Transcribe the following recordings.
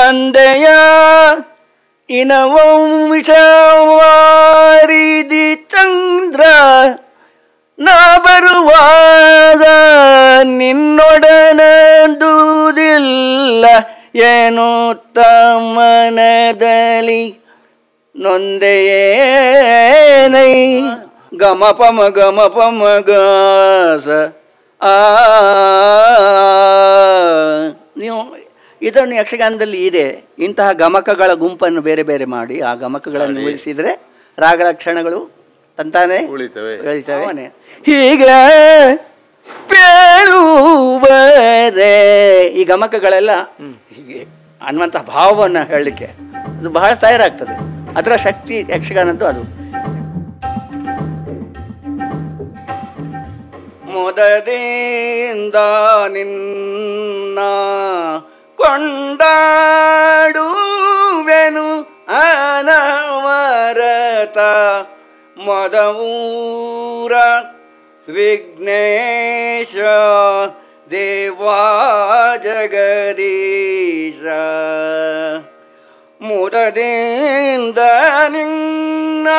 ತಂದೆಯ ಇನವಂಶವಾರಿದಿ ಚಂದ್ರ ನಾ ಬರುವಾಗ ನಿನ್ನೊಡನದುದಿಲ್ಲ ಏನು ತಮ್ಮನದಲ್ಲಿ ನೊಂದೆಯೇನೈ ಗಮ ಪಮ ಗಮ ಪಮ ಗಾಸ ಆ ನೀವು ಇದನ್ನು ಯಕ್ಷಗಾನದಲ್ಲಿ ಇದೆ ಇಂತಹ ಗಮಕಗಳ ಗುಂಪನ್ನು ಬೇರೆ ಬೇರೆ ಮಾಡಿ ಆ ಗಮಕಗಳನ್ನು ಉಳಿಸಿದರೆ ರಾಗಲಕ್ಷಣಗಳು ತಂತಾನೆ ಉಳಿತವೆ ಬೆಳಿತವೆ ಹೀಗೆ ಪೇಳುವರೆ ಈ ಗಮಕಗಳೆಲ್ಲ ಹೀಗೆ ಅನ್ನುವಂತಹ ಭಾವವನ್ನು ಹೇಳಲಿಕ್ಕೆ ಅದು ಬಹಳ ತಯಾರಾಗ್ತದೆ ಅದರ ಶಕ್ತಿ ಯಕ್ಷಗಾನದ್ದು ಅದು ಮೊದದಿಂದ ನಿನ್ನ ಕೊಂಡಾಡುವೆನು ಅನವರತ ಮದವೂರ ವಿಘ್ನೇಶ ದೇವಾ ಜಗದೀಶ ಮುದದಿಂದ ನಿನ್ನ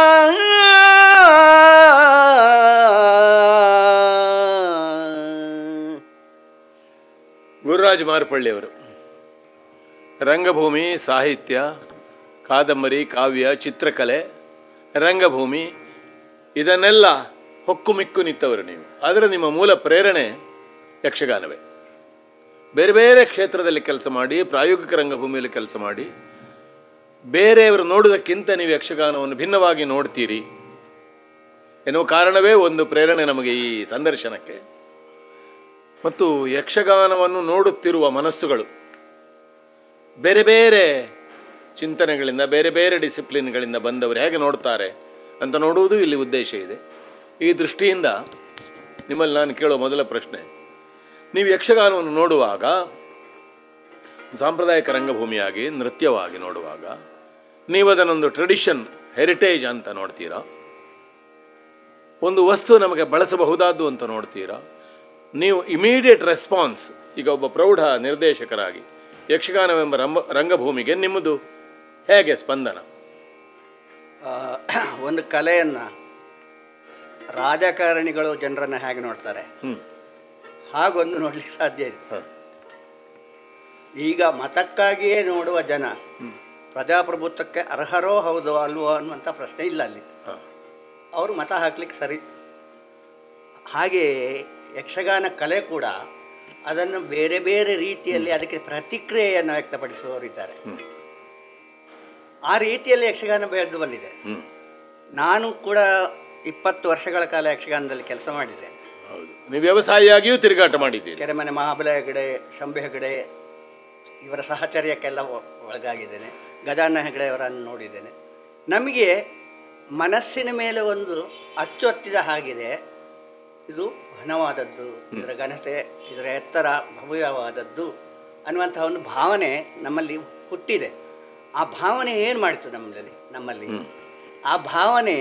ಗುರುರಾಜ್ ಮಾರ್ಪಳ್ಳಿಯವರು ರಂಗಭೂಮಿ ಸಾಹಿತ್ಯ ಕಾದಂಬರಿ ಕಾವ್ಯ ಚಿತ್ರಕಲೆ ರಂಗಭೂಮಿ ಇದನ್ನೆಲ್ಲ ಹೊಕ್ಕು ಮಿಕ್ಕು ನಿತ್ತವರು ನೀವು ಆದರೆ ನಿಮ್ಮ ಮೂಲ ಪ್ರೇರಣೆ ಯಕ್ಷಗಾನವೇ ಬೇರೆ ಬೇರೆ ಕ್ಷೇತ್ರದಲ್ಲಿ ಕೆಲಸ ಮಾಡಿ ಪ್ರಾಯೋಗಿಕ ರಂಗಭೂಮಿಯಲ್ಲಿ ಕೆಲಸ ಮಾಡಿ ಬೇರೆಯವರು ನೋಡುವುದಕ್ಕಿಂತ ನೀವು ಯಕ್ಷಗಾನವನ್ನು ಭಿನ್ನವಾಗಿ ನೋಡ್ತೀರಿ ಎನ್ನುವ ಕಾರಣವೇ ಒಂದು ಪ್ರೇರಣೆ ನಮಗೆ ಈ ಸಂದರ್ಶನಕ್ಕೆ ಮತ್ತು ಯಕ್ಷಗಾನವನ್ನು ನೋಡುತ್ತಿರುವ ಮನಸ್ಸುಗಳು ಬೇರೆ ಬೇರೆ ಚಿಂತನೆಗಳಿಂದ ಬೇರೆ ಬೇರೆ ಡಿಸಿಪ್ಲಿನ್ಗಳಿಂದ ಬಂದವರು ಹೇಗೆ ನೋಡ್ತಾರೆ ಅಂತ ನೋಡುವುದು ಇಲ್ಲಿ ಉದ್ದೇಶ ಇದೆ ಈ ದೃಷ್ಟಿಯಿಂದ ನಿಮ್ಮಲ್ಲಿ ನಾನು ಕೇಳುವ ಮೊದಲ ಪ್ರಶ್ನೆ ನೀವು ಯಕ್ಷಗಾನವನ್ನು ನೋಡುವಾಗ ಸಾಂಪ್ರದಾಯಿಕ ರಂಗಭೂಮಿಯಾಗಿ ನೃತ್ಯವಾಗಿ ನೋಡುವಾಗ ನೀವು ಅದನ್ನೊಂದು ಟ್ರೆಡಿಷನ್ ಹೆರಿಟೇಜ್ ಅಂತ ನೋಡ್ತೀರಾ ಒಂದು ವಸ್ತು ನಮಗೆ ಬಳಸಬಹುದಾದ್ದು ಅಂತ ನೋಡ್ತೀರಾ ನೀವು ಇಮಿಡಿಯೇಟ್ ರೆಸ್ಪಾನ್ಸ್ ಈಗ ಒಬ್ಬ ಪ್ರೌಢ ನಿರ್ದೇಶಕರಾಗಿ ಯಕ್ಷಗಾನವೆಂಬ ರಂಗ ರಂಗಭೂಮಿಗೆ ನಿಮ್ಮದು ಹೇಗೆ ಸ್ಪಂದನ ಆ, ಒಂದು ಕಲೆಯನ್ನು ರಾಜಕಾರಣಿಗಳು ಜನರನ್ನು ಹೇಗೆ ನೋಡ್ತಾರೆ ಹ್ಮ್ ಹಾಗೊಂದು ನೋಡ್ಲಿಕ್ಕೆ ಸಾಧ್ಯ ಇದೆ ಹ. ಈಗ ಮತಕ್ಕಾಗಿಯೇ ನೋಡುವ ಜನ ಪ್ರಜಾಪ್ರಭುತ್ವಕ್ಕೆ ಅರ್ಹರೋ ಹೌದೋ ಅಲ್ವೋ ಅನ್ನುವಂಥ ಪ್ರಶ್ನೆ ಇಲ್ಲ ಅಲ್ಲಿ ಹ. ಅವರು ಮತ ಹಾಕ್ಲಿಕ್ಕೆ ಸರಿ ಹಾಗೆಯೇ ಯಕ್ಷಗಾನ ಕಲೆ ಕೂಡ ಅದನ್ನು ಬೇರೆ ಬೇರೆ ರೀತಿಯಲ್ಲಿ ಅದಕ್ಕೆ ಪ್ರತಿಕ್ರಿಯೆಯನ್ನು ವ್ಯಕ್ತಪಡಿಸುವವರಿದ್ದಾರೆ ಹ್ಮ್. ಆ ರೀತಿಯಲ್ಲಿ ಯಕ್ಷಗಾನ ಬೆಳೆದು ಬಂದಿದೆ ಹ್ಮ್ ನಾನು ಕೂಡ ಇಪ್ಪತ್ತು ವರ್ಷಗಳ ಕಾಲ ಯಕ್ಷಗಾನದಲ್ಲಿ ಕೆಲಸ ಮಾಡಿದ್ದೆ ಹೌದು ನೀವು ವ್ಯವಸಾಯಿಯಾಗಿಯೂ ತಿರುಗಾಟ ಮಾಡಿದ್ದೀರಿ ಕೆರೆಮನೆ ಮಹಾಬಲ ಹೆಗಡೆ ಶಂಭು ಹೆಗಡೆ ಇವರ ಸಹಚರ್ಯಕ್ಕೆಲ್ಲ ಒ- ಒಳಗಾಗಿದ್ದೇನೆ ಗಜಾನ ಹೆಗಡೆಯವರನ್ನು ನೋಡಿದ್ದೇನೆ ನಮಗೆ ಮನಸ್ಸಿನ ಮೇಲೆ ಒಂದು ಅಚ್ಚು ಹತ್ತಿದ ಹಾಗಿದೆ ಇದು ಘನವಾದದ್ದು ಇದರ ಘನತೆ ಇದರ ಎತ್ತರ ಭವ್ಯವಾದದ್ದು ಅನ್ನುವಂತಹ ಒಂದು ಭಾವನೆ ನಮ್ಮಲ್ಲಿ ಹುಟ್ಟಿದೆ ಆ ಭಾವನೆ ಏನು ಮಾಡಿತು ನಮ್ಮಲ್ಲಿ ನಮ್ಮಲ್ಲಿ ಆ ಭಾವನೆ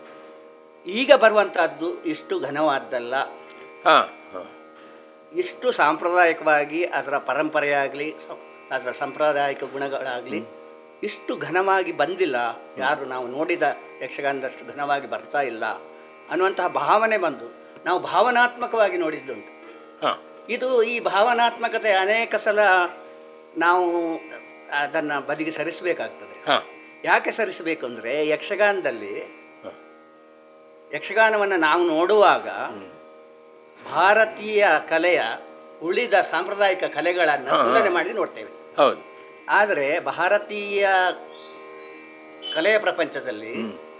ಈಗ ಬರುವಂತಹದ್ದು ಇಷ್ಟು ಘನವಾದ್ದಲ್ಲ ಹಾ ಹಾ ಇಷ್ಟು ಸಾಂಪ್ರದಾಯಿಕವಾಗಿ ಅದರ ಪರಂಪರೆಯಾಗಲಿ ಅದರ ಸಾಂಪ್ರದಾಯಿಕ ಗುಣಗಳಾಗಲಿ ಇಷ್ಟು ಘನವಾಗಿ ಬಂದಿಲ್ಲ ಯಾರು ನಾವು ನೋಡಿದ ಯಕ್ಷಗಾನದಷ್ಟು ಘನವಾಗಿ ಬರ್ತಾ ಇಲ್ಲ ಅನ್ನುವಂತಹ ಭಾವನೆ ಬಂದು ನಾವು ಭಾವನಾತ್ಮಕವಾಗಿ ನೋಡಿದ್ದುಂಟು ಹಾ ಇದು ಈ ಭಾವನಾತ್ಮಕತೆ ಅನೇಕ ಸಲ ನಾವು ಅದನ್ನು ಬದಿಗೆ ಸರಿಸಬೇಕಾಗ್ತದೆ ಹಾ ಯಾಕೆ ಸರಿಸಬೇಕು ಅಂದರೆ ಯಕ್ಷಗಾನದಲ್ಲಿ ಹ. ಯಕ್ಷಗಾನವನ್ನು ನಾವು ನೋಡುವಾಗ ಭಾರತೀಯ ಕಲೆಯ ಉಳಿದ ಸಾಂಪ್ರದಾಯಿಕ ಕಲೆಗಳನ್ನು ಹಾ, ಹಾ. ತುಲನೆ ಮಾಡಿ ನೋಡ್ತೇವೆ ಹೌದು ಆದರೆ ಭಾರತೀಯ ಕಲೆಯ ಪ್ರಪಂಚದಲ್ಲಿ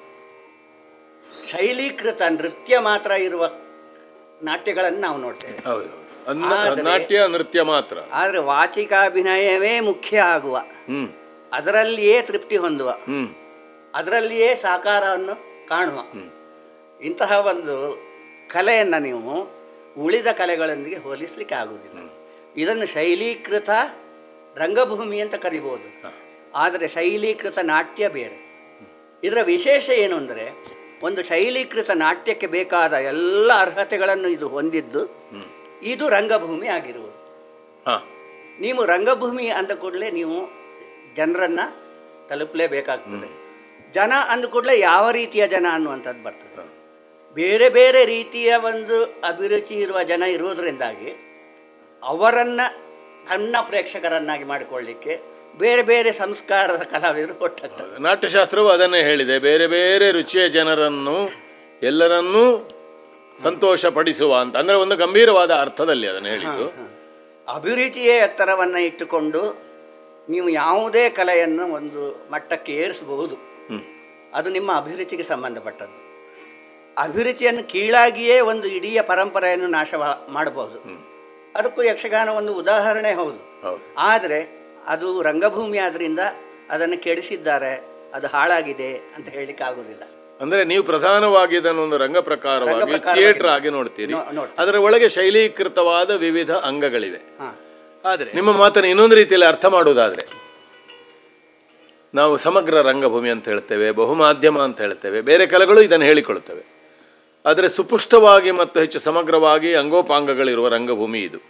ಶೈಲೀಕೃತ ನೃತ್ಯ ಮಾತ್ರ ಇರುವ ನಾಟ್ಯಗಳನ್ನು ನಾವು ನೋಡ್ತೇವೆ ಹೌದು ಹೌದು. ಅನ್ನ- ಆದರೆ- ನಾಟ್ಯ ನೃತ್ಯ ಮಾತ್ರ ಆದರೆ ವಾಚಿಕಾಭಿನಯವೇ ಮುಖ್ಯ ಆಗುವ ಹ್ಮ್ ಅದರಲ್ಲಿಯೇ ತೃಪ್ತಿ ಹೊಂದುವ ಹ್ಮ್ ಅದರಲ್ಲಿಯೇ ಸಾಕಾರವನ್ನು ಕಾಣುವ ಹ್ಮ್. ಇಂತಹ ಒಂದು ಕಲೆಯನ್ನು ನೀವು ಉಳಿದ ಕಲೆಗಳೊಂದಿಗೆ ಹೋಲಿಸಲಿಕ್ಕೆ ಆಗುವುದಿಲ್ಲ ಇದನ್ನು ಶೈಲೀಕೃತ ರಂಗಭೂಮಿ ಅಂತ ಕರಿಬೋದು ಆದರೆ ಶೈಲೀಕೃತ ನಾಟ್ಯ ಬೇರೆ ಇದರ ವಿಶೇಷ ಏನು ಅಂದರೆ ಒಂದು ಶೈಲೀಕೃತ ನಾಟ್ಯಕ್ಕೆ ಬೇಕಾದ ಎಲ್ಲ ಅರ್ಹತೆಗಳನ್ನು ಇದು ಹೊಂದಿದ್ದು ಹ್ಮ್ ಇದು ರಂಗಭೂಮಿ ಆಗಿರುವುದು ಹಾ ನೀವು ರಂಗಭೂಮಿ ಅಂದ ಕೂಡಲೇ ನೀವು ಜನರನ್ನು ತಲುಪಲೇಬೇಕಾಗ್ತದೆ ಜನ ಅಂದ ಕೂಡಲೇ ಯಾವ ರೀತಿಯ ಜನ ಅನ್ನುವಂಥದ್ದು ಬರ್ತದೆ ಬೇರೆ ಬೇರೆ ರೀತಿಯ ಒಂದು ಅಭಿರುಚಿ ಇರುವ ಜನ ಇರುವುದರಿಂದಾಗಿ ಅವರನ್ನು ತನ್ನ ಪ್ರೇಕ್ಷಕರನ್ನಾಗಿ ಮಾಡಿಕೊಳ್ಳಿಕ್ಕೆ ಬೇರೆ ಬೇರೆ ಸಂಸ್ಕಾರದ ಕಲಾವಿದರು ಒಟ್ಟಾಗ್ತದೆ ನಾಟ್ಯಶಾಸ್ತ್ರವು ಅದನ್ನೇ ಹೇಳಿದೆ ಬೇರೆ ಬೇರೆ ರುಚಿಯ ಜನರನ್ನು ಎಲ್ಲರನ್ನೂ ಸಂತೋಷ ಪಡಿಸುವ ಅಂತ ಅಂದ್ರೆ ಒಂದು ಗಂಭೀರವಾದ ಅರ್ಥದಲ್ಲಿ ಅದನ್ನು ಹೇಳಿದ್ದು ಅಭಿರುಚಿಯೇ ಎತ್ತರವನ್ನು ಇಟ್ಟುಕೊಂಡು ನೀವು ಯಾವುದೇ ಕಲೆಯನ್ನು ಒಂದು ಮಟ್ಟಕ್ಕೆ ಏರಿಸಬಹುದು ಹ್ಮ್ ಅದು ನಿಮ್ಮ ಅಭಿರುಚಿಗೆ ಸಂಬಂಧಪಟ್ಟದ್ದು ಅಭಿರುಚಿಯನ್ನು ಕೀಳಾಗಿಯೇ ಒಂದು ಇಡೀ ಪರಂಪರೆಯನ್ನು ನಾಶ ಮಾ- ಮಾಡಬಹುದು ಅದಕ್ಕೂ ಯಕ್ಷಗಾನ ಒಂದು ಉದಾಹರಣೆ ಹೌದು ಹೌದು ಆದರೆ ಅದು ರಂಗಭೂಮಿ ಆದ್ರಿಂದ ಅದನ್ನು ಕೆಡಿಸಿದ್ದಾರೆ ಅದು ಹಾಳಾಗಿದೆ ಅಂತ ಹೇಳಲಿಕ್ಕೆ ಆಗುದಿಲ್ಲ ಅಂದ್ರೆ ನೀವು ಪ್ರಧಾನವಾಗಿ ಇದನ್ನು ಒಂದು ರಂಗ ಪ್ರಕಾರವಾಗಿ ರಂಗಪ್ರಕಾರವಾಗಿ ಥಿಯೇಟರ್ ಆಗಿ ನೋಡ್ತೀರಿ ನೋ- ನೋಡ್ತೀವಿ. ಅದರ ಒಳಗೆ ಶೈಲೀಕೃತವಾದ ವಿವಿಧ ಅಂಗಗಳಿವೆ ಹಾಂ ಆದರೆ ನಿಮ್ಮ ಮಾತನ್ನು ಇನ್ನೊಂದು ರೀತಿಯಲ್ಲಿ ಅರ್ಥ ಮಾಡುವುದಾದ್ರೆ ನಾವು ಸಮಗ್ರ ರಂಗಭೂಮಿ ಅಂತ ಹೇಳ್ತೇವೆ ಬಹುಮಾಧ್ಯಮ ಅಂತ ಹೇಳ್ತೇವೆ ಬೇರೆ ಕಲೆಗಳು ಇದನ್ನು ಹೇಳಿಕೊಳ್ಳುತ್ತವೆ ಆದರೆ ಸುಪುಷ್ಟವಾಗಿ ಮತ್ತು ಹೆಚ್ಚು ಸಮಗ್ರವಾಗಿ ಅಂಗೋಪಾಂಗಗಳಿರುವ ರಂಗಭೂಮಿ ಇದು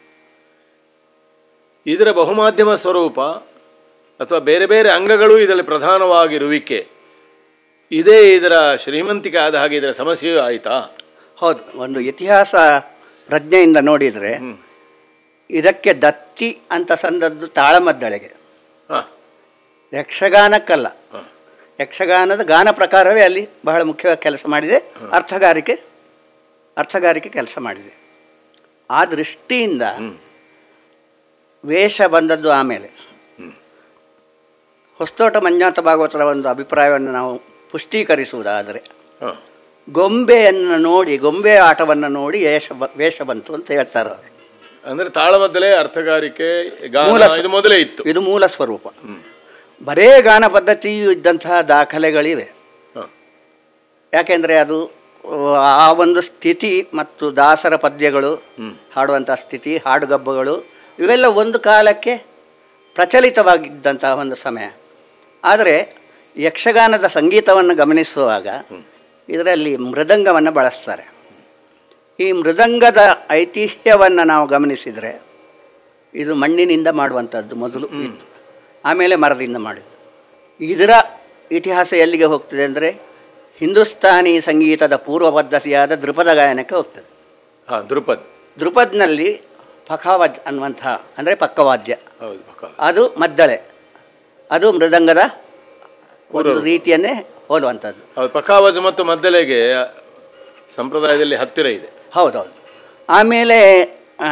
ಇದರ ಬಹುಮಾಧ್ಯಮ ಸ್ವರೂಪ ಅಥವಾ ಬೇರೆ ಬೇರೆ ಅಂಗಗಳು ಇದರಲ್ಲಿ ಪ್ರಧಾನವಾಗಿರುವಿಕೆ ಇದೇ ಇದರ ಶ್ರೀಮಂತಿಕೆ ಆದ ಹಾಗೆ ಇದರ ಸಮಸ್ಯೆಯೂ ಆಯಿತಾ ಹೌದು ಒಂದು ಇತಿಹಾಸ ಪ್ರಜ್ಞೆಯಿಂದ ನೋಡಿದರೆ ಇದಕ್ಕೆ ದತ್ತಿ ಅಂತ ಸಂದದ್ದು ತಾಳಮದ್ದಳೆಗೆ ಹಾಂ ಯಕ್ಷಗಾನಕ್ಕಲ್ಲ ಹಾಂ ಯಕ್ಷಗಾನದ ಗಾನ ಪ್ರಕಾರವೇ ಅಲ್ಲಿ ಬಹಳ ಮುಖ್ಯವಾಗಿ ಕೆಲಸ ಮಾಡಿದೆ ಅರ್ಥಗಾರಿಕೆ ಅರ್ಥಗಾರಿಕೆ ಕೆಲಸ ಮಾಡಿದೆ ಆ ದೃಷ್ಟಿಯಿಂದ ಹ್ಮ್. ವೇಷ ಬಂದದ್ದು ಆಮೇಲೆ ಹ್ಮ್. ಹೊಸತೋಟ ಮಂಜಾತ ಭಾಗವತರ ಒಂದು ಅಭಿಪ್ರಾಯವನ್ನು ನಾವು ಪುಷ್ಟೀಕರಿಸುವುದಾದರೆ ಹಾಂ ಗೊಂಬೆಯನ್ನು ನೋಡಿ ಗೊಂಬೆ ಆಟವನ್ನು ನೋಡಿ ವೇಷ ಬ- ವೇಷ ಬಂತು ಅಂತ ಹೇಳ್ತಾರೆ ಅವರು ಅಂದ್ರೆ ತಾಳಮದ್ದಲೆ ಅರ್ಥಗಾರಿಕೆ ಗಾನ ಮೂಲ ಸ- ಇದು ಮೊದಲೇ ಇತ್ತು ಇದು ಮೂಲ ಸ್ವರೂಪ ಹ್ಮ್. ಬರೇ ಗಾನ ಪದ್ಧತಿಯು ಇದ್ದಂತಹ ದಾಖಲೆಗಳಿವೆ ಹ. ಯಾಕೆಂದರೆ ಅದು ಆ ಒಂದು ಸ್ಥಿತಿ ಮತ್ತು ದಾಸರ ಪದ್ಯಗಳು ಹ್ಮ್. ಹಾಡುವಂಥ ಸ್ಥಿತಿ ಹಾಡುಗಬ್ಬಗಳು ಇವೆಲ್ಲ ಒಂದು ಕಾಲಕ್ಕೆ ಪ್ರಚಲಿತವಾಗಿದ್ದಂತಹ ಒಂದು ಸಮಯ ಆದರೆ ಯಕ್ಷಗಾನದ ಸಂಗೀತವನ್ನು ಗಮನಿಸುವಾಗ ಇದರಲ್ಲಿ ಮೃದಂಗವನ್ನು ಬಳಸ್ತಾರೆ ಈ ಮೃದಂಗದ ಐತಿಹ್ಯವನ್ನು ನಾವು ಗಮನಿಸಿದರೆ ಇದು ಮಣ್ಣಿನಿಂದ ಮಾಡುವಂಥದ್ದು ಮೊದಲು ಇತ್ತು ಆಮೇಲೆ ಮರದಿಂದ ಮಾಡಿದ್ದು ಇದರ ಇತಿಹಾಸ ಎಲ್ಲಿಗೆ ಹೋಗ್ತದೆ ಅಂದರೆ ಹಿಂದೂಸ್ತಾನಿ ಸಂಗೀತದ ಪೂರ್ವ ಪದ್ಧತಿಯಾದ ದೃಪದ ಗಾಯನಕ್ಕೆ ಹೋಗ್ತದೆ ಹಾ ಧ್ರುಪದ್ ದೃಪದ್ನಲ್ಲಿ ಪಖಾವಾದ್ಯ ಅನ್ನುವಂತಹ ಅಂದರೆ ಪಕ್ಕವಾದ್ಯ ಹೌದು ಪಕ್ಕ. ಅದು ಮದ್ದಳೆ ಅದು ಮೃದಂಗದ ಒಂದು ರೀತಿಯನ್ನೇ ಹೋಲುವಂಥದ್ದು ಹೌದು ಪಖಾವಜ್ ಮತ್ತು ಮದ್ದಲೆಗೆ ಸಂಪ್ರದಾಯದಲ್ಲಿ ಹತ್ತಿರ ಇದೆ ಹೌದೌದು ಆಮೇಲೆ ಆ,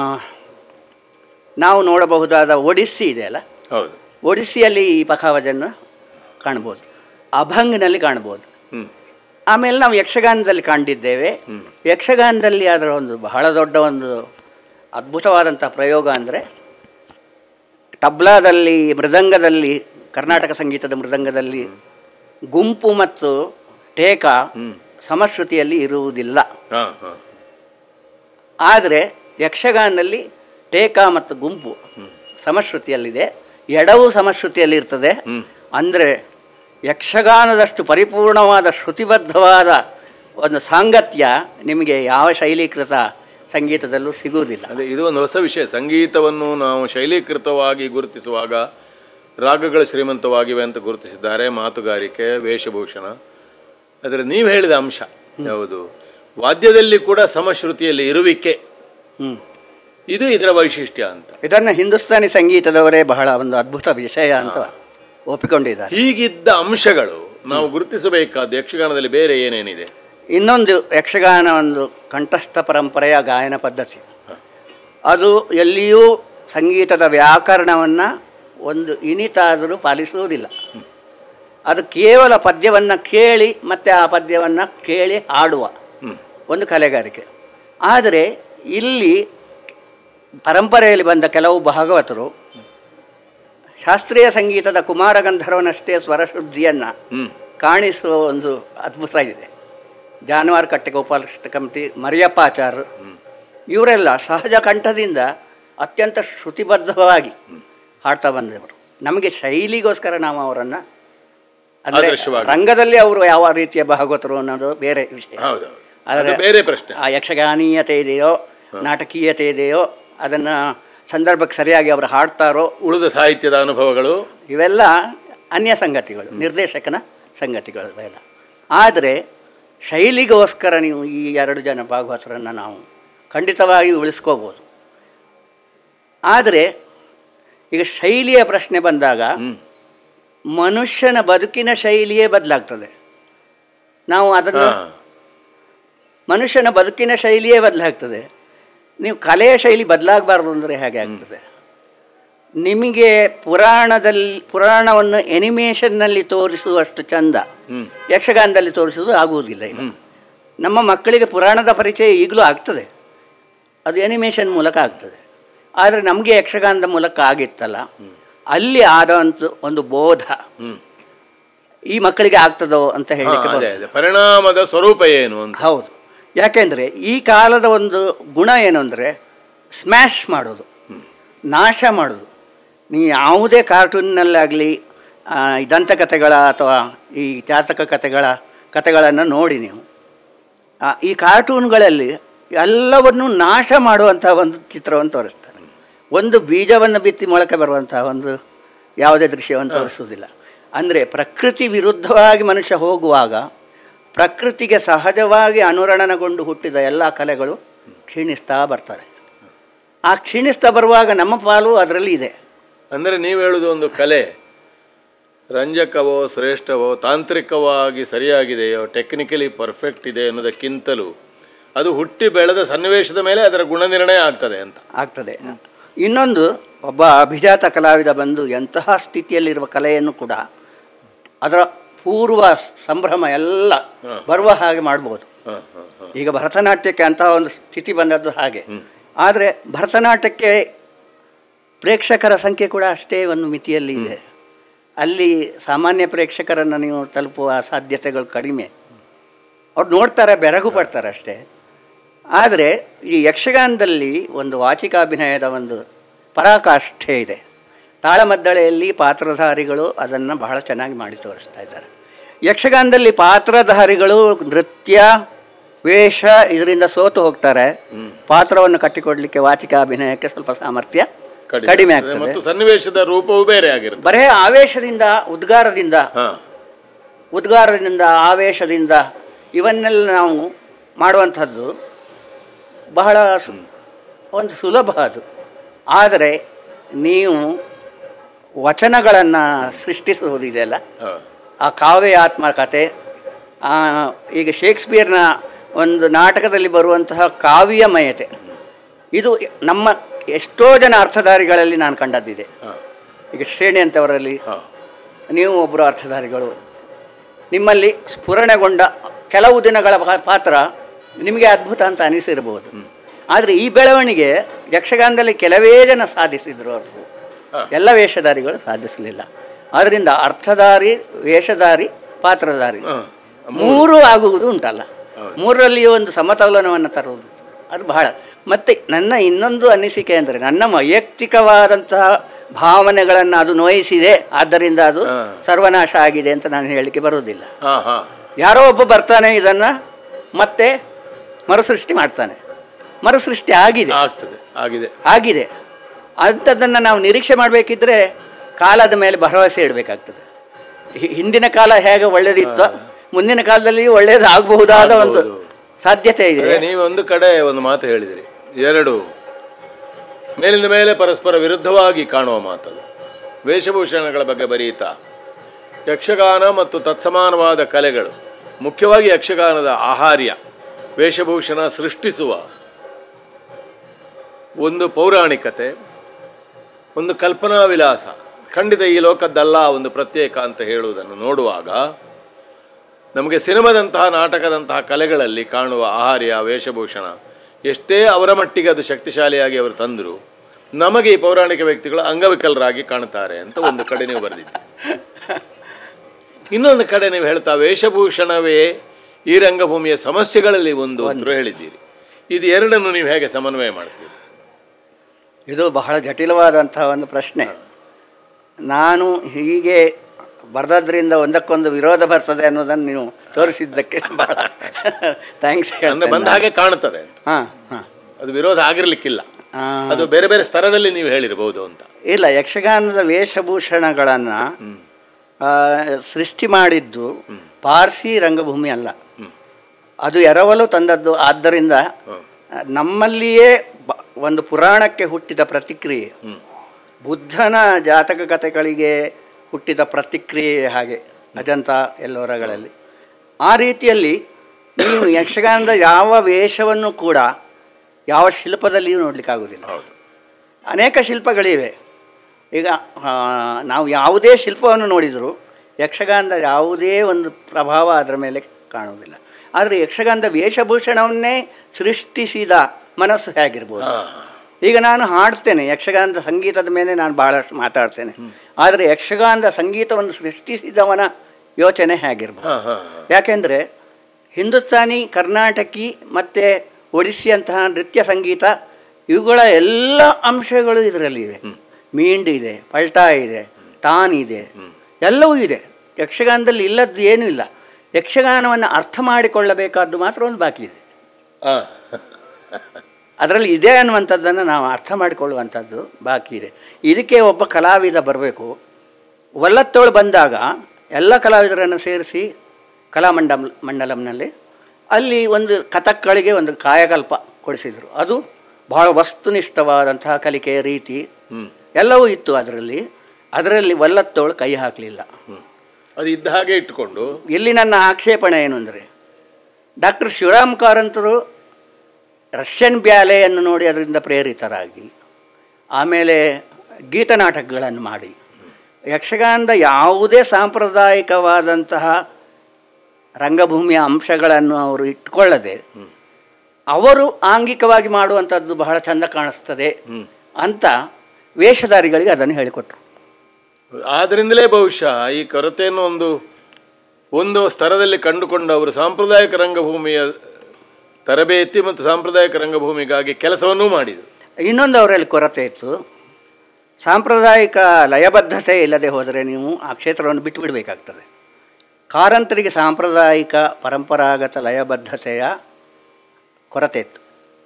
ನಾವು ನೋಡಬಹುದಾದ ಒಡಿಸ್ಸಿ ಇದೆಯಲ್ಲ ಹೌದು ಒಡಿಸ್ಸಿಯಲ್ಲಿ ಈ ಪಖಾವಜನ್ನು ಕಾಣ್ಬೋದು ಅಭಂಗ್ನಲ್ಲಿ ಕಾಣ್ಬೋದು ಹ್ಮ್ ಆಮೇಲೆ ನಾವು ಯಕ್ಷಗಾನದಲ್ಲಿ ಕಂಡಿದ್ದೇವೆ ಯಕ್ಷಗಾನದಲ್ಲಿ ಅದರ ಒಂದು ಬಹಳ ದೊಡ್ಡ ಒಂದು ಅದ್ಭುತವಾದಂಥ ಪ್ರಯೋಗ ಅಂದರೆ ತಬ್ಲಾದಲ್ಲಿ ಮೃದಂಗದಲ್ಲಿ ಕರ್ನಾಟಕ ಸಂಗೀತದ ಮೃದಂಗದಲ್ಲಿ ಗುಂಪು ಮತ್ತು ಟೇಕ ಸಮಶ್ರುತಿಯಲ್ಲಿ ಇರುವುದಿಲ್ಲ ಹಾ ಹಾ ಆದರೆ ಯಕ್ಷಗಾನದಲ್ಲಿ ಟೇಕ ಮತ್ತು ಗುಂಪು ಸಮಶ್ರುತಿಯಲ್ಲಿದೆ ಎಡವು ಸಮಶ್ರುತಿಯಲ್ಲಿ ಇರ್ತದೆ ಅಂದರೆ ಯಕ್ಷಗಾನದಷ್ಟು ಪರಿಪೂರ್ಣವಾದ ಶ್ರುತಿಬದ್ಧವಾದ ಒಂದು ಸಾಂಗತ್ಯ ನಿಮಗೆ ಯಾವ ಶೈಲೀಕೃತ ಸಂಗೀತದಲ್ಲೂ ಸಿಗುವುದಿಲ್ಲ ಅದೇ ಇದು ಒಂದು ಹೊಸ ವಿಷಯ ಸಂಗೀತವನ್ನು ನಾವು ಶೈಲೀಕೃತವಾಗಿ ಗುರುತಿಸುವಾಗ ರಾಗಗಳು ಶ್ರೀಮಂತವಾಗಿವೆ ಅಂತ ಗುರುತಿಸಿದ್ದಾರೆ ಮಾತುಗಾರಿಕೆ ವೇಷಭೂಷಣ ಅದರ ನೀವು ಹೇಳಿದ ಅಂಶ ಯಾವುದು ವಾದ್ಯದಲ್ಲಿ ಕೂಡ ಸಮಶ್ರುತಿಯಲ್ಲಿ ಇರುವಿಕೆ ಹ್ಮ್. ಇದು ಇದರ ವೈಶಿಷ್ಟ್ಯ ಅಂತ ಇದನ್ನು ಹಿಂದೂಸ್ತಾನಿ ಸಂಗೀತದವರೇ ಬಹಳ ಒಂದು ಅದ್ಭುತ ವಿಷಯ ಅಂತ ಒಪ್ಪಿಕೊಂಡಿದ್ದಾರೆ ಹೀಗಿದ್ದ ಅಂಶಗಳು ನಾವು ಗುರುತಿಸಬೇಕಾದ ಯಕ್ಷಗಾನದಲ್ಲಿ ಬೇರೆ ಏನೇನಿದೆ ಇನ್ನೊಂದು ಯಕ್ಷಗಾನ ಒಂದು ಕಂಠಸ್ಥ ಪರಂಪರೆಯ ಗಾಯನ ಪದ್ಧತಿ ಅದು ಎಲ್ಲಿಯೂ ಸಂಗೀತದ ವ್ಯಾಕರಣವನ್ನು ಒಂದು ಇನಿತಾದರೂ ಪಾಲಿಸುವುದಿಲ್ಲ ಅದು ಕೇವಲ ಪದ್ಯವನ್ನು ಕೇಳಿ ಮತ್ತೆ ಆ ಪದ್ಯವನ್ನು ಕೇಳಿ ಹಾಡುವ ಹ್ಮ್. ಒಂದು ಕಲೆಗಾರಿಕೆ ಆದರೆ ಇಲ್ಲಿ ಪರಂಪರೆಯಲ್ಲಿ ಬಂದ ಕೆಲವು ಭಾಗವತರು ಶಾಸ್ತ್ರೀಯ ಸಂಗೀತದ ಕುಮಾರ ಗಂಧರ್ವನಷ್ಟೇ ಸ್ವರಶುದ್ಧಿಯನ್ನು ಹ್ಮ್ ಕಾಣಿಸುವ ಒಂದು ಅದ್ಭುತ ಇದೆ ಜಾನುವಾರು ಕಟ್ಟೆ ಗೋಪಾಲಕೃಷ್ಣ ಕಮಿಟಿ ಮರಿಯಪ್ಪಾಚಾರ್ ಇವರೆಲ್ಲ ಸಹಜ ಕಂಠದಿಂದ ಅತ್ಯಂತ ಶ್ರುತಿಬದ್ಧವಾಗಿ ಹಾಡ್ತಾ ಬಂದವರು ನಮಗೆ ಶೈಲಿಗೋಸ್ಕರ ನಾವು ಅವರನ್ನು ಅಂದರೆ ಆದರ್ಶವಾಗಿ. ರಂಗದಲ್ಲಿ ಅವರು ಯಾವ ರೀತಿಯ ಭಾಗವತರು ಅನ್ನೋದು ಬೇರೆ ವಿಷಯ ಹೌದು ಆದರೆ ಅದು ಬೇರೆ ಪ್ರಶ್ನೆ ಆ ಯಕ್ಷಗಾನೀಯತೆ ಇದೆಯೋ ನಾಟಕೀಯತೆ ಇದೆಯೋ ಅದನ್ನು ಸಂದರ್ಭಕ್ಕೆ ಸರಿಯಾಗಿ ಅವರು ಹಾಡ್ತಾರೋ ಉಳಿದ ಸಾಹಿತ್ಯದ ಅನುಭವಗಳು ಇವೆಲ್ಲ ಅನ್ಯ ಸಂಗತಿಗಳು ನಿರ್ದೇಶಕನ ಸಂಗತಿಗಳು ಇವೆಲ್ಲ ಆದರೆ ಶೈಲಿಗೋಸ್ಕರ ನೀವು ಈ ಎರಡು ಜನ ಭಾಗವತರನ್ನು ನಾವು ಖಂಡಿತವಾಗಿ ಉಳಿಸ್ಕೋಬೋದು ಆದರೆ ಈಗ ಶೈಲಿಯ ಪ್ರಶ್ನೆ ಬಂದಾಗ ಹ್ಮ್ ಮನುಷ್ಯನ ಬದುಕಿನ ಶೈಲಿಯೇ ಬದಲಾಗ್ತದೆ ನಾವು ಅದನ್ನು ಹಾ. ಮನುಷ್ಯನ ಬದುಕಿನ ಶೈಲಿಯೇ ಬದಲಾಗ್ತದೆ ನೀವು ಕಲೆಯ ಶೈಲಿ ಬದಲಾಗಬಾರ್ದು ಅಂದರೆ ಹೇಗೆ ಆಗ್ತದೆ ನಿಮಗೆ ಪುರಾಣದಲ್ಲಿ ಪುರಾಣವನ್ನು ಎನಿಮೇಷನ್ನಲ್ಲಿ ತೋರಿಸುವಷ್ಟು ಚಂದ ಹ್ಮ್ ಯಕ್ಷಗಾನದಲ್ಲಿ ತೋರಿಸುವುದು ಆಗುವುದಿಲ್ಲ ಈಗ ಹ್ಮ್ ನಮ್ಮ ಮಕ್ಕಳಿಗೆ ಪುರಾಣದ ಪರಿಚಯ ಈಗಲೂ ಆಗ್ತದೆ ಅದು ಎನಿಮೇಷನ್ ಮೂಲಕ ಆಗ್ತದೆ ಆದರೆ ನಮಗೆ ಯಕ್ಷಗಾನದ ಮೂಲಕ ಆಗಿತ್ತಲ್ಲ ಅಲ್ಲಿ ಆದಂಥ ಒಂದು ಬೋಧ ಹ್ಮ್ ಈ ಮಕ್ಕಳಿಗೆ ಆಗ್ತದೋ ಅಂತ ಹಾ, ಹೇಳಲಿಕ್ಕೆ ಅದೇ ಅದೇ ಪರಿಣಾಮದ ಸ್ವರೂಪ ಏನು ಅಂತ ಹೌದು ಯಾಕೆಂದರೆ ಈ ಕಾಲದ ಒಂದು ಗುಣ ಏನು ಅಂದರೆ ಸ್ಮ್ಯಾಶ್ ಮಾಡೋದು ನಾಶ ಮಾಡೋದು ನೀವು ಯಾವುದೇ ಕಾರ್ಟೂನ್ನಲ್ಲಾಗಲಿ ಈ ದಂತಕಥೆಗಳ ಅಥವಾ ಈ ಜಾತಕ ಕಥೆಗಳ ಕಥೆಗಳನ್ನು ನೋಡಿ ನೀವು ಆ, ಈ ಕಾರ್ಟೂನ್ಗಳಲ್ಲಿ ಎಲ್ಲವನ್ನು ನಾಶ ಮಾಡುವಂಥ ಒಂದು ಚಿತ್ರವನ್ನು ತೋರಿಸ್ತಾರೆ ಒಂದು ಬೀಜವನ್ನು ಬಿತ್ತಿ ಮೊಳಕೆ ಬರುವಂತಹ ಒಂದು ಯಾವುದೇ ದೃಶ್ಯವನ್ನು ತೋರಿಸುವುದಿಲ್ಲ ಅಂದರೆ ಪ್ರಕೃತಿ ವಿರುದ್ಧವಾಗಿ ಮನುಷ್ಯ ಹೋಗುವಾಗ ಪ್ರಕೃತಿಗೆ ಸಹಜವಾಗಿ ಅನುರಣನಗೊಂಡು ಹುಟ್ಟಿದ ಎಲ್ಲ ಕಲೆಗಳು ಕ್ಷೀಣಿಸ್ತಾ ಬರ್ತಾರೆ ಆ ಕ್ಷೀಣಿಸ್ತಾ ಬರುವಾಗ ನಮ್ಮ ಪಾಲು ಅದರಲ್ಲಿ ಇದೆ ಅಂದರೆ ನೀವು ಹೇಳುದು ಒಂದು ಕಲೆ ರಂಜಕವೋ ಶ್ರೇಷ್ಠವೋ ತಾಂತ್ರಿಕವಾಗಿ ಸರಿಯಾಗಿದೆಯೋ ಟೆಕ್ನಿಕಲಿ ಪರ್ಫೆಕ್ಟ್ ಇದೆ ಅನ್ನೋದಕ್ಕಿಂತಲೂ ಅದು ಹುಟ್ಟಿ ಬೆಳೆದ ಸನ್ನಿವೇಶದ ಮೇಲೆ ಅದರ ಗುಣನಿರ್ಣಯ ಆಗ್ತದೆ ಅಂತ ಆಗ್ತದೆ ಇನ್ನೊಂದು ಒಬ್ಬ ಅಭಿಜಾತ ಕಲಾವಿದ ಬಂದು ಎಂತಹ ಸ್ಥಿತಿಯಲ್ಲಿರುವ ಕಲೆಯನ್ನು ಕೂಡ ಅದರ ಪೂರ್ವ ಸಂಭ್ರಮ ಎಲ್ಲ ಬರುವ ಹಾಗೆ ಮಾಡ್ಬೋದು ಹಾಂ ಹಾಂ ಹಾಂ ಈಗ ಭರತನಾಟ್ಯಕ್ಕೆ ಅಂತಹ ಒಂದು ಸ್ಥಿತಿ ಬಂದದ್ದು ಹಾಗೆ ಆದರೆ ಭರತನಾಟ್ಯಕ್ಕೆ ಪ್ರೇಕ್ಷಕರ ಸಂಖ್ಯೆ ಕೂಡ ಅಷ್ಟೇ ಒಂದು ಮಿತಿಯಲ್ಲಿ ಇದೆ ಅಲ್ಲಿ ಸಾಮಾನ್ಯ ಪ್ರೇಕ್ಷಕರನ್ನು ನೀವು ತಲುಪುವ ಸಾಧ್ಯತೆಗಳು ಕಡಿಮೆ ಅವ್ರು ನೋಡ್ತಾರೆ ಬೆರಗು ಪಡ್ತಾರೆ ಅಷ್ಟೇ ಆದರೆ ಈ ಯಕ್ಷಗಾನದಲ್ಲಿ ಒಂದು ವಾಚಿಕಾಭಿನಯದ ಒಂದು ಪರಾಕಾಷ್ಠೆ ಇದೆ ತಾಳಮದ್ದಳೆಯಲ್ಲಿ ಪಾತ್ರಧಾರಿಗಳು ಅದನ್ನು ಬಹಳ ಚೆನ್ನಾಗಿ ಮಾಡಿ ತೋರಿಸ್ತಾ ಇದ್ದಾರೆ ಯಕ್ಷಗಾನದಲ್ಲಿ ಪಾತ್ರಧಾರಿಗಳು ನೃತ್ಯ ವೇಷ ಇದರಿಂದ ಸೋತು ಹೋಗ್ತಾರೆ ಪಾತ್ರವನ್ನು ಕಟ್ಟಿಕೊಡ್ಲಿಕ್ಕೆ ವಾಚಿಕಾಭಿನಯಕ್ಕೆ ಸ್ವಲ್ಪ ಸಾಮರ್ಥ್ಯ ಕಡಿಮೆ ಆಗ್ತದೆ ಮತ್ತು ಸನ್ನಿವೇಶದ ರೂಪವು ಬೇರೆ ಆಗಿರುತ್ತೆ ಬರೇ ಆವೇಶದಿಂದ ಉದ್ಗಾರದಿಂದ ಹಾ ಉದ್ಗಾರದಿಂದ ಆವೇಶದಿಂದ ಇವನ್ನೆಲ್ಲ ನಾವು ಮಾಡುವಂಥದ್ದು ಬಹಳ ಸು- ಒಂದು ಸುಲಭ ಅದು ಆದರೆ ನೀವು ವಚನಗಳನ್ನು ಸೃಷ್ಟಿಸುವುದಿದೆಯಲ್ಲ ಹಾ ಆ ಕಾವ್ಯಾತ್ಮಕತೆ ಆ, ಈಗ ಶೇಕ್ಸ್ಪಿಯರ್ನ ಒಂದು ನಾಟಕದಲ್ಲಿ ಬರುವಂತಹ ಕಾವ್ಯಮಯತೆ ಇದು ನಮ್ಮ ಎಷ್ಟೋ ಜನ ಅರ್ಥಧಾರಿಗಳಲ್ಲಿ ನಾನು ಕಂಡದ್ದಿದೆ ಹಾ ಈಗ ಶ್ರೇಣಿ ಅಂತವರಲ್ಲಿ ಹಾ ನೀವು ಒಬ್ಬರು ಅರ್ಥಧಾರಿಗಳು ನಿಮ್ಮಲ್ಲಿ ಸ್ಫುರಣೆಗೊಂಡ ಕೆಲವು ದಿನಗಳ ಪಾ- ಪಾತ್ರ ನಿಮಗೆ ಅದ್ಭುತ ಅಂತ ಅನಿಸಿರ್ಬೋದು ಆದರೆ ಈ ಬೆಳವಣಿಗೆ ಯಕ್ಷಗಾನದಲ್ಲಿ ಕೆಲವೇ ಜನ ಸಾಧಿಸಿದ್ರು ಅವರು ಹಾ. ಎಲ್ಲ ವೇಷಧಾರಿಗಳು ಸಾಧಿಸಲಿಲ್ಲ ಆದ್ದರಿಂದ ಅರ್ಥಧಾರಿ ವೇಷಧಾರಿ ಪಾತ್ರಧಾರಿ ಹಾ. ಮೂರು ಆಗುವುದು ಉಂಟಲ್ಲ ಮೂರರಲ್ಲಿ ಒಂದು ಸಮತೋಲನವನ್ನು ತರುವುದು ಅದು ಬಹಳ ಮತ್ತೆ ನನ್ನ ಇನ್ನೊಂದು ಅನಿಸಿಕೆ ಅಂದರೆ ನನ್ನ ವೈಯಕ್ತಿಕವಾದಂತಹ ಭಾವನೆಗಳನ್ನು ಅದು ನೋಯಿಸಿದೆ ಆದ್ದರಿಂದ ಅದು ಹಾ. ಸರ್ವನಾಶ ಆಗಿದೆ ಅಂತ ನಾನು ಹೇಳಲಿಕ್ಕೆ ಬರುವುದಿಲ್ಲ ಹಾ ಹಾ ಯಾರೋ ಒಬ್ಬ ಬರ್ತಾನೆ ಇದನ್ನು ಮತ್ತೆ ಮರುಸೃಷ್ಟಿ ಮಾಡ್ತಾನೆ ಮರುಸೃಷ್ಟಿ ಆಗಿದೆ ಆಗ್ತದೆ ಆಗಿದೆ ಆಗಿದೆ ಅಂಥದ್ದನ್ನು ನಾವು ನಿರೀಕ್ಷೆ ಮಾಡಬೇಕಿದ್ರೆ ಕಾಲದ ಮೇಲೆ ಭರವಸೆ ಇಡಬೇಕಾಗ್ತದೆ ಹಿ- ಹಿಂದಿನ ಕಾಲ ಹೇಗೆ ಒಳ್ಳೆದಿತ್ತೋ ಮುಂದಿನ ಕಾಲದಲ್ಲಿ ಒಳ್ಳೆಯದು ಆಗಬಹುದಾದ ಒಂದು ಆಗ್ಬೋದು. ಸಾಧ್ಯತೆ ಇದೆ ಅದೇ ನೀವು ಒಂದು ಕಡೆ ಒಂದು ಮಾತು ಹೇಳಿದಿರಿ ಎರಡು ಮೇಲಿಂದ ಮೇಲೆ ಪರಸ್ಪರ ವಿರುದ್ಧವಾಗಿ ಕಾಣುವ ಮಾತದು ವೇಷಭೂಷಣಗಳ ಬಗ್ಗೆ ಬರೀತಾ ಯಕ್ಷಗಾನ ಮತ್ತು ತತ್ಸಮಾನವಾದ ಕಲೆಗಳು ಮುಖ್ಯವಾಗಿ ಯಕ್ಷಗಾನದ ಆಹಾರ್ಯ ವೇಷಭೂಷಣ ಸೃಷ್ಟಿಸುವ ಒಂದು ಪೌರಾಣಿಕತೆ ಒಂದು ಕಲ್ಪನಾ ವಿಲಾಸ ಖಂಡಿತ ಈ ಲೋಕದ್ದಲ್ಲ ಒಂದು ಪ್ರತ್ಯೇಕ ಅಂತ ಹೇಳುವುದನ್ನು ನೋಡುವಾಗ ನಮಗೆ ಸಿನಿಮಾದಂತಹ ನಾಟಕದಂತಹ ಕಲೆಗಳಲ್ಲಿ ಕಾಣುವ ಆಹಾರ್ಯ ವೇಷಭೂಷಣ ಎಷ್ಟೇ ಅವರ ಮಟ್ಟಿಗೆ ಅದು ಶಕ್ತಿಶಾಲಿಯಾಗಿ ಅವರು ತಂದರು ನಮಗೆ ಈ ಪೌರಾಣಿಕ ವ್ಯಕ್ತಿಗಳು ಅಂಗವಿಕಲರಾಗಿ ಕಾಣುತ್ತಾರೆ ಅಂತ ಒಂದು ಕಡೆ ನೀವು ಬರೆದಿದ್ದೀರಿ ಇನ್ನೊಂದು ಕಡೆ ನೀವು ಹೇಳ್ತಾ ವೇಷಭೂಷಣವೇ ಈ ರಂಗಭೂಮಿಯ ಸಮಸ್ಯೆಗಳಲ್ಲಿ ಒಂದು ಅಂತ ಹೇಳಿದ್ದೀರಿ ಇದು ಎರಡನ್ನು ನೀವು ಹೇಗೆ ಸಮನ್ವಯ ಮಾಡ್ತೀರಿ ಇದು ಬಹಳ ಜಟಿಲವಾದಂತಹ ಒಂದು ಪ್ರಶ್ನೆ ನಾನು ಹೀಗೆ ಬರೆದದ್ರಿಂದ ಒಂದಕ್ಕೊಂದು ವಿರೋಧ ಬರ್ತದೆ ಅನ್ನೋದನ್ನು ನೀವು ತೋರಿಸಿದ್ದಕ್ಕೆ ಬಹಳ ಥ್ಯಾಂಕ್ಸ್ ಅಂದ್ರೆ ಬಂದ ಹಾಗೆ ಕಾಣುತ್ತದೆ ಅಂತ ಹಾಂ ಹಾಂ ಅದು ವಿರೋಧ ಆಗಿರ್ಲಿಕ್ಕಿಲ್ಲ ಆ, ಅದು ಬೇರೆ ಬೇರೆ ಸ್ತರದಲ್ಲಿ ನೀವು ಹೇಳಿರಬಹುದು ಅಂತ ಇಲ್ಲ ಯಕ್ಷಗಾನದ ವೇಷಭೂಷಣಗಳನ್ನು ಹ್ಮ್ ಆ, ಸೃಷ್ಟಿ ಮಾಡಿದ್ದು ಪಾರ್ಸಿ ರಂಗಭೂಮಿ ಅಲ್ಲ ಹ್ಮ್ ಅದು ಎರವಲು ತಂದದ್ದು ಆದ್ದರಿಂದ ಹ್ಮ್. ಆ, ನಮ್ಮಲ್ಲಿಯೇ ಬ- ಒಂದು ಪುರಾಣಕ್ಕೆ ಹುಟ್ಟಿದ ಪ್ರತಿಕ್ರಿಯೆ ಹ್ಮ್ ಬುದ್ಧನ ಜಾತಕ ಕಥೆಗಳಿಗೆ ಹುಟ್ಟಿದ ಪ್ರತಿಕ್ರಿಯೆ ಹಾಗೆ ಅಜಂತ ಎಲ್ಲೋರಗಳಲ್ಲಿ ಆ ರೀತಿಯಲ್ಲಿ ನೀವು ಯಕ್ಷಗಾನದ ಯಾವ ವೇಷವನ್ನು ಕೂಡ ಯಾವ ಶಿಲ್ಪದಲ್ಲಿಯೂ ನೋಡಲಿಕ್ಕಾಗೋದಿಲ್ಲ ಹೌದು ಅನೇಕ ಶಿಲ್ಪಗಳಿವೆ ಈಗ ಆ, ನಾವು ಯಾವುದೇ ಶಿಲ್ಪವನ್ನು ನೋಡಿದರೂ ಯಕ್ಷಗಾನದ ಯಾವುದೇ ಒಂದು ಪ್ರಭಾವ ಅದರ ಮೇಲೆ ಕಾಣುವುದಿಲ್ಲ ಆದರೆ ಯಕ್ಷಗಾನದ ವೇಷಭೂಷಣವನ್ನೇ ಸೃಷ್ಟಿಸಿದ ಮನಸ್ಸು ಹೇಗಿರ್ಬೋದು ಹಾ ಈಗ ನಾನು ಹಾಡ್ತೇನೆ ಯಕ್ಷಗಾನದ ಸಂಗೀತದ ಮೇಲೆ ನಾನು ಬಹಳಷ್ಟು ಮಾತಾಡ್ತೇನೆ ಆದರೆ ಯಕ್ಷಗಾನದ ಸಂಗೀತವನ್ನು ಸೃಷ್ಟಿಸಿದವನ ಯೋಚನೆ ಹೇಗಿರ್ಬೋದು ಹಾ ಹಾ ಹಾ. ಯಾಕೆಂದರೆ ಹಿಂದೂಸ್ತಾನಿ ಕರ್ನಾಟಕಿ ಮತ್ತು ಒಡಿಸ್ಸಿಯಂತಹ ನೃತ್ಯ ಸಂಗೀತ ಇವುಗಳ ಎಲ್ಲ ಅಂಶಗಳು ಇದರಲ್ಲಿವೆ ಮೀಂಡ್ ಇದೆ ಪಲ್ಟಾ ಇದೆ ತಾನ್ ಇದೆ ಎಲ್ಲವೂ ಇದೆ ಯಕ್ಷಗಾನದಲ್ಲಿ ಇಲ್ಲದ್ದು ಏನೂ ಇಲ್ಲ ಯಕ್ಷಗಾನವನ್ನು ಅರ್ಥ ಮಾಡಿಕೊಳ್ಳಬೇಕಾದ್ದು ಮಾತ್ರ ಒಂದು ಬಾಕಿ ಇದೆ ಹಾ. ಅದರಲ್ಲಿ ಇದೆ ಅನ್ನುವಂಥದ್ದನ್ನು ನಾವು ಅರ್ಥ ಮಾಡಿಕೊಳ್ಳುವಂಥದ್ದು ಬಾಕಿ ಇದೆ ಇದಕ್ಕೆ ಒಬ್ಬ ಕಲಾವಿದ ಬರಬೇಕು ವಲ್ಲತ್ತೋಳು ಬಂದಾಗ ಎಲ್ಲ ಕಲಾವಿದರನ್ನು ಸೇರಿಸಿ ಕಲಾಮಂಡಲ ಮಂಡಲಂನಲ್ಲಿ ಅಲ್ಲಿ ಒಂದು ಕಥಕ್ಕಳಿಗೆ ಒಂದು ಕಾಯಕಲ್ಪ ಕೊಡಿಸಿದರು ಅದು ಬಹಳ ವಸ್ತುನಿಷ್ಠವಾದಂತಹ ಕಲಿಕೆಯ ರೀತಿ ಹ್ಮ್ ಎಲ್ಲವೂ ಇತ್ತು ಅದರಲ್ಲಿ ಅದರಲ್ಲಿ ವಲ್ಲತ್ತೋಳು ಕೈ ಹಾಕಲಿಲ್ಲ ಹ್ಮ್ ಅದು ಇದ್ದ ಹಾಗೆ ಇಟ್ಟುಕೊಂಡು ಇಲ್ಲಿ ನನ್ನ ಆಕ್ಷೇಪಣೆ ಏನು ಅಂದರೆ ಡಾಕ್ಟರ್ ಶಿವರಾಮ್ ಕಾರಂತರು ರಷ್ಯನ್ ಬ್ಯಾಲೆಯನ್ನು ನೋಡಿ ಅದರಿಂದ ಪ್ರೇರಿತರಾಗಿ ಆಮೇಲೆ ಗೀತನಾಟಕಗಳನ್ನು ಮಾಡಿ ಯಕ್ಷಗಾನದ ಯಾವುದೇ ಸಾಂಪ್ರದಾಯಿಕವಾದಂತಹ ರಂಗಭೂಮಿಯ ಅಂಶಗಳನ್ನು ಅವರು ಇಟ್ಕೊಳ್ಳದೆ ಅವರು ಆಂಗಿಕವಾಗಿ ಮಾಡುವಂಥದ್ದು ಬಹಳ ಚಂದ ಕಾಣಿಸ್ತದೆ ಹ್ಮ್ ಅಂತ ವೇಷಧಾರಿಗಳಿಗೆ ಅದನ್ನು ಹೇಳಿಕೊಟ್ರು ಆದ್ರಿಂದಲೇ ಬಹುಶಃ ಈ ಕೊರತೆಯನ್ನು ಒಂದು ಒಂದು ಸ್ತರದಲ್ಲಿ ಕಂಡುಕೊಂಡು ಅವರು ಸಾಂಪ್ರದಾಯಿಕ ರಂಗಭೂಮಿಯ ತರಬೇತಿ ಮತ್ತು ಸಾಂಪ್ರದಾಯಿಕ ರಂಗಭೂಮಿಗಾಗಿ ಕೆಲಸವನ್ನೂ ಮಾಡಿದರು ಇನ್ನೊಂದು ಅವರಲ್ಲಿ ಕೊರತೆ ಇತ್ತು ಸಾಂಪ್ರದಾಯಿಕ ಲಯಬದ್ಧತೆ ಇಲ್ಲದೆ ಹೋದರೆ ನೀವು ಆ ಕ್ಷೇತ್ರವನ್ನು ಬಿಟ್ಟು ಬಿಡಬೇಕಾಗ್ತದೆ ಕಾರಂತರಿಗೆ ಸಾಂಪ್ರದಾಯಿಕ ಪರಂಪರಾಗತ ಲಯಬದ್ಧತೆಯ ಕೊರತೆ ಇತ್ತು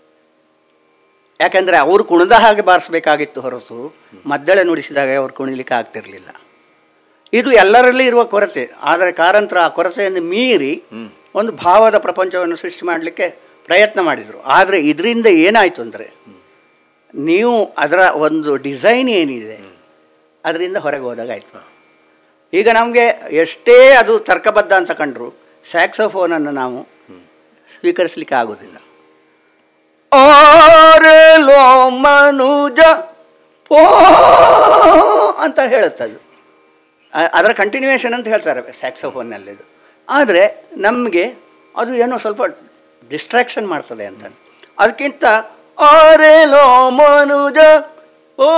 ಯಾಕೆಂದರೆ ಅವರು ಕುಣಿದ ಹಾಗೆ ಬಾರಿಸಬೇಕಾಗಿತ್ತು ಹೊರತು ಮದ್ದಳೆ ನುಡಿಸಿದಾಗ ಅವರು ಕುಣಿಲಿಕ್ಕೆ ಆಗ್ತಿರಲಿಲ್ಲ ಇದು ಎಲ್ಲರಲ್ಲಿ ಇರುವ ಕೊರತೆ ಆದರೆ ಕಾರಂತರ ಆ ಕೊರತೆಯನ್ನು ಮೀರಿ ಹ್ಮ್ ಒಂದು ಭಾವದ ಪ್ರಪಂಚವನ್ನು ಸೃಷ್ಟಿ ಮಾಡಲಿಕ್ಕೆ ಪ್ರಯತ್ನ ಮಾಡಿದರು ಆದರೆ ಇದರಿಂದ ಏನಾಯಿತು ಅಂದರೆ ನೀವು ಅದರ ಒಂದು ಡಿಸೈನ್ ಏನಿದೆ ಅದರಿಂದ ಹೊರಗೆ ಹೋದಾಗ ಆಯಿತು ಈಗ ನಮಗೆ ಎಷ್ಟೇ ಅದು ತರ್ಕಬದ್ಧ ಅಂತ ಕಂಡ್ರು ಸ್ಯಾಕ್ಸೋಫೋನನ್ನು ನಾವು ಸ್ವೀಕರಿಸಲಿಕ್ಕೆ ಆಗೋದಿಲ್ಲ ಆರೆಲೋ ಮನುಜ ಪೋ ಅಂತ ಹೇಳುತ್ತದು ಅ- ಅದರ ಕಂಟಿನ್ಯೂಯೇಷನ್ ಅಂತ ಹೇಳ್ತಾರೆ ಸ್ಯಾಕ್ಸೋಫೋನ್ನಲ್ಲಿದು ಆದರೆ ನಮಗೆ ಅದು ಏನೋ ಸ್ವಲ್ಪ ಡಿಸ್ಟ್ರಾಕ್ಷನ್ ಮಾಡ್ತದೆ ಅಂತ ಅದಕ್ಕಿಂತ ಆರೇಲೋ ಮನುಜ ಓ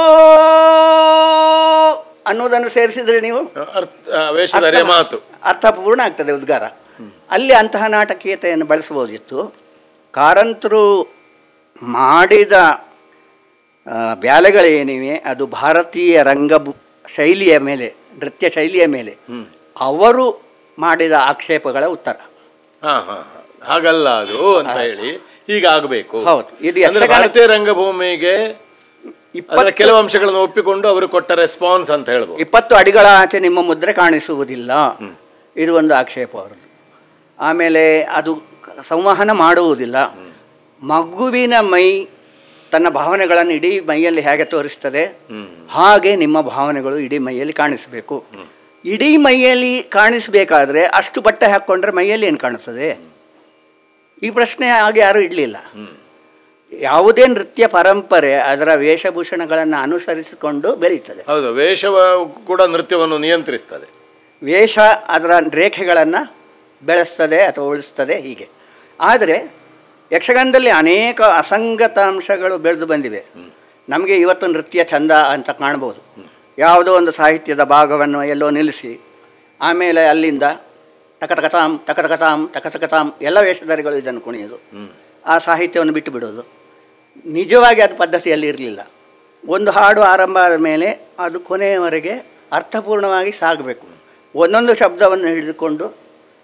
ಅನ್ನೋದನ್ನು ಸೇರಿಸಿದ್ರೆ ನೀವು ಅರ್ಥ ಆ, ವೇಷಧಾರಿಯ ಮಾತು ಅರ್ಥಪೂರ್ಣ ಆಗ್ತದೆ ಉದ್ಗಾರ ಅಲ್ಲಿ ಅಂತಹ ನಾಟಕೀಯತೆಯನ್ನು ಬಳಸಬಹುದಿತ್ತು ಕಾರಂತರು ಮಾಡಿದ ಆ, ಬ್ಯಾಲೆಗಳೇನಿವೆ ಅದು ಭಾರತೀಯ ರಂಗ ಶೈಲಿಯ ಮೇಲೆ ನೃತ್ಯ ಶೈಲಿಯ ಮೇಲೆ ಹ್ಮ್ ಅವರು ಮಾಡಿದ ಆಕ್ಷೇಪಗಳ ಉತ್ತರ ಹಾ ಹಾ ಹಾ. ಹಾಗಲ್ಲ ಅದು ಅಂತ ಹೇಳಿ ಹೀಗಾಗಬೇಕು ಹೌದು. ಇದು ಅಂದ್ರೆ ಯಕ್ಷಗಾನ- ಭಾರತೀಯ ರಂಗಭೂಮಿಗೆ ಅದರ ಇಪ್ಪತ್ತು ಕೆಲವು ಅಂಶಗಳನ್ನು ಒಪ್ಪಿಕೊಂಡು ಅವರು ಕೊಟ್ಟ ರೆಸ್ಪಾನ್ಸ್ ಅಂತ ಹೇಳ್ಬೋದು ಇಪ್ಪತ್ತು ಅಡಿಗಳ ಆಚೆ ನಿಮ್ಮ ಮುದ್ರೆ ಕಾಣಿಸುವುದಿಲ್ಲ ಇದು ಒಂದು ಆಕ್ಷೇಪ ಅವರದ್ದು ಆಮೇಲೆ ಅದು ಕ- ಸಂವಹನ ಮಾಡುವುದಿಲ್ಲ ಮಗುವಿನ ಮೈ ತನ್ನ ಭಾವನೆಗಳನ್ನು ಇಡೀ ಮೈಯಲ್ಲಿ ಹೇಗೆ ತೋರಿಸ್ತದೆ ಹ್ಮ್ ಹಾಗೆ ನಿಮ್ಮ ಭಾವನೆಗಳು ಇಡೀ ಮೈಯಲ್ಲಿ ಕಾಣಿಸಬೇಕು ಇಡೀ ಮೈಯಲ್ಲಿ ಕಾಣಿಸಬೇಕಾದ್ರೆ ಅಷ್ಟು ಬಟ್ಟೆ ಹಾಕ್ಕೊಂಡ್ರೆ ಮೈಯಲ್ಲಿ ಏನು ಕಾಣಿಸ್ತದೆ ಈ ಪ್ರಶ್ನೆ ಹಾಗೆ ಯಾರೂ ಇಡಲಿಲ್ಲ ಹ್ಮ್ ಯಾವುದೇ ನೃತ್ಯ ಪರಂಪರೆ ಅದರ ವೇಷಭೂಷಣಗಳನ್ನು ಅನುಸರಿಸಿಕೊಂಡು ಬೆಳೀತದೆ ಹೌದು ವೇಷವ ಕೂಡ ನೃತ್ಯವನ್ನು ನಿಯಂತ್ರಿಸ್ತದೆ ವೇಷ ಅದರ ರೇಖೆಗಳನ್ನು ಬೆಳೆಸ್ತದೆ ಅಥವಾ ಉಳಿಸ್ತದೆ ಹೀಗೆ ಆದರೆ ಯಕ್ಷಗಾನದಲ್ಲಿ ಅನೇಕ ಅಸಂಗತಾಂಶಗಳು ಬೆಳೆದು ಬಂದಿವೆ ನಮಗೆ ಇವತ್ತು ನೃತ್ಯ ಚಂದ ಅಂತ ಕಾಣ್ಬೋದು ಯಾವುದೋ ಒಂದು ಸಾಹಿತ್ಯದ ಭಾಗವನ್ನು ಎಲ್ಲೋ ನಿಲ್ಲಿಸಿ ಆಮೇಲೆ ಅಲ್ಲಿಂದ ತಕತಕತಾಂ ತಕತಕತಾಂ ತಕತಕತಾಂ ಎಲ್ಲ ವೇಷಧಾರಿಗಳು ಇದನ್ನು ಕುಣಿಯೋದು ಹ್ಮ್ ಆ ಸಾಹಿತ್ಯವನ್ನು ಬಿಟ್ಟು ಬಿಡೋದು ನಿಜವಾಗಿ ಅದು ಪದ್ಧತಿಯಲ್ಲಿ ಇರಲಿಲ್ಲ ಒಂದು ಹಾಡು ಆರಂಭ ಆದ ಮೇಲೆ ಅದು ಕೊನೆಯವರೆಗೆ ಅರ್ಥಪೂರ್ಣವಾಗಿ ಸಾಗಬೇಕು ಒಂದೊಂದು ಶಬ್ದವನ್ನು ಹಿಡಿದುಕೊಂಡು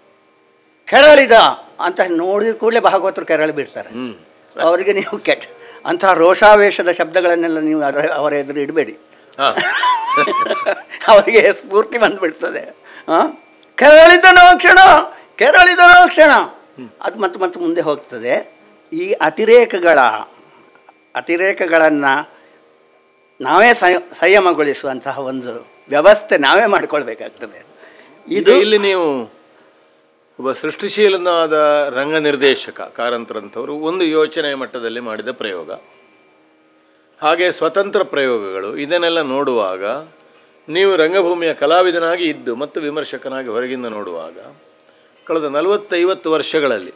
ಕೆರಳಿದ ಅಂತ ನೋಡಿದ ಕೂಡಲೇ ಭಾಗವತರು ಕೆರಳಿ ಬಿಡ್ತಾರೆ ಹ್ಮ್ ಅವರಿಗೆ ನೀವು ಕೆಟ್ಟ ಅಂತಹ ರೋಷಾವೇಶದ ಶಬ್ದಗಳನ್ನೆಲ್ಲ ನೀವು ಅದರ ಅವರ ಎದುರು ಇಡಬೇಡಿ ಹಾಂ ಅವರಿಗೆ ಸ್ಫೂರ್ತಿ ಬಂದ್ಬಿಡ್ತದೆ ಆ? ಕೆರಳಿದನೋ ಕ್ಷಣ ಕೆರಳಿದನೋ ಕ್ಷಣ ಅದು ಮತ್ತೆ ಮತ್ತೆ ಮುಂದೆ ಹೋಗ್ತದೆ ಈ ಅತಿರೇಕಗಳ ಅತಿರೇಕಗಳನ್ನು ನಾವೇ ಸಂಯ ಸಂಯಮಗೊಳಿಸುವಂತಹ ಒಂದು ವ್ಯವಸ್ಥೆ ನಾವೇ ಮಾಡಿಕೊಳ್ಬೇಕಾಗ್ತದೆ ಇದು ಇಲ್ಲಿ ನೀವು ಒಬ್ಬ ಸೃಷ್ಟಿಶೀಲನಾದ ರಂಗ ನಿರ್ದೇಶಕ ಕಾರಂತರಂಥವರು ಒಂದು ಯೋಚನೆಯ ಮಟ್ಟದಲ್ಲಿ ಮಾಡಿದ ಪ್ರಯೋಗ ಹಾಗೆ ಸ್ವತಂತ್ರ ಪ್ರಯೋಗಗಳು ಇದನ್ನೆಲ್ಲ ನೋಡುವಾಗ ನೀವು ರಂಗಭೂಮಿಯ ಕಲಾವಿದನಾಗಿ ಇದ್ದು ಮತ್ತು ವಿಮರ್ಶಕನಾಗಿ ಹೊರಗಿಂದ ನೋಡುವಾಗ ಕಳೆದ ನಲವತ್ತೈವತ್ತು ವರ್ಷಗಳಲ್ಲಿ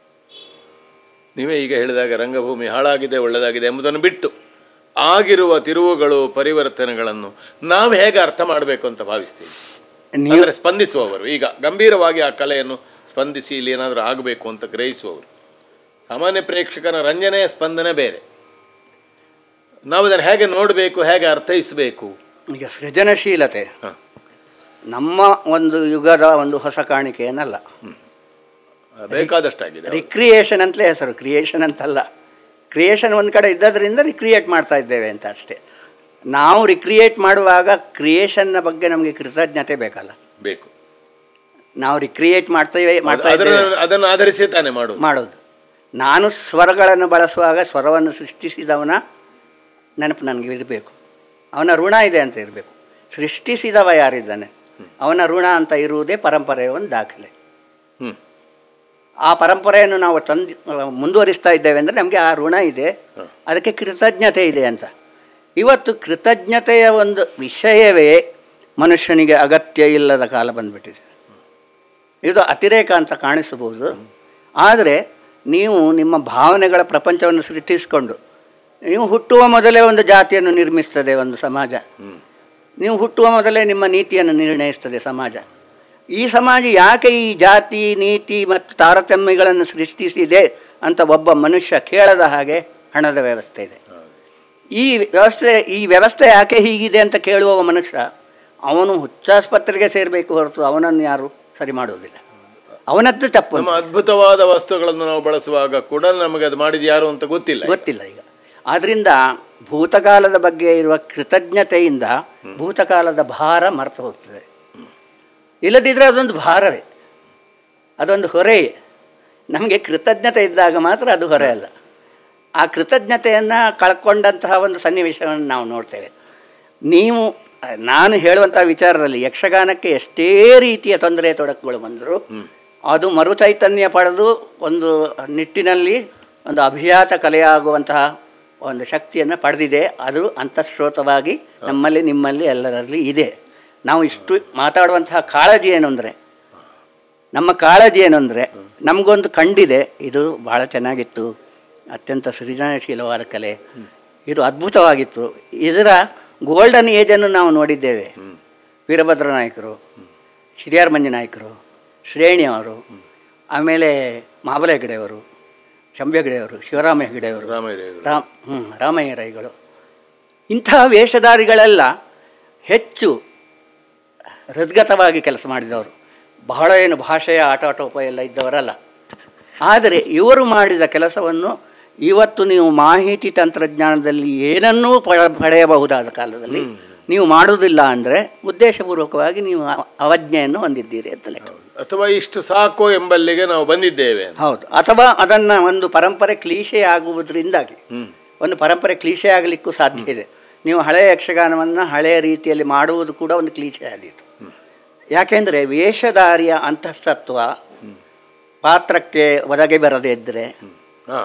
ನೀವೇ ಈಗ ಹೇಳಿದಾಗ ರಂಗಭೂಮಿ ಹಾಳಾಗಿದೆ ಒಳ್ಳೆಯದಾಗಿದೆ ಎಂಬುದನ್ನು ಬಿಟ್ಟು ಆಗಿರುವ ತಿರುವುಗಳು ಪರಿವರ್ತನೆಗಳನ್ನು ನಾವು ಹೇಗೆ ಅರ್ಥ ಮಾಡಬೇಕು ಅಂತ ಭಾವಿಸ್ತೀವಿ ನೀವು ಅಂದರೆ ಸ್ಪಂದಿಸುವವರು ಈಗ ಗಂಭೀರವಾಗಿ ಆ ಕಲೆಯನ್ನು ಸ್ಪಂದಿಸಿ ಇಲ್ಲಿ ಏನಾದರೂ ಆಗಬೇಕು ಅಂತ ಗ್ರಹಿಸುವವರು ಸಾಮಾನ್ಯ ಪ್ರೇಕ್ಷಕನ ರಂಜನೆಯ ಸ್ಪಂದನೆ ಬೇರೆ ನಾವು ಅದನ್ನು ಹೇಗೆ ನೋಡಬೇಕು ಹೇಗೆ ಅರ್ಥೈಸಬೇಕು ಈಗ ಸೃಜನಶೀಲತೆ ಹ. ನಮ್ಮ ಒಂದು ಯುಗದ ಒಂದು ಹೊಸ ಕಾಣಿಕೆ ಏನಲ್ಲ ಬೇಕಾದಷ್ಟಾಗಿದೆ ರಿಕ್ರಿಯೇಷನ್ ಅಂತಲೇ ಹೆಸರು ಕ್ರಿಯೇಷನ್ ಅಂತಲ್ಲ ಕ್ರಿಯೇಷನ್ ಒಂದು ಕಡೆ ಇದ್ದದ್ರಿಂದ ರಿಕ್ರಿಯೇಟ್ ಮಾಡ್ತಾ ಇದ್ದೇವೆ ಅಂತ ಅಷ್ಟೇ ನಾವು ರಿಕ್ರಿಯೇಟ್ ಮಾಡುವಾಗ ಕ್ರಿಯೇಷನ್ನ ಬಗ್ಗೆ ನಮಗೆ ಕೃತಜ್ಞತೆ ಬೇಕಲ್ಲ ಬೇಕು ನಾವು ರಿಕ್ರಿಯೇಟ್ ಮಾಡ್ತೇವೆ ಮಾಡ್ತಾ ಅದರ ಇದ್ದೇವೆ ಅದನ್ನು ಆಧರಿಸಿ ತಾನೇ ಮಾಡೋದು ಮಾಡೋದು ನಾನು ಸ್ವರಗಳನ್ನು ಬಳಸುವಾಗ ಸ್ವರವನ್ನು ಸೃಷ್ಟಿಸಿದವನ ನೆನಪು ನನಗೆ ಇರಬೇಕು ಅವನ ಋಣ ಇದೆ ಅಂತ ಇರಬೇಕು ಸೃಷ್ಟಿಸಿದವ ಯಾರಿದ್ದಾನೆ ಅವನ ಋಣ ಅಂತ ಇರುವುದೇ ಪರಂಪರೆಯ ಒಂದು ದಾಖಲೆ ಹ್ಞೂ ಆ ಪರಂಪರೆಯನ್ನು ನಾವು ತಂದು ಮುಂದುವರಿಸ್ತಾ ಇದ್ದೇವೆ ಅಂದರೆ ನಮಗೆ ಆ ಋಣ ಇದೆ ಅದಕ್ಕೆ ಕೃತಜ್ಞತೆ ಇದೆ ಅಂತ ಇವತ್ತು ಕೃತಜ್ಞತೆಯ ಒಂದು ವಿಷಯವೇ ಮನುಷ್ಯನಿಗೆ ಅಗತ್ಯ ಇಲ್ಲದ ಕಾಲ ಬಂದ್ಬಿಟ್ಟಿದೆ ಇದು ಅತಿರೇಕ ಅಂತ ಕಾಣಿಸಬಹುದು ಆದರೆ ನೀವು ನಿಮ್ಮ ಭಾವನೆಗಳ ಪ್ರಪಂಚವನ್ನು ಸೃಷ್ಟಿಸಿಕೊಂಡು ನೀವು ಹುಟ್ಟುವ ಮೊದಲೇ ಒಂದು ಜಾತಿಯನ್ನು ನಿರ್ಮಿಸ್ತದೆ ಒಂದು ಸಮಾಜ ಹ್ಞೂ ನೀವು ಹುಟ್ಟುವ ಮೊದಲೇ ನಿಮ್ಮ ನೀತಿಯನ್ನು ನಿರ್ಣಯಿಸ್ತದೆ ಸಮಾಜ ಈ ಸಮಾಜ ಯಾಕೆ ಈ ಜಾತಿ ನೀತಿ ಮತ್ತು ತಾರತಮ್ಯಗಳನ್ನು ಸೃಷ್ಟಿಸಿದೆ ಅಂತ ಒಬ್ಬ ಮನುಷ್ಯ ಕೇಳದ ಹಾಗೆ ಹಣದ ವ್ಯವಸ್ಥೆ ಇದೆ ಈ ವ್ಯವಸ್ಥೆ ಈ ವ್ಯವಸ್ಥೆ ಯಾಕೆ ಹೀಗಿದೆ ಅಂತ ಕೇಳುವ ಮನುಷ್ಯ ಅವನು ಹುಚ್ಚಾಸ್ಪತ್ರೆಗೆ ಸೇರಬೇಕು ಹೊರತು ಅವನನ್ನು ಯಾರು ಸರಿ ಮಾಡುವುದಿಲ್ಲ ಅವನದ್ದು ತಪ್ಪು ನಮ್ಮ ಅದ್ಭುತವಾದ ವಸ್ತುಗಳನ್ನು ನಾವು ಬಳಸುವಾಗ ಕೂಡ ನಮಗೆ ಅದು ಮಾಡಿದ ಯಾರು ಅಂತ ಗೊತ್ತಿಲ್ಲ ಗೊತ್ತಿಲ್ಲ ಈಗ ಆದ್ರಿಂದ ಭೂತಕಾಲದ ಬಗ್ಗೆ ಇರುವ ಕೃತಜ್ಞತೆಯಿಂದ ಭೂತಕಾಲದ ಭಾರ ಮರೆತು ಹೋಗ್ತದೆ ಇಲ್ಲದಿದ್ದರೆ ಅದೊಂದು ಭಾರವೇ ಅದೊಂದು ಹೊರೆಯೇ ನಮಗೆ ಕೃತಜ್ಞತೆ ಇದ್ದಾಗ ಮಾತ್ರ ಅದು ಹೊರೆ ಅಲ್ಲ ಆ ಕೃತಜ್ಞತೆಯನ್ನು ಕಳ್ಕೊಂಡಂತಹ ಒಂದು ಸನ್ನಿವೇಶವನ್ನು ನಾವು ನೋಡ್ತೇವೆ ನೀವು ನಾನು ಹೇಳುವಂತಹ ವಿಚಾರದಲ್ಲಿ ಯಕ್ಷಗಾನಕ್ಕೆ ಎಷ್ಟೇ ರೀತಿಯ ತೊಂದರೆ ತೊಡಕುಗಳು ಬಂದರೂ ಅದು ಮರುಚೈತನ್ಯ ಪಡೆದು ಒಂದು ನಿಟ್ಟಿನಲ್ಲಿ ಒಂದು ಅಭಿಜಾತ ಕಲೆಯಾಗುವಂತಹ ಒಂದು ಶಕ್ತಿಯನ್ನು ಪಡೆದಿದೆ ಅದು ಅಂತಃಸ್ರೋತವಾಗಿ ನಮ್ಮಲ್ಲಿ ನಿಮ್ಮಲ್ಲಿ ಎಲ್ಲರಲ್ಲಿ ಇದೆ ನಾವು ಇಷ್ಟು ಮಾತಾಡುವಂತಹ ಕಾಳಜಿ ಏನು ಅಂದರೆ ನಮ್ಮ ಕಾಳಜಿ ಏನು ಅಂದರೆ ನಮಗೊಂದು ಕಂಡಿದೆ ಇದು ಭಾಳ ಚೆನ್ನಾಗಿತ್ತು ಅತ್ಯಂತ ಸೃಜನಶೀಲವಾದ ಕಲೆ ಇದು ಅದ್ಭುತವಾಗಿತ್ತು ಇದರ ಗೋಲ್ಡನ್ ಏಜನ್ನು ನಾವು ನೋಡಿದ್ದೇವೆ ವೀರಭದ್ರ ನಾಯಕರು ಶಿರಿಯಾರ್ ಮಂಜು ನಾಯಕರು ಶ್ರೇಣಿಯವರು ಆಮೇಲೆ ಮಹಾಬಲ ಹೆಗಡೆಯವರು ಶಂಭ ಹೆಗಡೆಯವರು ಶಿವರಾಮ ಹೆಗಡೆಯವರು ರಾಮಯ್ಯ ರಾಮ್ ಹ್ಞೂ ರಾಮಯ್ಯ ರೈಗಳು ಇಂತಹ ವೇಷಧಾರಿಗಳೆಲ್ಲ ಹೆಚ್ಚು ಹೃದ್ಗತವಾಗಿ ಕೆಲಸ ಮಾಡಿದವರು ಬಹಳ ಏನು ಭಾಷೆಯ ಆಟಾಟೋಪ ಎಲ್ಲ ಇದ್ದವರಲ್ಲ ಆದರೆ ಇವರು ಮಾಡಿದ ಕೆಲಸವನ್ನು ಇವತ್ತು ನೀವು ಮಾಹಿತಿ ತಂತ್ರಜ್ಞಾನದಲ್ಲಿ ಏನನ್ನೂ ಪ ಪಡೆಯಬಹುದಾದ ಕಾಲದಲ್ಲಿ ನೀವು ಮಾಡುವುದಿಲ್ಲ ಅಂದರೆ ಉದ್ದೇಶಪೂರ್ವಕವಾಗಿ ನೀವು ಅವ- ಅವಜ್ಞೆಯನ್ನು ಹೊಂದಿದ್ದೀರಿ ಅಂತ ಲೆಕ್ಕ ಅಥವಾ ಇಷ್ಟು ಸಾಕು ಎಂಬಲ್ಲಿಗೆ ನಾವು ಬಂದಿದ್ದೇವೆ ಅಂತ. ಹೌದು ಅಥವಾ ಅದನ್ನು ಒಂದು ಪರಂಪರೆ ಕ್ಲೀಶೆ ಆಗುವುದರಿಂದಾಗಿ ಹ್ಮ್ ಒಂದು ಪರಂಪರೆ ಕ್ಲೀಶೆ ಆಗಲಿಕ್ಕೂ ಸಾಧ್ಯ ಇದೆ ನೀವು ಹಳೆಯ ಯಕ್ಷಗಾನವನ್ನು ಹಳೆಯ ರೀತಿಯಲ್ಲಿ ಮಾಡುವುದು ಕೂಡ ಒಂದು ಕ್ಲೀಶೆ ಆದೀತು ಯಾಕೆಂದರೆ ವೇಷಧಾರಿಯ ಅಂತಃಸತ್ವ ಪಾತ್ರಕ್ಕೆ ಒದಗಿ ಬರದೇ ಇದ್ದರೆ ಹಾ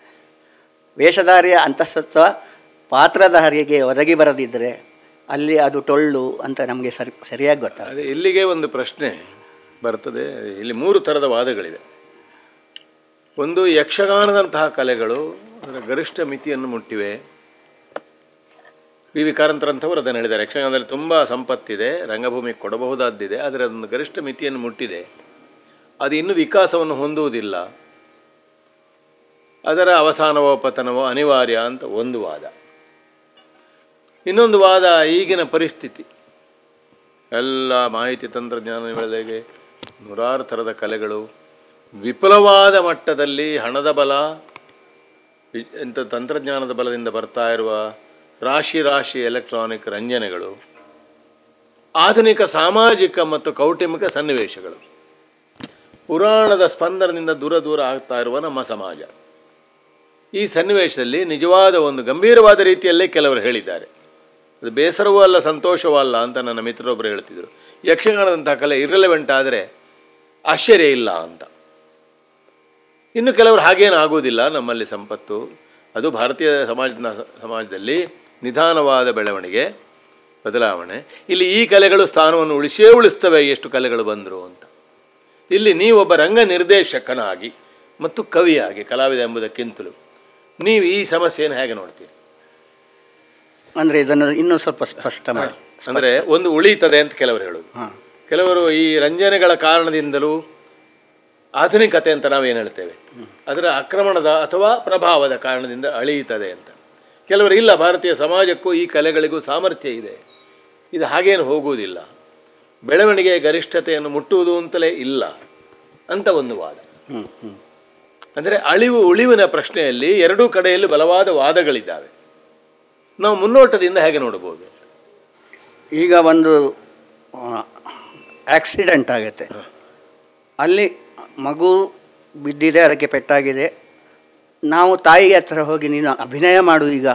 ವೇಷಧಾರಿಯ ಅಂತಃಸತ್ವ ಪಾತ್ರಧಾರಿಗೆ ಒದಗಿ ಬರದಿದ್ದರೆ ಅಲ್ಲಿ ಅದು ಟೊಳ್ಳು ಅಂತ ನಮಗೆ ಸರಿ ಸರಿಯಾಗಿ ಗೊತ್ತಾಗುತ್ತೆ ಅದೇ ಇಲ್ಲಿಗೆ ಒಂದು ಪ್ರಶ್ನೆ ಬರ್ತದೆ ಇಲ್ಲಿ ಮೂರು ಥರದ ವಾದಗಳಿವೆ ಒಂದು ಯಕ್ಷಗಾನದಂತಹ ಕಲೆಗಳು ಅದರ ಗರಿಷ್ಠ ಮಿತಿಯನ್ನು ಮುಟ್ಟಿವೆ ವಿ ವಿ ಕಾರಂತರಂಥವರು ಅದನ್ನು ಹೇಳಿದ್ದಾರೆ ಯಕ್ಷಗಾನದಲ್ಲಿ ತುಂಬ ಸಂಪತ್ತಿದೆ ರಂಗಭೂಮಿಗೆ ಕೊಡಬಹುದಾದ್ದಿದೆ ಆದರೆ ಅದೊಂದು ಗರಿಷ್ಠ ಮಿತಿಯನ್ನು ಮುಟ್ಟಿದೆ ಅದು ಇನ್ನೂ ವಿಕಾಸವನ್ನು ಹೊಂದುವುದಿಲ್ಲ ಅದರ ಅವಸಾನವೋ ಪತನವೋ ಅನಿವಾರ್ಯ ಅಂತ ಒಂದು ವಾದ ಇನ್ನೊಂದು ವಾದ ಈಗಿನ ಪರಿಸ್ಥಿತಿ ಎಲ್ಲ ಮಾಹಿತಿ ತಂತ್ರಜ್ಞಾನ ಬೆಳೆದಾಗೆ ನೂರಾರು ಥರದ ಕಲೆಗಳು ವಿಪುಲವಾದ ಮಟ್ಟದಲ್ಲಿ ಹಣದ ಬಲ ವಿ- ಇಂಥ ತಂತ್ರಜ್ಞಾನದ ಬಲದಿಂದ ಬರ್ತಾ ಇರುವ ರಾಶಿ ರಾಶಿ ಎಲೆಕ್ಟ್ರಾನಿಕ್ ರಂಜನೆಗಳು ಆಧುನಿಕ ಸಾಮಾಜಿಕ ಮತ್ತು ಕೌಟುಂಬಿಕ ಸನ್ನಿವೇಶಗಳು ಪುರಾಣದ ಸ್ಪಂದನದಿಂದ ದೂರ ದೂರ ಆಗ್ತಾ ಇರುವ ನಮ್ಮ ಸಮಾಜ ಈ ಸನ್ನಿವೇಶದಲ್ಲಿ ನಿಜವಾದ ಒಂದು ಗಂಭೀರವಾದ ರೀತಿಯಲ್ಲೇ ಕೆಲವರು ಹೇಳಿದ್ದಾರೆ ಅದು ಬೇಸರವೂ ಅಲ್ಲ ಸಂತೋಷವೂ ಅಲ್ಲ ಅಂತ ನನ್ನ ಮಿತ್ರರೊಬ್ಬರು ಹೇಳ್ತಿದ್ರು ಯಕ್ಷಗಾನದಂತಹ ಕಲೆ ಇರಲೆವೆಂಟ್ ಆದರೆ ಆಶ್ಚರ್ಯ ಇಲ್ಲ ಅಂತ ಇನ್ನು ಕೆಲವರು ಹಾಗೇನು ಆಗುವುದಿಲ್ಲ ನಮ್ಮಲ್ಲಿ ಸಂಪತ್ತು ಅದು ಭಾರತೀಯ ಸಮಾಜದ ಸಮಾಜದಲ್ಲಿ ನಿಧಾನವಾದ ಬೆಳವಣಿಗೆ ಬದಲಾವಣೆ ಇಲ್ಲಿ ಈ ಕಲೆಗಳು ಸ್ಥಾನವನ್ನು ಉಳಿಸೇ ಉಳಿಸ್ತವೆ ಎಷ್ಟು ಕಲೆಗಳು ಬಂದರು ಅಂತ ಇಲ್ಲಿ ನೀವೊಬ್ಬ ರಂಗ ನಿರ್ದೇಶಕನಾಗಿ ಮತ್ತು ಕವಿಯಾಗಿ ಕಲಾವಿದ ಎಂಬುದಕ್ಕಿಂತಲೂ ನೀವು ಈ ಸಮಸ್ಯೆಯನ್ನು ಹೇಗೆ ನೋಡ್ತೀರಿ ಅಂದರೆ ಇದನ್ನು ಇನ್ನೂ ಸ್ವಲ್ಪ ಸ್ಪಷ್ಟ ಮಾಡಿ ಅಂದರೆ ಒಂದು ಉಳಿತದೆ ಅಂತ ಕೆಲವರು ಹೇಳೋದು ಹಾಂ ಕೆಲವರು ಈ ರಂಜನೆಗಳ ಕಾರಣದಿಂದಲೂ ಆಧುನಿಕತೆ ಅಂತ ನಾವೇನು ಹೇಳ್ತೇವೆ ಅದರ ಆಕ್ರಮಣದ ಅಥವಾ ಪ್ರಭಾವದ ಕಾರಣದಿಂದ ಅಳಿಯುತ್ತದೆ ಅಂತ ಕೆಲವರು ಇಲ್ಲ ಭಾರತೀಯ ಸಮಾಜಕ್ಕೂ ಈ ಕಲೆಗಳಿಗೂ ಸಾಮರ್ಥ್ಯ ಇದೆ ಇದು ಹಾಗೇನು ಹೋಗುವುದಿಲ್ಲ ಬೆಳವಣಿಗೆ ಗರಿಷ್ಠತೆಯನ್ನು ಮುಟ್ಟುವುದು ಅಂತಲೇ ಇಲ್ಲ ಅಂತ ಒಂದು ವಾದ ಹ್ಞೂ ಹ್ಞೂ ಅಂದರೆ ಅಳಿವು ಉಳಿವಿನ ಪ್ರಶ್ನೆಯಲ್ಲಿ ಎರಡೂ ಕಡೆಯಲ್ಲೂ ಬಲವಾದ ವಾದಗಳಿದ್ದಾವೆ ನಾವು ಮುನ್ನೋಟದಿಂದ ಹೇಗೆ ನೋಡಬಹುದು ಈಗ ಒಂದು ಆಕ್ಸಿಡೆಂಟ್ ಆಗುತ್ತೆ ಅಲ್ಲಿ ಮಗು ಬಿದ್ದಿದೆ ಅದಕ್ಕೆ ಪೆಟ್ಟಾಗಿದೆ ನಾವು ತಾಯಿ ಹತ್ರ ಹೋಗಿ ನೀನು ಅಭಿನಯ ಮಾಡು ಈಗ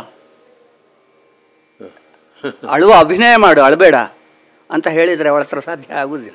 ಅಳುವ ಅಭಿನಯ ಮಾಡು ಅಳಬೇಡ ಅಂತ ಹೇಳಿದರೆ ಅವಳ ಹತ್ರ ಸಾಧ್ಯ ಆಗುವುದಿಲ್ಲ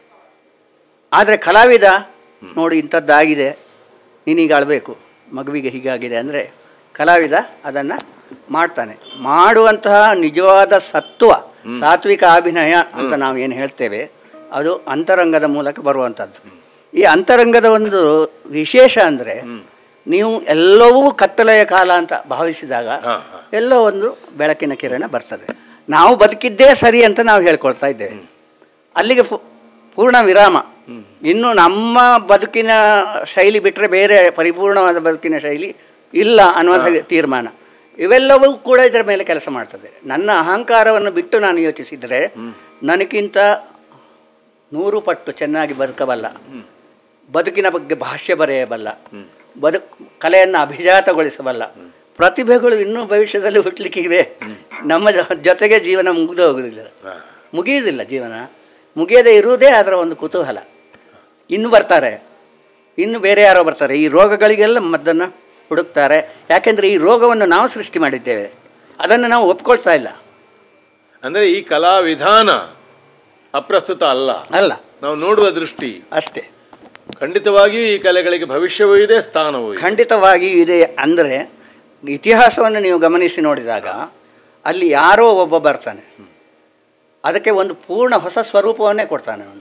ಆದರೆ ಕಲಾವಿದ ನೋಡಿ ಇಂಥದ್ದಾಗಿದೆ ನೀನೀಗ ಅಳಬೇಕು ಮಗುವಿಗೆ ಹೀಗಾಗಿದೆ ಅಂದರೆ ಕಲಾವಿದ ಅದನ್ನು ಮಾಡ್ತಾನೆ ಮಾಡುವಂತಹ ನಿಜವಾದ ಸತ್ವ ಸಾತ್ವಿಕ ಅಭಿನಯ ಅಂತ ನಾವು ಏನು ಹೇಳ್ತೇವೆ ಅದು ಅಂತರಂಗದ ಮೂಲಕ ಬರುವಂಥದ್ದು ಈ ಅಂತರಂಗದ ಒಂದು ವಿಶೇಷ ಅಂದರೆ ನೀವು ಎಲ್ಲವೂ ಕತ್ತಲೆಯ ಕಾಲ ಅಂತ ಭಾವಿಸಿದಾಗ ಹಾಂ ಹಾಂ ಎಲ್ಲೋ ಒಂದು ಬೆಳಕಿನ ಕಿರಣ ಬರ್ತದೆ ನಾವು ಬದುಕಿದ್ದೇ ಸರಿ ಅಂತ ನಾವು ಹೇಳ್ಕೊಳ್ತಾ ಇದ್ದೇವೆ ಅಲ್ಲಿಗೆ ಪು- ಪೂರ್ಣ ವಿರಾಮ ಇನ್ನು ನಮ್ಮ ಬದುಕಿನ ಶೈಲಿ ಬಿಟ್ಟರೆ ಬೇರೆ ಪರಿಪೂರ್ಣವಾದ ಬದುಕಿನ ಶೈಲಿ ಇಲ್ಲ ಅನ್ನುವಂಥ ತೀರ್ಮಾನ ಇವೆಲ್ಲವೂ ಕೂಡ ಇದರ ಮೇಲೆ ಕೆಲಸ ಮಾಡ್ತದೆ ನನ್ನ ಅಹಂಕಾರವನ್ನು ಬಿಟ್ಟು ನಾನು ಯೋಚಿಸಿದರೆ ನನಗಿಂತ ನೂರು ಪಟ್ಟು ಚೆನ್ನಾಗಿ ಬದುಕಬಲ್ಲ ಬದುಕಿನ ಬಗ್ಗೆ ಭಾಷ್ಯ ಬರೆಯಬಲ್ಲ ಬದುಕು ಕಲೆಯನ್ನು ಅಭಿಜಾತಗೊಳಿಸಬಲ್ಲ ಪ್ರತಿಭೆಗಳು ಇನ್ನೂ ಭವಿಷ್ಯದಲ್ಲಿ ಹುಟ್ಟಲಿಕ್ಕಿವೆ ನಮ್ಮ ಜೊ- ಜೊತೆಗೆ ಜೀವನ ಮುಗಿದು ಹೋಗುವುದಿಲ್ಲ ಹಾಂ ಮುಗಿಯುವುದಿಲ್ಲ ಜೀವನ ಮುಗಿಯದೇ ಇರುವುದೇ ಅದರ ಒಂದು ಕುತೂಹಲ ಇನ್ನು ಬರ್ತಾರೆ ಇನ್ನು ಬೇರೆ ಯಾರೋ ಬರ್ತಾರೆ ಈ ರೋಗಗಳಿಗೆಲ್ಲ ಮದ್ದನ್ನು ಹುಡುಕ್ತಾರೆ ಯಾಕೆಂದರೆ ಈ ರೋಗವನ್ನು ನಾವು ಸೃಷ್ಟಿ ಮಾಡಿದ್ದೇವೆ ಅದನ್ನು ನಾವು ಒಪ್ಕೊಳ್ತಾ ಇಲ್ಲ ಅಂದರೆ ಈ ಕಲಾ ವಿಧಾನ ಅಪ್ರಸ್ತುತ ಅಲ್ಲ ಅಲ್ಲ ನಾವು ನೋಡುವ ದೃಷ್ಟಿ ಅಷ್ಟೇ ಖಂಡಿತವಾಗಿಯೂ ಈ ಕಲೆಗಳಿಗೆ ಭವಿಷ್ಯವೂ ಇದೆ ಸ್ಥಾನವೂ ಇದೆ ಖಂಡಿತವಾಗಿ ಇದೆ ಅಂದರೆ ಇತಿಹಾಸವನ್ನು ನೀವು ಗಮನಿಸಿ ನೋಡಿದಾಗ ಅಲ್ಲಿ ಯಾರೋ ಒಬ್ಬ ಬರ್ತಾನೆ ಅದಕ್ಕೆ ಒಂದು ಪೂರ್ಣ ಹೊಸ ಸ್ವರೂಪವನ್ನೇ ಕೊಡ್ತಾನೆ ಅವನು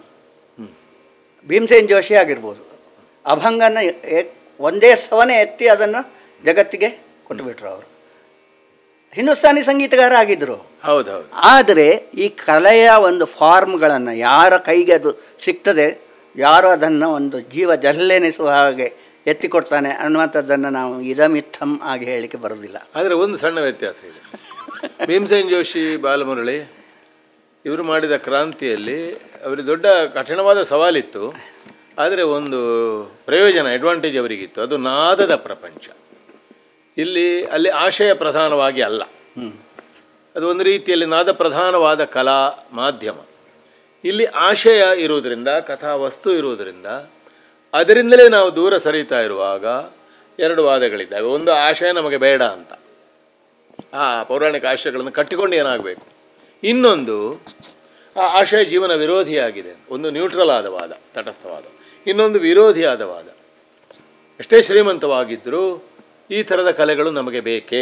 ಭೀಮಸೇನ್ ಜೋಶಿ ಆಗಿರ್ಬೋದು ಅಭಂಗನ ಎ- ಒಂದೇ ಸವನೆ ಎತ್ತಿ ಅದನ್ನು ಜಗತ್ತಿಗೆ ಕೊಟ್ಟುಬಿಟ್ರು ಅವರು ಹಿಂದೂಸ್ತಾನಿ ಸಂಗೀತಗಾರ ಆಗಿದ್ದರು ಹೌದೌದು ಆದರೆ ಈ ಕಲೆಯ ಒಂದು ಫಾರ್ಮ್ಗಳನ್ನು ಯಾರ ಕೈಗೆ ಅದು ಸಿಗ್ತದೆ ಯಾರು ಅದನ್ನು ಒಂದು ಜೀವ ಜಲ್ಲೆನಿಸುವ ಹಾಗೆ ಎತ್ತಿಕೊಡ್ತಾನೆ ಅನ್ನುವಂಥದ್ದನ್ನು ನಾವು ಇದಮಿತ್ತಂ ಆಗಿ ಹೇಳಲಿಕ್ಕೆ ಬರೋದಿಲ್ಲ ಆದರೆ ಒಂದು ಸಣ್ಣ ವ್ಯತ್ಯಾಸ ಇದೆ ಭೀಮಸೇನ್ ಜೋಶಿ ಬಾಲಮುರಳಿ ಇವರು ಮಾಡಿದ ಕ್ರಾಂತಿಯಲ್ಲಿ ಅವರಿಗೆ ದೊಡ್ಡ ಕಠಿಣವಾದ ಸವಾಲಿತ್ತು ಆದರೆ ಒಂದು ಪ್ರಯೋಜನ ಅಡ್ವಾಂಟೇಜ್ ಅವರಿಗಿತ್ತು ಅದು ನಾದದ ಪ್ರಪಂಚ ಇಲ್ಲಿ ಅಲ್ಲಿ ಆಶಯ ಪ್ರಧಾನವಾಗಿ ಅಲ್ಲ ಹ್ಞೂ ಅದು ಒಂದು ರೀತಿಯಲ್ಲಿ ನಾದ ಪ್ರಧಾನವಾದ ಕಲಾ ಮಾಧ್ಯಮ ಇಲ್ಲಿ ಆಶಯ ಇರುವುದರಿಂದ ಕಥಾವಸ್ತು ಇರುವುದರಿಂದ ಅದರಿಂದಲೇ ನಾವು ದೂರ ಸರಿತಾ ಇರುವಾಗ ಎರಡು ವಾದಗಳಿದ್ದಾವೆ ಒಂದು ಆಶಯ ನಮಗೆ ಬೇಡ ಅಂತ ಆ ಪೌರಾಣಿಕ ಆಶಯಗಳನ್ನು ಕಟ್ಟಿಕೊಂಡು ಏನಾಗಬೇಕು ಇನ್ನೊಂದು ಆ ಆಶಯ ಜೀವನ ವಿರೋಧಿಯಾಗಿದೆ ಒಂದು ನ್ಯೂಟ್ರಲ್ ಆದ ವಾದ ತಟಸ್ಥವಾದ ಇನ್ನೊಂದು ವಿರೋಧಿಯಾದ ವಾದ ಎಷ್ಟೇ ಶ್ರೀಮಂತವಾಗಿದ್ದರೂ ಈ ಥರದ ಕಲೆಗಳು ನಮಗೆ ಬೇಕೇ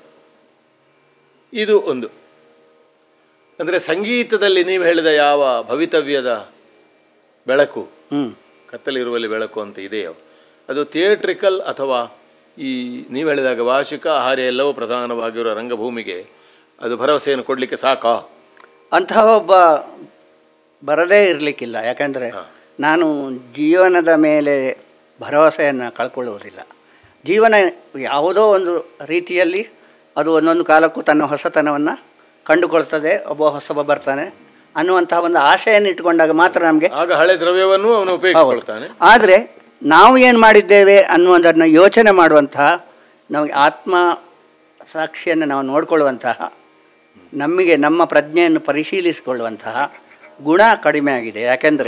ಇದು ಒಂದು ಅಂದರೆ ಸಂಗೀತದಲ್ಲಿ ನೀವು ಹೇಳಿದ ಯಾವ ಭವಿತವ್ಯದ ಬೆಳಕು ಹ್ಞೂ ಕತ್ತಲಿರುವಲ್ಲಿ ಬೆಳಕು ಅಂತ ಇದೆಯೋ ಅದು ಥಿಯೇಟ್ರಿಕಲ್ ಅಥವಾ ಈ ನೀವು ಹೇಳಿದಾಗ ವಾರ್ಷಿಕ ಆಹಾರ ಎಲ್ಲವೂ ಪ್ರಧಾನವಾಗಿರೋ ರಂಗಭೂಮಿಗೆ ಅದು ಭರವಸೆಯನ್ನು ಕೊಡಲಿಕ್ಕೆ ಸಾಕಾ ಅಂತಹ ಒಬ್ಬ ಬರದೇ ಇರಲಿಕ್ಕಿಲ್ಲ ಯಾಕಂದರೆ ಹಾ. ನಾನು ಜೀವನದ ಮೇಲೆ ಭರವಸೆಯನ್ನು ಕಳ್ಕೊಳ್ಳುವುದಿಲ್ಲ ಜೀವನ ಯಾವುದೋ ಒಂದು ರೀತಿಯಲ್ಲಿ ಅದು ಒಂದೊಂದು ಕಾಲಕ್ಕೂ ತನ್ನ ಹೊಸತನವನ್ನು ಕಂಡುಕೊಳ್ತದೆ ಒಬ್ಬ ಹೊಸಬ ಬರ್ತಾನೆ ಅನ್ನುವಂತಹ ಒಂದು ಆಶೆಯನ್ನು ಇಟ್ಟುಕೊಂಡಾಗ ಮಾತ್ರ ನಮಗೆ ಆಗ ಹಳೆ ದ್ರವ್ಯವನ್ನು ಅವನು ಉಪಯೋಗಿಸ್ಕೊಳ್ತಾನೆ ಆದರೆ ನಾವು ಏನು ಮಾಡಿದ್ದೇವೆ ಅನ್ನುವುದನ್ನು ಯೋಚನೆ ಮಾಡುವಂತಹ ನಮಗೆ ಆತ್ಮ ಸಾಕ್ಷಿಯನ್ನು ನಾವು ನೋಡಿಕೊಳ್ಳುವಂತಹ ನಮಗೆ ನಮ್ಮ ಪ್ರಜ್ಞೆಯನ್ನು ಪರಿಶೀಲಿಸಿಕೊಳ್ಳುವಂತಹ ಗುಣ ಕಡಿಮೆ ಆಗಿದೆ ಯಾಕೆಂದರೆ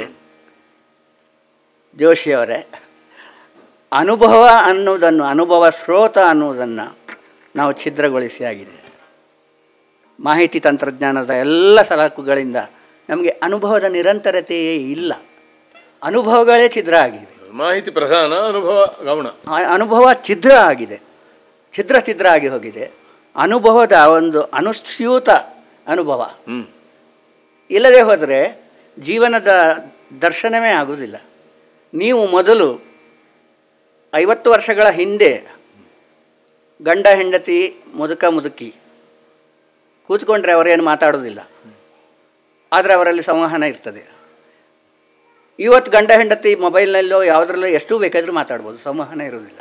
ಜೋಶಿಯವರೇ ಅನುಭವ ಅನ್ನುವುದನ್ನು ಅನುಭವ ಸ್ರೋತ ಅನ್ನುವುದನ್ನು ನಾವು ಛಿದ್ರಗೊಳಿಸಿ ಆಗಿದೆ ಮಾಹಿತಿ ತಂತ್ರಜ್ಞಾನದ ಎಲ್ಲ ಸಲಕುಗಳಿಂದ ನಮಗೆ ಅನುಭವದ ನಿರಂತರತೆಯೇ ಇಲ್ಲ ಅನುಭವಗಳೇ ಛಿದ್ರ ಆಗಿದೆ ಮಾಹಿತಿ ಪ್ರಧಾನ ಅನುಭವ ಗಮನ ಆ ಅನುಭವ ಛಿದ್ರ ಆಗಿದೆ ಛಿದ್ರ ಛಿದ್ರ ಆಗಿ ಹೋಗಿದೆ ಅನುಭವದ ಒಂದು ಅನುಸ್ಯೂತ ಅನುಭವ ಹ್ಮ್ ಇಲ್ಲದೆ ಹೋದರೆ ಜೀವನದ ದರ್ಶನವೇ ಆಗುವುದಿಲ್ಲ ನೀವು ಮೊದಲು ಐವತ್ತು ವರ್ಷಗಳ ಹಿಂದೆ ಗಂಡ ಹೆಂಡತಿ ಮುದುಕ ಮುದುಕಿ ಕೂತ್ಕೊಂಡ್ರೆ ಅವರೇನು ಮಾತಾಡೋದಿಲ್ಲ ಆದರೆ ಅವರಲ್ಲಿ ಸಂವಹನ ಇರ್ತದೆ ಇವತ್ತು ಗಂಡ ಹೆಂಡತಿ ಮೊಬೈಲ್ನಲ್ಲೋ ಯಾವುದರಲ್ಲೋ ಎಷ್ಟು ಬೇಕಾದರೂ ಮಾತಾಡ್ಬೋದು ಸಂವಹನ ಇರೋದಿಲ್ಲ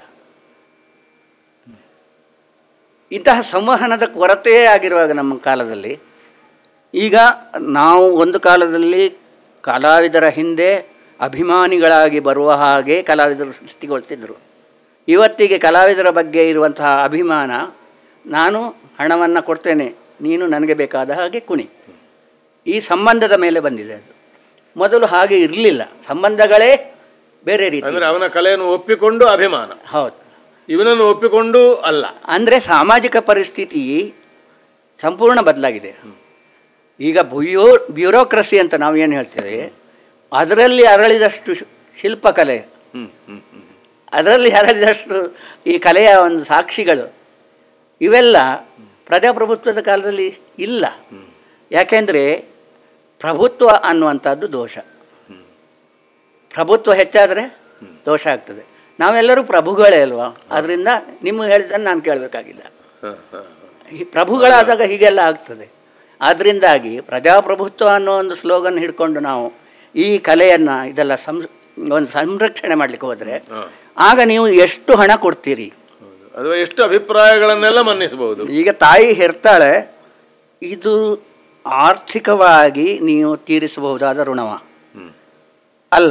ಇಂತಹ ಸಂವಹನದ ಕೊರತೆಯೇ ಆಗಿರುವಾಗ ನಮ್ಮ ಕಾಲದಲ್ಲಿ ಈಗ ನಾವು ಒಂದು ಕಾಲದಲ್ಲಿ ಕಲಾವಿದರ ಹಿಂದೆ ಅಭಿಮಾನಿಗಳಾಗಿ ಬರುವ ಹಾಗೆ ಕಲಾವಿದರು ಸೃಷ್ಟಿಗೊಳ್ತಿದ್ದರು ಇವತ್ತಿಗೆ ಕಲಾವಿದರ ಬಗ್ಗೆ ಇರುವಂತಹ ಅಭಿಮಾನ ನಾನು ಹಣವನ್ನು ಕೊಡ್ತೇನೆ ನೀನು ನನಗೆ ಬೇಕಾದ ಹಾಗೆ ಕುಣಿ ಈ ಸಂಬಂಧದ ಮೇಲೆ ಬಂದಿದೆ ಅದು ಮೊದಲು ಹಾಗೆ ಇರಲಿಲ್ಲ ಸಂಬಂಧಗಳೇ ಬೇರೆ ರೀತಿ ಅಂದ್ರೆ ಅವನ ಕಲೆಯನ್ನು ಒಪ್ಪಿಕೊಂಡು ಅಭಿಮಾನ ಹೌದು ಇವನನ್ನು ಒಪ್ಪಿಕೊಂಡು ಅಲ್ಲ ಅಂದರೆ ಸಾಮಾಜಿಕ ಪರಿಸ್ಥಿತಿ ಸಂಪೂರ್ಣ ಬದಲಾಗಿದೆ ಈಗ ಬ್ಯೂರೋ ಬ್ಯೂರೋಕ್ರಸಿ ಅಂತ ನಾವು ಏನು ಹೇಳ್ತೇವೆ ಅದರಲ್ಲಿ ಅರಳಿದಷ್ಟು ಶಿ- ಶಿಲ್ಪಕಲೆ ಹ್ಮ್ ಹ್ಮ್ ಹ್ಮ್ ಅದರಲ್ಲಿ ಅರಳಿದಷ್ಟು ಈ ಕಲೆಯ ಒಂದು ಸಾಕ್ಷಿಗಳು ಇವೆಲ್ಲ ಪ್ರಜಾಪ್ರಭುತ್ವದ ಕಾಲದಲ್ಲಿ ಇಲ್ಲ ಯಾಕೆಂದರೆ ಪ್ರಭುತ್ವ ಅನ್ನುವಂಥದ್ದು ದೋಷ ಪ್ರಭುತ್ವ ಹೆಚ್ಚಾದರೆ ದೋಷ ಆಗ್ತದೆ ನಾವೆಲ್ಲರೂ ಪ್ರಭುಗಳೇ ಅಲ್ವಾ ಅದರಿಂದ ನಿಮ್ಮ ಹೇಳಿದ್ದನ್ನು ನಾನು ಕೇಳಬೇಕಾಗಿಲ್ಲ ಹ, ಹ, ಹ. ಈ ಪ್ರಭುಗಳಾದಾಗ ಹೀಗೆಲ್ಲ ಆಗ್ತದೆ ಆದ್ದರಿಂದಾಗಿ ಪ್ರಜಾಪ್ರಭುತ್ವ ಅನ್ನೋ ಒಂದು ಸ್ಲೋಗನ್ ಹಿಡ್ಕೊಂಡು ನಾವು ಈ ಕಲೆಯನ್ನು ಇದೆಲ್ಲ ಸಂ ಒಂದು ಸಂರಕ್ಷಣೆ ಮಾಡಲಿಕ್ಕೆ ಹೋದರೆ ಹ. ಆಗ ನೀವು ಎಷ್ಟು ಹಣ ಕೊಡ್ತೀರಿ ಹೌದು. ಅಥವಾ ಎಷ್ಟು ಅಭಿಪ್ರಾಯಗಳನ್ನೆಲ್ಲ ಮನ್ನಿಸಬಹುದು ಈಗ ತಾಯಿ ಹೆರ್ತಾಳೆ ಇದು ಆರ್ಥಿಕವಾಗಿ ನೀವು ತೀರಿಸಬಹುದಾದ ಋಣವ ಹ್ಮ್ ಅಲ್ಲ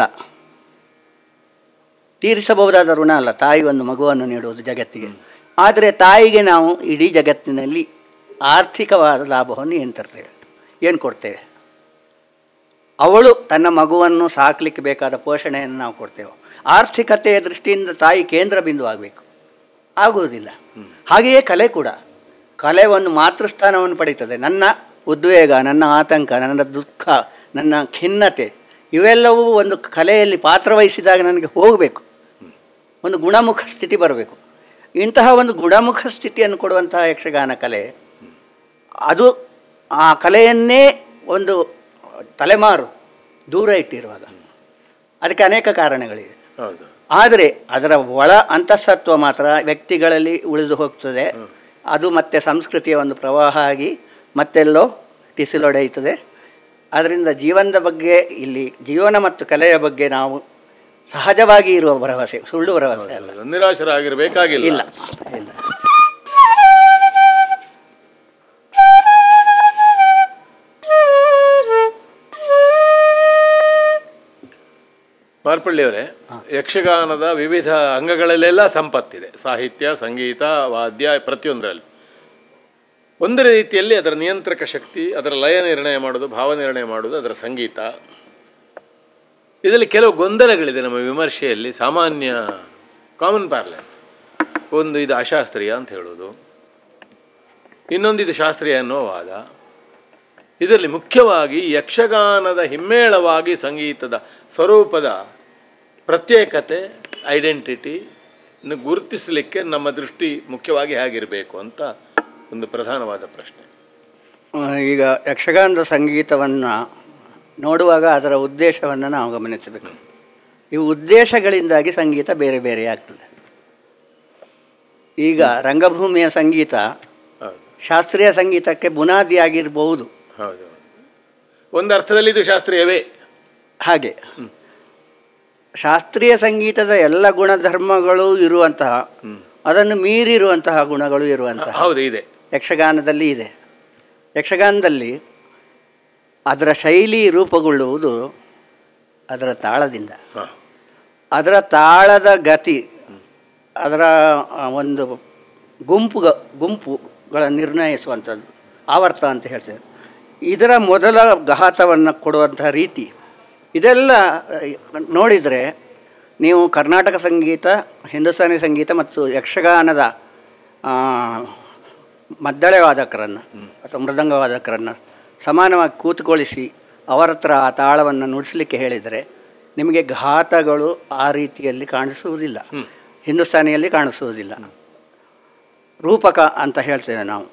ತೀರಿಸಬಹುದಾದ ಋಣ ಅಲ್ಲ ತಾಯಿ ಒಂದು ಮಗುವನ್ನು ನೀಡುವುದು ಜಗತ್ತಿಗೆ ಆದರೆ ತಾಯಿಗೆ ನಾವು ಇಡೀ ಜಗತ್ತಿನಲ್ಲಿ ಆರ್ಥಿಕವಾದ ಲಾಭವನ್ನು ಏನು ತರ್ತೇವೆ ಏನು ಕೊಡ್ತೇವೆ ಅವಳು ತನ್ನ ಮಗುವನ್ನು ಸಾಕಲಿಕ್ಕೆ ಬೇಕಾದ ಪೋಷಣೆಯನ್ನು ನಾವು ಕೊಡ್ತೇವೆ ಆರ್ಥಿಕತೆಯ ದೃಷ್ಟಿಯಿಂದ ತಾಯಿ ಕೇಂದ್ರ ಬಿಂದು ಆಗಬೇಕು ಆಗುವುದಿಲ್ಲ ಹಾಗೆಯೇ ಕಲೆ ಕೂಡ ಕಲೆ ಒಂದು ಮಾತೃಸ್ಥಾನವನ್ನು ಪಡೀತದೆ ನನ್ನ ಉದ್ವೇಗ ನನ್ನ ಆತಂಕ ನನ್ನ ದುಃಖ ನನ್ನ ಖಿನ್ನತೆ ಇವೆಲ್ಲವೂ ಒಂದು ಕಲೆಯಲ್ಲಿ ಪಾತ್ರವಹಿಸಿದಾಗ ನನಗೆ ಹೋಗಬೇಕು ಒಂದು ಗುಣಮುಖ ಸ್ಥಿತಿ ಬರಬೇಕು ಇಂತಹ ಒಂದು ಗುಣಮುಖ ಸ್ಥಿತಿಯನ್ನು ಕೊಡುವಂತಹ ಯಕ್ಷಗಾನ ಕಲೆ ಅದು ಆ ಕಲೆಯನ್ನೇ ಒಂದು ತಲೆಮಾರು ದೂರ ಇಟ್ಟಿರುವಾಗ ಅದಕ್ಕೆ ಅನೇಕ ಕಾರಣಗಳಿವೆ ಹೌದು ಆದರೆ ಅದರ ಒಳ ಅಂತಃಸತ್ವ ಮಾತ್ರ ವ್ಯಕ್ತಿಗಳಲ್ಲಿ ಉಳಿದು ಹೋಗ್ತದೆ ಅದು ಮತ್ತೆ ಸಂಸ್ಕೃತಿಯ ಒಂದು ಪ್ರವಾಹ ಆಗಿ ಮತ್ತೆಲ್ಲೋ ಟಿಸಿಲೊಡೆಯುತ್ತದೆ ಆದ್ದರಿಂದ ಜೀವನದ ಬಗ್ಗೆ ಇಲ್ಲಿ ಜೀವನ ಮತ್ತು ಕಲೆಯ ಬಗ್ಗೆ ನಾವು ಸಹಜವಾಗಿ ಇರುವ ಭರವಸೆ ಸುಳ್ಳು ಭರವಸೆ ಅಲ್ಲ ನಿರಾಶರಾಗಿರ್ಬೇಕಾಗಿಲ್ಲ ಇಲ್ಲ ಇಲ್ಲ ಮಾರ್ಪಳ್ಳಿಯವರೇ ಯಕ್ಷಗಾನದ ವಿವಿಧ ಅಂಗಗಳಲ್ಲೆಲ್ಲ ಸಂಪತ್ತಿದೆ ಸಾಹಿತ್ಯ ಸಂಗೀತ ವಾದ್ಯ ಪ್ರತಿಯೊಂದರಲ್ಲಿ ಒಂದು ರೀತಿಯಲ್ಲಿ ಅದರ ನಿಯಂತ್ರಕ ಶಕ್ತಿ ಅದರ ಲಯ ನಿರ್ಣಯ ಮಾಡೋದು ಭಾವ ನಿರ್ಣಯ ಮಾಡೋದು ಅದರ ಸಂಗೀತ ಇದರಲ್ಲಿ ಕೆಲವು ಗೊಂದಲಗಳಿದೆ ನಮ್ಮ ವಿಮರ್ಶೆಯಲ್ಲಿ ಸಾಮಾನ್ಯ ಕಾಮನ್ ಪ್ಯಾರ್ಲೆನ್ಸ್ ಒಂದು ಇದು ಅಶಾಸ್ತ್ರೀಯ ಅಂತ ಹೇಳೋದು ಇನ್ನೊಂದು ಇದು ಶಾಸ್ತ್ರೀಯ ಅನ್ನೋ ವಾದ ಇದರಲ್ಲಿ ಮುಖ್ಯವಾಗಿ ಯಕ್ಷಗಾನದ ಹಿಮ್ಮೇಳವಾಗಿ ಸಂಗೀತದ ಸ್ವರೂಪದ ಪ್ರತ್ಯೇಕತೆ ಐಡೆಂಟಿಟಿ ಗುರುತಿಸಲಿಕ್ಕೆ ನಮ್ಮ ದೃಷ್ಟಿ ಮುಖ್ಯವಾಗಿ ಹೇಗಿರಬೇಕು ಅಂತ ಒಂದು ಪ್ರಧಾನವಾದ ಪ್ರಶ್ನೆ ಆ, ಈಗ ಯಕ್ಷಗಾನದ ಸಂಗೀತವನ್ನು ನೋಡುವಾಗ ಅದರ ಉದ್ದೇಶವನ್ನು ನಾವು ಗಮನಿಸಬೇಕು ಈ ಉದ್ದೇಶಗಳಿಂದಾಗಿ ಸಂಗೀತ ಬೇರೆ ಬೇರೆ ಆಗ್ತದೆ ಈಗ ರಂಗಭೂಮಿಯ ಸಂಗೀತ ಹೌದು ಶಾಸ್ತ್ರೀಯ ಸಂಗೀತಕ್ಕೆ ಬುನಾದಿಯಾಗಿರಬಹುದು ಹೌದು ಒಂದು ಅರ್ಥದಲ್ಲಿ ಇದು ಶಾಸ್ತ್ರೀಯವೇ ಹಾಗೆ ಶಾಸ್ತ್ರೀಯ ಸಂಗೀತದ ಎಲ್ಲ ಗುಣಧರ್ಮಗಳು ಇರುವಂತಹ ಅದನ್ನು ಮೀರಿರುವಂತಹ ಗುಣಗಳು ಇರುವಂತಹ ಹೌದು ಇದೆ ಯಕ್ಷಗಾನದಲ್ಲಿ ಇದೆ ಯಕ್ಷಗಾನದಲ್ಲಿ ಅದರ ಶೈಲಿ ರೂಪುಗೊಳ್ಳುವುದು ಅದರ ತಾಳದಿಂದ ಹ. ಅದರ ತಾಳದ ಗತಿ ಅದರ ಆ, ಒಂದು ಗುಂಪುಗ ಗುಂಪುಗಳ ನಿರ್ಣಯಿಸುವಂಥದ್ದು ಆವರ್ತ ಅಂತ ಹೇಳ್ತೇವೆ ಇದರ ಮೊದಲ ಘಾತವನ್ನು ಕೊಡುವಂತಹ ರೀತಿ ಇದೆಲ್ಲ ಅಹ್, ನೋಡಿದರೆ ನೀವು ಕರ್ನಾಟಕ ಸಂಗೀತ ಹಿಂದೂಸ್ತಾನಿ ಸಂಗೀತ ಮತ್ತು ಯಕ್ಷಗಾನದ ಆ, ಮದ್ದಳೆ ವಾದಕರನ್ನು ಅಥವಾ ಮೃದಂಗ ವಾದಕರನ್ನು ಸಮಾನವಾಗಿ ಕೂತ್ಕೊಳಿಸಿ ಅವರ ಹತ್ರ ಆ ತಾಳವನ್ನು ನುಡಿಸಲಿಕ್ಕೆ ಹೇಳಿದರೆ ನಿಮಗೆ ಘಾತಗಳು ಆ ರೀತಿಯಲ್ಲಿ ಕಾಣಿಸುವುದಿಲ್ಲ ಹಿಂದೂಸ್ತಾನಿಯಲ್ಲಿ ಕಾಣಿಸುವುದಿಲ್ಲ ರೂಪಕ ಅಂತ ಹೇಳ್ತೇವೆ ನಾವು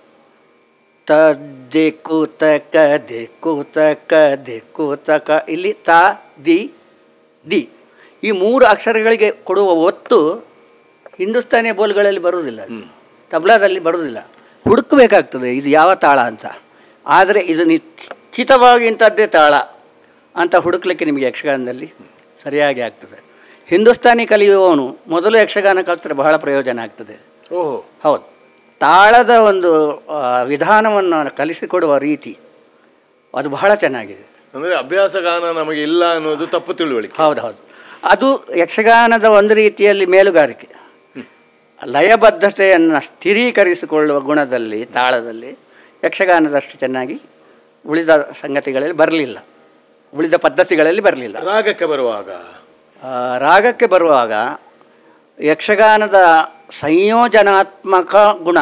ತದ್ದಿಕ್ಕು ತಕ ದಿಕ್ಕು ತಕ ದಿಕ್ಕು ತಕ ಇಲ್ಲಿ ತ ದಿ ದಿ ಈ ಮೂರು ಅಕ್ಷರಗಳಿಗೆ ಕೊಡುವ ಒತ್ತು ಹಿಂದೂಸ್ತಾನಿ ಬೋಲ್ಗಳಲ್ಲಿ ಬರುವುದಿಲ್ಲ ತಬ್ಲಾದಲ್ಲಿ ಬರುವುದಿಲ್ಲ ಹುಡುಕಬೇಕಾಗ್ತದೆ ಇದು ಯಾವ ತಾಳ ಅಂತ ಆದರೆ ಇದು ನಿಶ್ಚಿತವಾಗಿ ಇಂಥದ್ದೇ ತಾಳ ಅಂತ ಹುಡುಕ್ಲಿಕ್ಕೆ ನಿಮಗೆ ಯಕ್ಷಗಾನದಲ್ಲಿ ಸರಿಯಾಗಿ ಆಗ್ತದೆ ಹಿಂದೂಸ್ತಾನಿ ಕಲಿಯುವವನು ಮೊದಲು ಯಕ್ಷಗಾನ ಕಲಿತರೆ ಬಹಳ ಪ್ರಯೋಜನ ಆಗ್ತದೆ ಓಹೋ ಹೌದು ತಾಳದ ಒಂದು ಆ, ವಿಧಾನವನ್ನು ಕಲಿಸಿಕೊಡುವ ರೀತಿ ಅದು ಬಹಳ ಚೆನ್ನಾಗಿದೆ ಅಂದ್ರೆ ಅಭ್ಯಾಸ ಗಾನ ನಮಗೆ ಇಲ್ಲ ಅನ್ನೋದು ತಪ್ಪು ತಿಳುವಳಿಕೆ ಹೌದು ಹೌದು ಅದು ಯಕ್ಷಗಾನದ ಒಂದು ರೀತಿಯಲ್ಲಿ ಮೇಲುಗಾರಿಕೆ ಲಯಬದ್ಧತೆಯನ್ನು ಸ್ಥಿರೀಕರಿಸಿಕೊಳ್ಳುವ ಗುಣದಲ್ಲಿ ತಾಳದಲ್ಲಿ ಯಕ್ಷಗಾನದಷ್ಟು ಚೆನ್ನಾಗಿ ಉಳಿದ ಸಂಗತಿಗಳಲ್ಲಿ ಬರಲಿಲ್ಲ ಉಳಿದ ಪದ್ಧತಿಗಳಲ್ಲಿ ಬರಲಿಲ್ಲ ರಾಗಕ್ಕೆ ಬರುವಾಗ ಆ, ರಾಗಕ್ಕೆ ಬರುವಾಗ ಯಕ್ಷಗಾನದ ಸಂಯೋಜನಾತ್ಮಕ ಗುಣ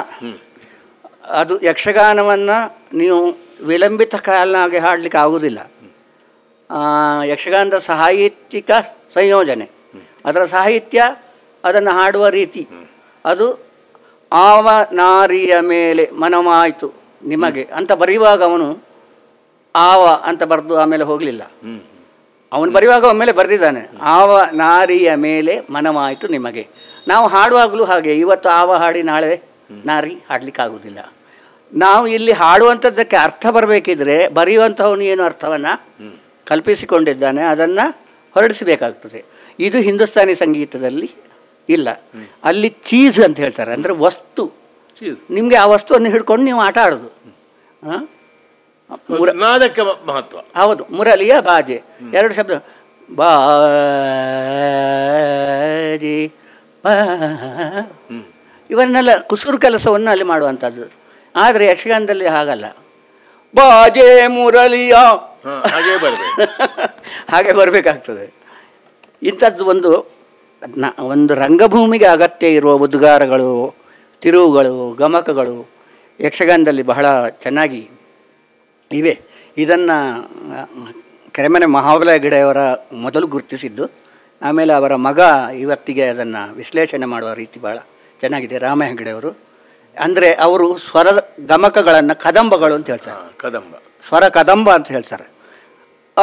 ಅದು ಯಕ್ಷಗಾನವನ್ನು ನೀವು ವಿಳಂಬಿತ ಕಾಲನಾಗಿ ಹಾಡಲಿಕ್ಕೆ ಆಗುವುದಿಲ್ಲ ಆ, ಯಕ್ಷಗಾನದ ಸಾಹಿತ್ಯಿಕ ಸಂಯೋಜನೆ ಅದರ ಸಾಹಿತ್ಯ ಅದನ್ನು ಹಾಡುವ ರೀತಿ ಅದು ಆವ ನಾರಿಯ ಮೇಲೆ ಮನಮಾಯಿತು ನಿಮಗೆ ಅಂತ ಬರೆಯುವಾಗ ಅವನು ಆವ ಅಂತ ಬರೆದು ಆಮೇಲೆ ಹೋಗಲಿಲ್ಲ ಹ್ಮ್ ಅವನು ಬರೆಯುವಾಗ ಒಮ್ಮೆಲೆ ಬರೆದಿದ್ದಾನೆ ಆವ ನಾರಿಯ ಮೇಲೆ ಮನಮಾಯಿತು ನಿಮಗೆ ನಾವು ಹಾಡುವಾಗಲೂ ಹಾಗೆ ಇವತ್ತು ಆವ ಹಾಡಿ ನಾಳೆ ನಾರಿ ಹಾಡಲಿಕ್ಕಾಗುವುದಿಲ್ಲ ನಾವು ಇಲ್ಲಿ ಹಾಡುವಂಥದ್ದಕ್ಕೆ ಅರ್ಥ ಬರಬೇಕಿದ್ರೆ ಬರೆಯುವಂಥವನು ಏನು ಅರ್ಥವನ್ನು ಕಲ್ಪಿಸಿಕೊಂಡಿದ್ದಾನೆ ಅದನ್ನು ಹೊರಡಿಸಬೇಕಾಗ್ತದೆ ಇದು ಹಿಂದೂಸ್ತಾನಿ ಸಂಗೀತದಲ್ಲಿ ಇಲ್ಲ ಅಲ್ಲಿ ಚೀಸ್ ಅಂತ ಹೇಳ್ತಾರೆ ಅಂದರೆ ವಸ್ತು ಚೀಸ್. ನಿಮಗೆ ಆ ವಸ್ತುವನ್ನು ಹಿಡ್ಕೊಂಡು ನೀವು ಆಟ ಆಡೋದು ಹಾಂ ಒಂದು ನಾದಕ್ಕೆ ಮ- ಮಹತ್ವ ಹೌದು ಮುರಳಿಯ ಬಾಜೆ ಎರಡು ಶಬ್ದ ಬಾಜೆ ಬಾ ಇವನ್ನೆಲ್ಲ ಕುಸುರು ಕೆಲಸವನ್ನು ಅಲ್ಲಿ ಮಾಡುವಂಥದ್ದು ಆದರೆ ಯಕ್ಷಗಾನದಲ್ಲಿ ಹಾಗಲ್ಲ ಬಾಜೆ ಮುರಳಿಯ ಹಾ, ಹಾಗೇ ಬರ್ಬೇಕು ಹಾಗೆ ಬರಬೇಕಾಗ್ತದೆ ಇಂಥದ್ದು ಒಂದು ನ- ಒಂದು ರಂಗಭೂಮಿಗೆ ಅಗತ್ಯ ಇರುವ ಉದ್ಗಾರಗಳು ತಿರುವುಗಳು ಗಮಕಗಳು ಯಕ್ಷಗಾನದಲ್ಲಿ ಬಹಳ ಚೆನ್ನಾಗಿ ಇವೆ ಇದನ್ನು ಕೆರೆಮನೆ ಮಹಾಬಲ ಹೆಗಡೆಯವರ ಮೊದಲು ಗುರುತಿಸಿದ್ದು ಆಮೇಲೆ ಅವರ ಮಗ ಇವತ್ತಿಗೆ ಅದನ್ನು ವಿಶ್ಲೇಷಣೆ ಮಾಡುವ ರೀತಿ ಭಾಳ ಚೆನ್ನಾಗಿದೆ ರಾಮ ಹೆಗಡೆಯವರು ಅಂದರೆ ಅವರು ಸ್ವರದ ಗಮಕಗಳನ್ನು ಕದಂಬಗಳು ಅಂತ ಹೇಳ್ತಾರೆ ಹಾ, ಕದಂಬ ಸ್ವರ ಕದಂಬ ಅಂತ ಹೇಳ್ತಾರೆ ಆ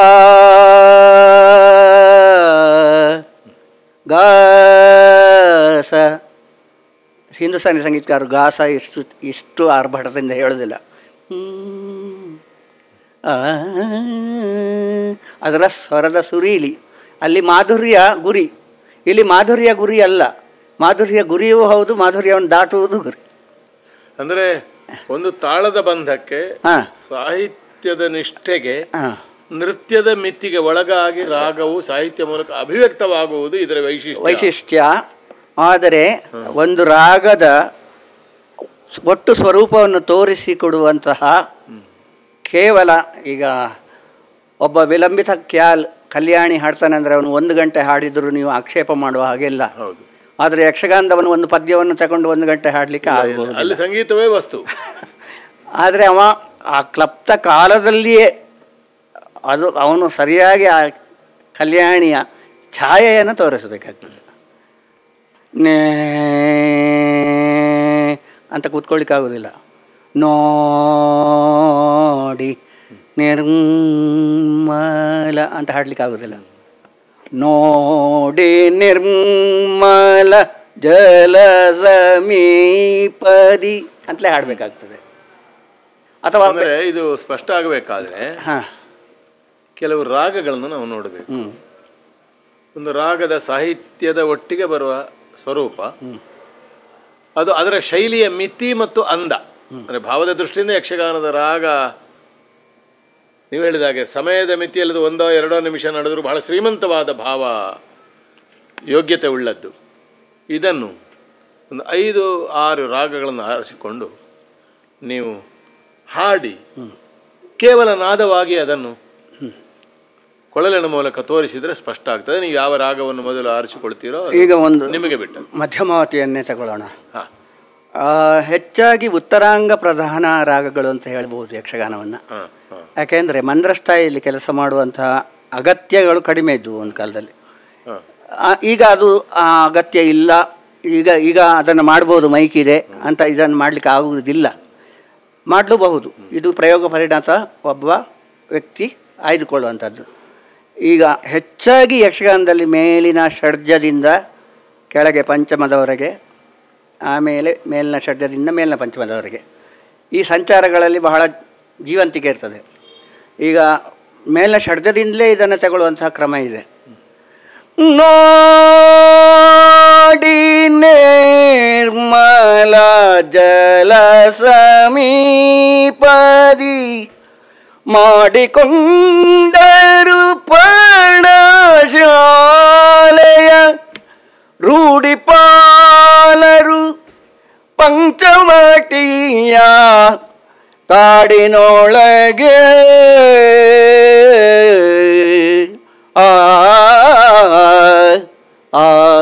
ಗಾಸ ಹಿಂದೂಸ್ತಾನಿ ಸಂಗೀತಗಾರರು ಗಾಸ ಇಷ್ಟು ಇಷ್ಟು ಆರ್ಭಟದಿಂದ ಹೇಳೋದಿಲ್ಲ ಹ್ಮ್. ಆ, ಅದರ ಸ್ವರದ ಸುರೀಲಿ ಅಲ್ಲಿ ಮಾಧುರ್ಯ ಗುರಿ ಇಲ್ಲಿ ಮಾಧುರ್ಯ ಗುರಿ ಅಲ್ಲ ಮಾಧುರ್ಯ ಗುರಿಯೂ ಹೌದು ಮಾಧುರ್ಯವನ್ನು ದಾಟುವುದು ಗುರಿ ಅಂದ್ರೆ ಒಂದು ತಾಳದ ಬಂಧಕ್ಕೆ ಹಾಂ ಸಾಹಿತ್ಯದ ನಿಷ್ಠೆಗೆ ಹಾಂ ನೃತ್ಯದ ಮಿತಿಗೆ ಒಳಗಾಗಿ ರಾಗವು ಸಾಹಿತ್ಯ ಮೂಲಕ ಅಭಿವ್ಯಕ್ತವಾಗುವುದು ಇದರ ವೈಶಿಷ್ಟ್ಯ ವೈಶಿಷ್ಟ್ಯ ಆದರೆ ಒಂದು ರಾಗದ ಒಟ್ಟು ಸ್ವರೂಪವನ್ನು ತೋರಿಸಿಕೊಡುವಂತಹ ಕೇವಲ ಈಗ ಒಬ್ಬ ವಿಲಂಬಿತ ಕ್ಯಾಲ್ ಕಲ್ಯಾಣಿ ಹಾಡ್ತಾನೆ ಅಂದರೆ ಅವನು ಒಂದು ಗಂಟೆ ಹಾಡಿದರೂ ನೀವು ಆಕ್ಷೇಪ ಮಾಡುವ ಹಾಗೆಲ್ಲ ಹೌದು ಆದರೆ ಯಕ್ಷಗಾನದವನು ಒಂದು ಪದ್ಯವನ್ನು ತಗೊಂಡು ಒಂದು ಗಂಟೆ ಹಾಡಲಿಕ್ಕೆ ಆಗ್ಬೋದು ಅಲ್ಲಿ ಸಂಗೀತವೇ ವಸ್ತು ಆದರೆ ಅವ ಆ ಕ್ಲಪ್ತ ಕಾಲದಲ್ಲಿಯೇ ಅದು ಅವನು ಸರಿಯಾಗಿ ಆ ಕಲ್ಯಾಣಿಯ ಛಾಯೆಯನ್ನು ತೋರಿಸಬೇಕಾಗ್ತದೆ ನೇ ಅಂತ ಕೂತ್ಕೊಳ್ಳಿಕ್ಕಾಗೋದಿಲ್ಲ ನೋಡಿ ನಿರ್ಮಲ ಅಂತ ಹಾಡ್ಲಿಕ್ಕಾಗೋದಿಲ್ಲ ನೋಡಿ ನಿರ್ಮಲ ಜಲ ಸಮೀಪದಿ ಅಂತಲೇ ಹಾಡಬೇಕಾಗ್ತದೆ ಅಥವಾ ಅಂದ್ರೆ ಇದು ಸ್ಪಷ್ಟ ಆಗಬೇಕಾದ್ರೆ ಹಾಂ ಕೆಲವು ರಾಗಗಳನ್ನು ನಾವು ನೋಡಬೇಕು ಹ್ಞೂ ಒಂದು ರಾಗದ ಸಾಹಿತ್ಯದ ಒಟ್ಟಿಗೆ ಬರುವ ಸ್ವರೂಪ ಅದು ಅದರ ಶೈಲಿಯ ಮಿತಿ ಮತ್ತು ಅಂದ ಅಂದರೆ ಭಾವದ ದೃಷ್ಟಿಯಿಂದ ಯಕ್ಷಗಾನದ ರಾಗ ನೀವು ಹೇಳಿದ ಹಾಗೆ ಸಮಯದ ಮಿತಿಯಲ್ಲದು ಒಂದೋ ಎರಡೋ ನಿಮಿಷ ನಡೆದರೂ ಬಹಳ ಶ್ರೀಮಂತವಾದ ಭಾವ ಯೋಗ್ಯತೆ ಉಳ್ಳದ್ದು ಇದನ್ನು ಒಂದು ಐದು ಆರು ರಾಗಗಳನ್ನು ಆರಿಸಿಕೊಂಡು ನೀವು ಹಾಡಿ ಕೇವಲ ನಾದವಾಗಿ ಅದನ್ನು ಕೊಳಲಿನ ಮೂಲಕ ತೋರಿಸಿದರೆ ಸ್ಪಷ್ಟ ಆಗ್ತದೆ ನೀವು ಯಾವ ರಾಗವನ್ನು ಮೊದಲು ಆರಿಸಿಕೊಳ್ತೀರೋ ಅದು ಈಗ ಒಂದು ನಿಮಗೆ ಬಿಟ್ಟು ಮಧ್ಯಮಾವತಿಯನ್ನೇ ತಗೊಳ್ಳೋಣ ಹಾಂ ಆ, ಹೆಚ್ಚಾಗಿ ಉತ್ತರಾಂಗ ಪ್ರಧಾನ ರಾಗಗಳು ಅಂತ ಹೇಳ್ಬೋದು ಯಕ್ಷಗಾನವನ್ನು ಹಾಂ ಹಾಂ ಯಾಕೆಂದರೆ ಮಂದ್ರಸ್ಥಾಯಿಯಲ್ಲಿ ಕೆಲಸ ಮಾಡುವಂತಹ ಅಗತ್ಯಗಳು ಕಡಿಮೆ ಇದ್ದವು ಒಂದು ಕಾಲದಲ್ಲಿ ಹಾಂ ಆ, ಈಗ ಅದು ಆ ಅಗತ್ಯ ಇಲ್ಲ ಈಗ ಈಗ ಅದನ್ನು ಮಾಡ್ಬೋದು ಮೈಕ್ ಇದೆ ಅಂತ ಇದನ್ನು ಮಾಡಲಿಕ್ಕೆ ಆಗುವುದಿಲ್ಲ ಮಾಡಲೂಬಹುದು ಇದು ಪ್ರಯೋಗ ಪರಿಣತ ಒಬ್ಬ ವ್ಯಕ್ತಿ ಆಯ್ದುಕೊಳ್ಳುವಂಥದ್ದು ಈಗ ಹೆಚ್ಚಾಗಿ ಯಕ್ಷಗಾನದಲ್ಲಿ ಮೇಲಿನ ಷಡ್ಜದಿಂದ ಕೆಳಗೆ ಪಂಚಮದವರೆಗೆ ಆಮೇಲೆ ಮೇಲಿನ ಷಡ್ಜದಿಂದ ಮೇಲಿನ ಪಂಚಮದವರೆಗೆ ಈ ಸಂಚಾರಗಳಲ್ಲಿ ಬಹಳ ಜೀವಂತಿಕೆ ಇರ್ತದೆ ಈಗ ಮೇಲಿನ ಷಡ್ಜದಿಂದಲೇ ಇದನ್ನು ತಗೊಳ್ಳುವಂತಹ ಕ್ರಮ ಇದೆ ನೋಡಿ ನಿರ್ಮಲ ಜಲ ಸಮೀಪದಿ ಮಾಡಿಕೊಂಡರು ಪರ್ಣಶಾಲೆಯ ರೂಢಿಪಾಲರು ಪಂಚಮಟಿಯ ಕಾಡಿನೊಳಗೆ ಆ ಆ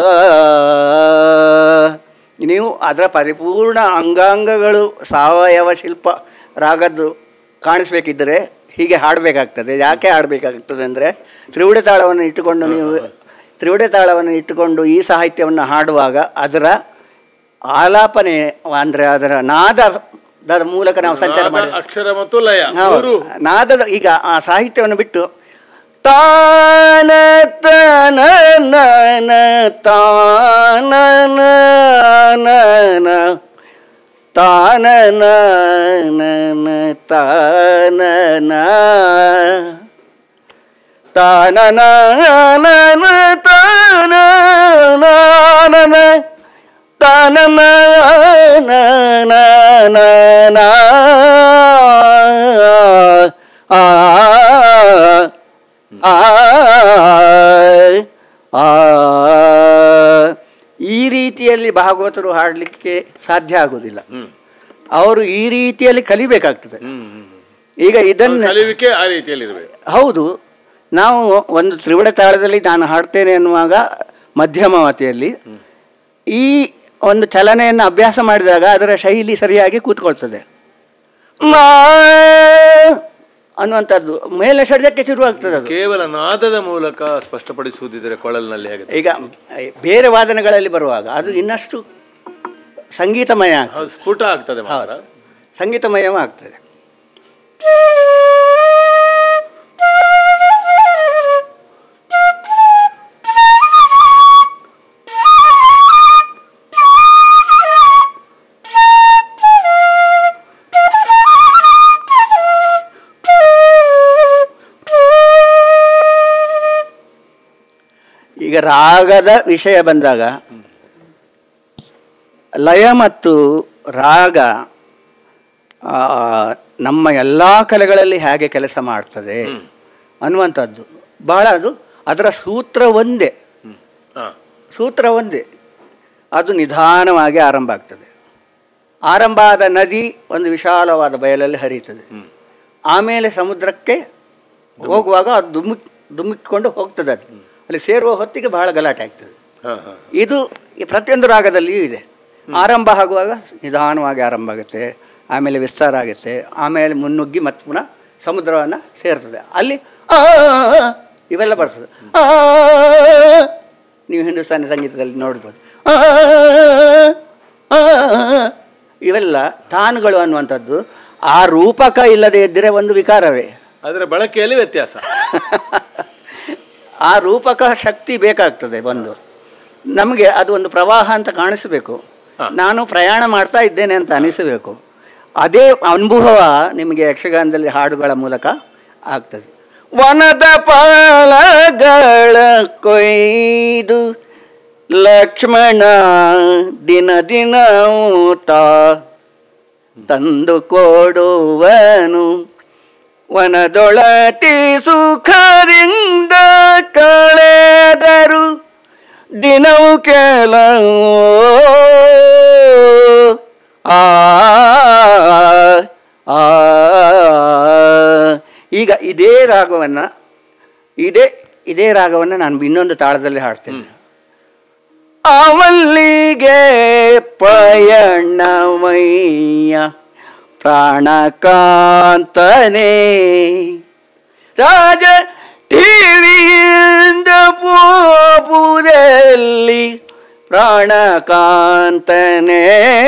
ನೀವು ಅದರ ಪರಿಪೂರ್ಣ ಅಂಗಾಂಗಗಳು ಸಾವಯವ ಶಿಲ್ಪ ರಾಗದ್ದು ಕಾಣಿಸ್ಬೇಕಿದ್ದರೆ ಹೀಗೆ ಹಾಡಬೇಕಾಗ್ತದೆ ಯಾಕೆ ಹಾಡಬೇಕಾಗ್ತದೆ ಅಂದರೆ ತ್ರಿವುಡೆ ತಾಳವನ್ನು ಇಟ್ಟುಕೊಂಡು ನೀವು ತ್ರಿವುಡೆ ತಾಳವನ್ನು ಇಟ್ಟುಕೊಂಡು ಈ ಸಾಹಿತ್ಯವನ್ನು ಹಾಡುವಾಗ ಅದರ ಆಲಾಪನೆ ಅಂದರೆ ಅದರ ನಾದದ ಮೂಲಕ ನಾವು ಸಂಚಾರ ನಾದ, ಮಾಡಿ ಅಕ್ಷರ ಮತ್ತು ಲಯ ಹೌದು. ಮೂರು ನಾದದ ಈಗ ಆ ಸಾಹಿತ್ಯವನ್ನು ಬಿಟ್ಟು ತಾನ ತನ ನನ ತಾನ ನನ ತಾನ ನನ ತಾನ ತಾನ ನನ ತಾನ ನನ ತಾನ ಆ ಆ ಆ ಈ ರೀತಿಯಲ್ಲಿ ಭಾಗವತರು ಹಾಡಲಿಕ್ಕೆ ಸಾಧ್ಯ ಆಗುವುದಿಲ್ಲ ಹ್ಮ್ ಅವರು ಈ ರೀತಿಯಲ್ಲಿ ಕಲಿಬೇಕಾಗ್ತದೆ ಹ್ಮ್ ಹ್ಮ್ ಈಗ ಇದನ್ನು ಕಲಿವಿಕೆ ಆ ರೀತಿಯಲ್ಲಿ ಇರಬೇಕು ಹೌದು ನಾವು ಒಂದು ತ್ರಿವಡ ತಾಳದಲ್ಲಿ ನಾನು ಹಾಡ್ತೇನೆ ಅನ್ನುವಾಗ ಮಧ್ಯಮಾವತಿಯಲ್ಲಿ ಈ ಒಂದು ಚಲನೆಯನ್ನು ಅಭ್ಯಾಸ ಮಾಡಿದಾಗ ಅದರ ಶೈಲಿ ಸರಿಯಾಗಿ ಕೂತ್ಕೊಳ್ತದೆ ಮಾ ಅನ್ನುವಂಥದ್ದು ಮೇಲೆ ಷಡ್ಜಕ್ಕೆ ಶುರುವಾಗ್ತದೆ ಅದು ಕೇವಲ ನಾದದ ಮೂಲಕ ಸ್ಪಷ್ಟಪಡಿಸುವುದಿದ್ರೆ ಕೊಳಲಿನಲ್ಲಿ ಹೇಗೆ ಈಗ ಬೇರೆ ವಾದನಗಳಲ್ಲಿ ಬರುವಾಗ ಅದು ಇನ್ನಷ್ಟು ಸಂಗೀತಮಯ ಆಗ್ತದೆ ಹೌದು ಸ್ಫುಟ ಆಗ್ತದೆ ಮಾತ್ರ ಸಂಗೀತಮಯವ ಆಗ್ತದೆ ಈಗ ರಾಗದ ವಿಷಯ ಬಂದಾಗ ಲಯ ಮತ್ತು ರಾಗ ಆ, ನಮ್ಮ ಎಲ್ಲ ಕಲೆಗಳಲ್ಲಿ ಹೇಗೆ ಕೆಲಸ ಮಾಡ್ತದೆ ಅನ್ನುವಂಥದ್ದು ಬಹಳ ಅದು ಅದರ ಸೂತ್ರ ಒಂದೇ ಹ್ಮ್ ಹಾ ಸೂತ್ರ ಒಂದೇ ಅದು ನಿಧಾನವಾಗಿ ಆರಂಭ ಆಗ್ತದೆ ಆರಂಭ ಆದ ನದಿ ಒಂದು ವಿಶಾಲವಾದ ಬಯಲಲ್ಲಿ ಹರಿಯುತ್ತದೆ ಹ್ಮ್ ಆಮೇಲೆ ಸಮುದ್ರಕ್ಕೆ ಹೋಗುವಾಗ ಅದು ಧುಮುಕ್ ಧುಮುಕಿಕೊಂಡು ಹೋಗ್ತದೆ ಅದು ಅಲ್ಲಿ ಸೇರುವ ಹೊತ್ತಿಗೆ ಬಹಳ ಗಲಾಟೆ ಆಗ್ತದೆ ಹಾ ಹಾ ಇದು ಈ ಪ್ರತಿಯೊಂದು ರಾಗದಲ್ಲಿಯೂ ಇದೆ ಆರಂಭ ಆಗುವಾಗ ನಿಧಾನವಾಗಿ ಆರಂಭ ಆಗುತ್ತೆ ಆಮೇಲೆ ವಿಸ್ತಾರ ಆಗುತ್ತೆ ಆಮೇಲೆ ಮುನ್ನುಗ್ಗಿ ಮತ್ತೆ ಪುನಃ ಸಮುದ್ರವನ್ನು ಸೇರ್ತದೆ ಅಲ್ಲಿ ಆ ಇವೆಲ್ಲ ಬರ್ತದೆ ಆ ನೀವು ಹಿಂದೂಸ್ತಾನಿ ಸಂಗೀತದಲ್ಲಿ ನೋಡ್ಬೋದು ಆ, ಆ, ಇವೆಲ್ಲ ತಾನುಗಳು ಅನ್ನುವಂಥದ್ದು ಆ ರೂಪಕ ಇಲ್ಲದೆ ಇದ್ದರೆ ಒಂದು ವಿಕಾರವೇ ಅದರ ಬಳಕೆಯಲ್ಲಿ ವ್ಯತ್ಯಾಸ ಆ ರೂಪಕ ಶಕ್ತಿ ಬೇಕಾಗ್ತದೆ ಒಂದು ನಮಗೆ ಅದು ಒಂದು ಪ್ರವಾಹ ಅಂತ ಕಾಣಿಸಬೇಕು ಹಾ. ನಾನು ಪ್ರಯಾಣ ಮಾಡ್ತಾ ಇದ್ದೇನೆ ಅಂತ ಅನಿಸಬೇಕು ಅದೇ ಅನುಭವ ನಿಮಗೆ ಯಕ್ಷಗಾನದಲ್ಲಿ ಹಾಡುಗಳ ಮೂಲಕ ಆಗ್ತದೆ ವನದ ಪಾಲಗಳ ಕೊಯ್ದು ಲಕ್ಷ್ಮಣ ದಿನ ದಿನ ಊಟ ತಂದು ಕೊಡುವನು ವನದೊಳತಿ ಸುಖದಿಂದ ಕಳೆದರು ದಿನವು ಕೆಲವು ಈಗ ಇದೇ ರಾಗವನ್ನು ಇದೇ ಇದೇ ರಾಗವನ್ನು ನಾನು ಇನ್ನೊಂದು ತಾಳದಲ್ಲಿ ಹಾಡ್ತೇನೆ ಅವಲ್ಲಿಗೆ ಪಯಣಮಯ್ಯ ಪ್ರಾಣಕಾಂತನೇ ರಾಜ ಟಿವಿಯಿಂದ ಪೋಪುದಲ್ಲಿ ಪ್ರಾಣಕಾಂತನೇ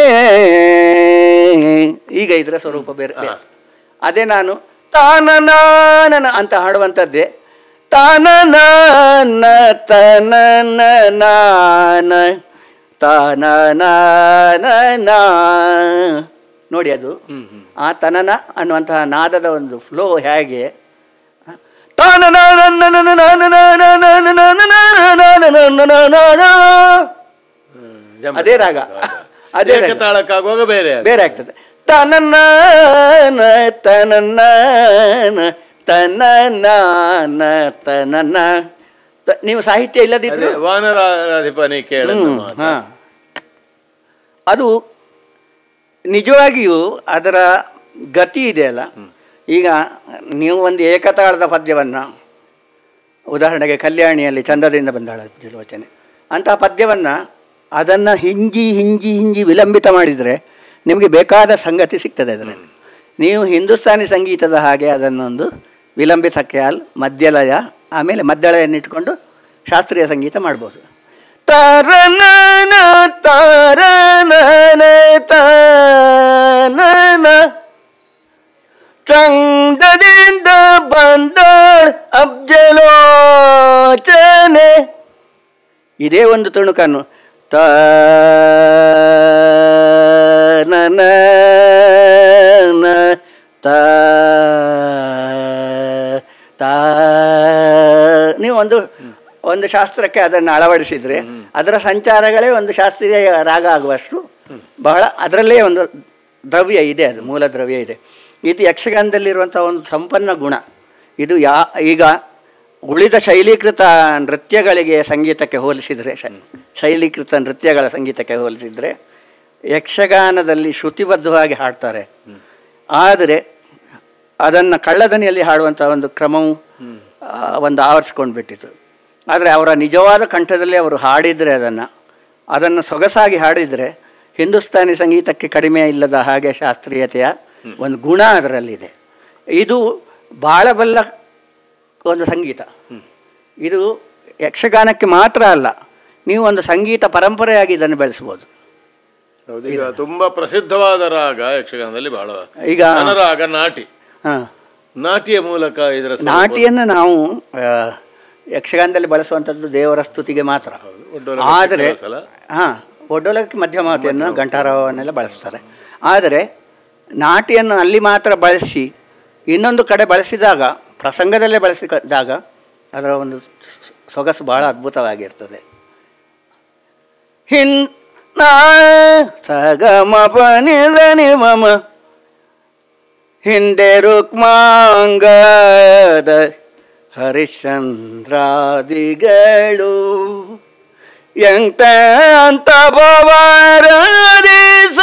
ಈಗ ಇದರ ಸ್ವರೂಪ ಬೇರೆ ಬೇರೆ. ಅದೇ ನಾನು ತಾನನಾನನ ಅಂತ ಹಾಡುವಂಥದ್ದೇ ತಾನನಾನ ತನನ ನಾನ ತಾನನಾನ ನೋಡಿ ಅದು ಆ ತನನ ಅನ್ನುವಂತಹ ನಾದದ ಒಂದು ಫ್ಲೋ ಹೇಗೆ ಅದೇ ರಾಗ ಅದೇ ರಾಗ. ಏಕತಾಳಕ್ಕಾಗುವಾಗ ಬೇರೆ ಅದು. ಬೇರೆ ಆಗ್ತದೆ ತನನ ತನನ ತನನ ತನನ ತ- ನೀವು ಸಾಹಿತ್ಯ ಇಲ್ಲದಿದ್ರು ಅದೇ ವಾನರಾಧಿಪನಿ ಕೇಳನ್ನು ಹ್ಮ್, ಮಾತು. ಹಾ. ಅದು ನಿಜವಾಗಿಯೂ ಅದರ ಗತಿ ಇದೆಯಲ್ಲ ಈಗ ನೀವು ಒಂದು ಏಕತಾಳದ ಪದ್ಯವನ್ನು ಉದಾಹರಣೆಗೆ ಕಲ್ಯಾಣಿಯಲ್ಲಿ ಚಂದದಿಂದ ಬಂದಾಳ ಜಲೋಚನೆ ಅಂತಹ ಪದ್ಯವನ್ನು ಅದನ್ನು ಹಿಂಜಿ ಹಿಂಜಿ ಹಿಂಜಿ ವಿಲಂಬಿತ ಮಾಡಿದರೆ ನಿಮಗೆ ಬೇಕಾದ ಸಂಗತಿ ಸಿಗ್ತದೆ ಅದರಲ್ಲಿ ನೀವು ಹಿಂದೂಸ್ತಾನಿ ಸಂಗೀತದ ಹಾಗೆ ಅದನ್ನೊಂದು ವಿಲಂಬಿತ ಖ್ಯಾಲ್ ಮಧ್ಯಲಯ ಆಮೇಲೆ ಮದ್ದಳೆಯನ್ನಿಟ್ಕೊಂಡು ಶಾಸ್ತ್ರೀಯ ಸಂಗೀತ ಮಾಡ್ಬೋದು ತಾರನನ ತಾರನನ ತಾನನ ಚಂದದಿಂದ ಬಂದಾಳ್ ಅಬ್ಜಲೋಚನೆ ಇದೇ ಒಂದು ತುಣುಕನ್ನು ತಾನನ ತಾ ತಾ ನೀವು ಒಂದು ಒಂದು ಶಾಸ್ತ್ರಕ್ಕೆ ಅದನ್ನು ಅಳವಡಿಸಿದರೆ ಅದರ ಸಂಚಾರಗಳೇ ಒಂದು ಶಾಸ್ತ್ರೀಯ ರಾಗ ಆಗುವಷ್ಟು ಬಹಳ ಅದರಲ್ಲೇ ಒಂದು ದ್ರವ್ಯ ಇದೆ ಅದು ಮೂಲ ದ್ರವ್ಯ ಇದೆ ಇದು ಯಕ್ಷಗಾನದಲ್ಲಿರುವಂಥ ಒಂದು ಸಂಪನ್ನ ಗುಣ ಇದು ಯಾ ಈಗ ಉಳಿದ ಶೈಲೀಕೃತ ನೃತ್ಯಗಳಿಗೆ ಸಂಗೀತಕ್ಕೆ ಹೋಲಿಸಿದರೆ ಶ- ಶೈಲೀಕೃತ ನೃತ್ಯಗಳ ಸಂಗೀತಕ್ಕೆ ಹೋಲಿಸಿದರೆ ಯಕ್ಷಗಾನದಲ್ಲಿ ಶ್ರುತಿಬದ್ಧವಾಗಿ ಹಾಡ್ತಾರೆ ಆದರೆ ಅದನ್ನು ಕಳ್ಳದನಿಯಲ್ಲಿ ಹಾಡುವಂಥ ಒಂದು ಕ್ರಮವು ಆ, ಒಂದು ಆವರಿಸ್ಕೊಂಡು ಬಿಟ್ಟಿತು ಆದರೆ ಅವರ ನಿಜವಾದ ಕಂಠದಲ್ಲಿ ಅವರು ಹಾಡಿದರೆ ಅದನ್ನು ಅದನ್ನು ಸೊಗಸಾಗಿ ಹಾಡಿದರೆ ಹಿಂದೂಸ್ತಾನಿ ಸಂಗೀತಕ್ಕೆ ಕಡಿಮೆ ಇಲ್ಲದ ಹಾಗೆ ಶಾಸ್ತ್ರೀಯತೆಯ ಒಂದು ಗುಣ ಅದರಲ್ಲಿದೆ ಇದು ಬಾಳಬಲ್ಲ ಒಂದು ಸಂಗೀತ ಇದು ಯಕ್ಷಗಾನಕ್ಕೆ ಮಾತ್ರ ಅಲ್ಲ ನೀವು ಒಂದು ಸಂಗೀತ ಪರಂಪರೆಯಾಗಿ ಇದನ್ನು ಬೆಳೆಸ್ಬೋದು ಹೌದು ಈಗ ತುಂಬಾ ಪ್ರಸಿದ್ಧವಾದ ರಾಗ ಯಕ್ಷಗಾನದಲ್ಲಿ ಬಹಳ ಈಗ ರಾಗ ನಾಟಿ ಹಾಂ ನಾಟಿಯ ಮೂಲಕ ಇದರ ಸ್ವರೂಪ- ನಾಟಿಯನ್ನು ನಾವು ಆ, ಯಕ್ಷಗಾನದಲ್ಲಿ ಬಳಸುವಂಥದ್ದು ದೇವರ ಸ್ತುತಿಗೆ ಮಾತ್ರ ಒಡ್ಡೋಲಗಕ್ಕೆ ಆದರೆ ಕೆಲವು ಸಲ. ಹಾಂ ಒಡ್ಡೋಲಕ್ಕೆ ಮಧ್ಯಮಾವತಿಯನ್ನು ಗಂಟಾರವನ್ನೆಲ್ಲ ಬಳಸ್ತಾರೆ ಆದರೆ ನಾಟಿಯನ್ನು ಅಲ್ಲಿ ಮಾತ್ರ ಬಳಸಿ ಇನ್ನೊಂದು ಕಡೆ ಬಳಸಿದಾಗ ಪ್ರಸಂಗದಲ್ಲೇ ಬಳಸಿದಾಗ ಅದರ ಒಂದು ಸೊಗಸು ಬಹಳ ಅದ್ಭುತವಾಗಿರ್ತದೆ ಹಿನ್ ನಾ ಸಗಮ ಪನಿದ ನಿಮಮ ಹಿಂದೆ ರುಕ್ಮಾಂಗದ ಹರಿಶ್ಚಂದ್ರಾದಿಗಳು ಎಂತ ಅಂತ ಭವರಾದಿ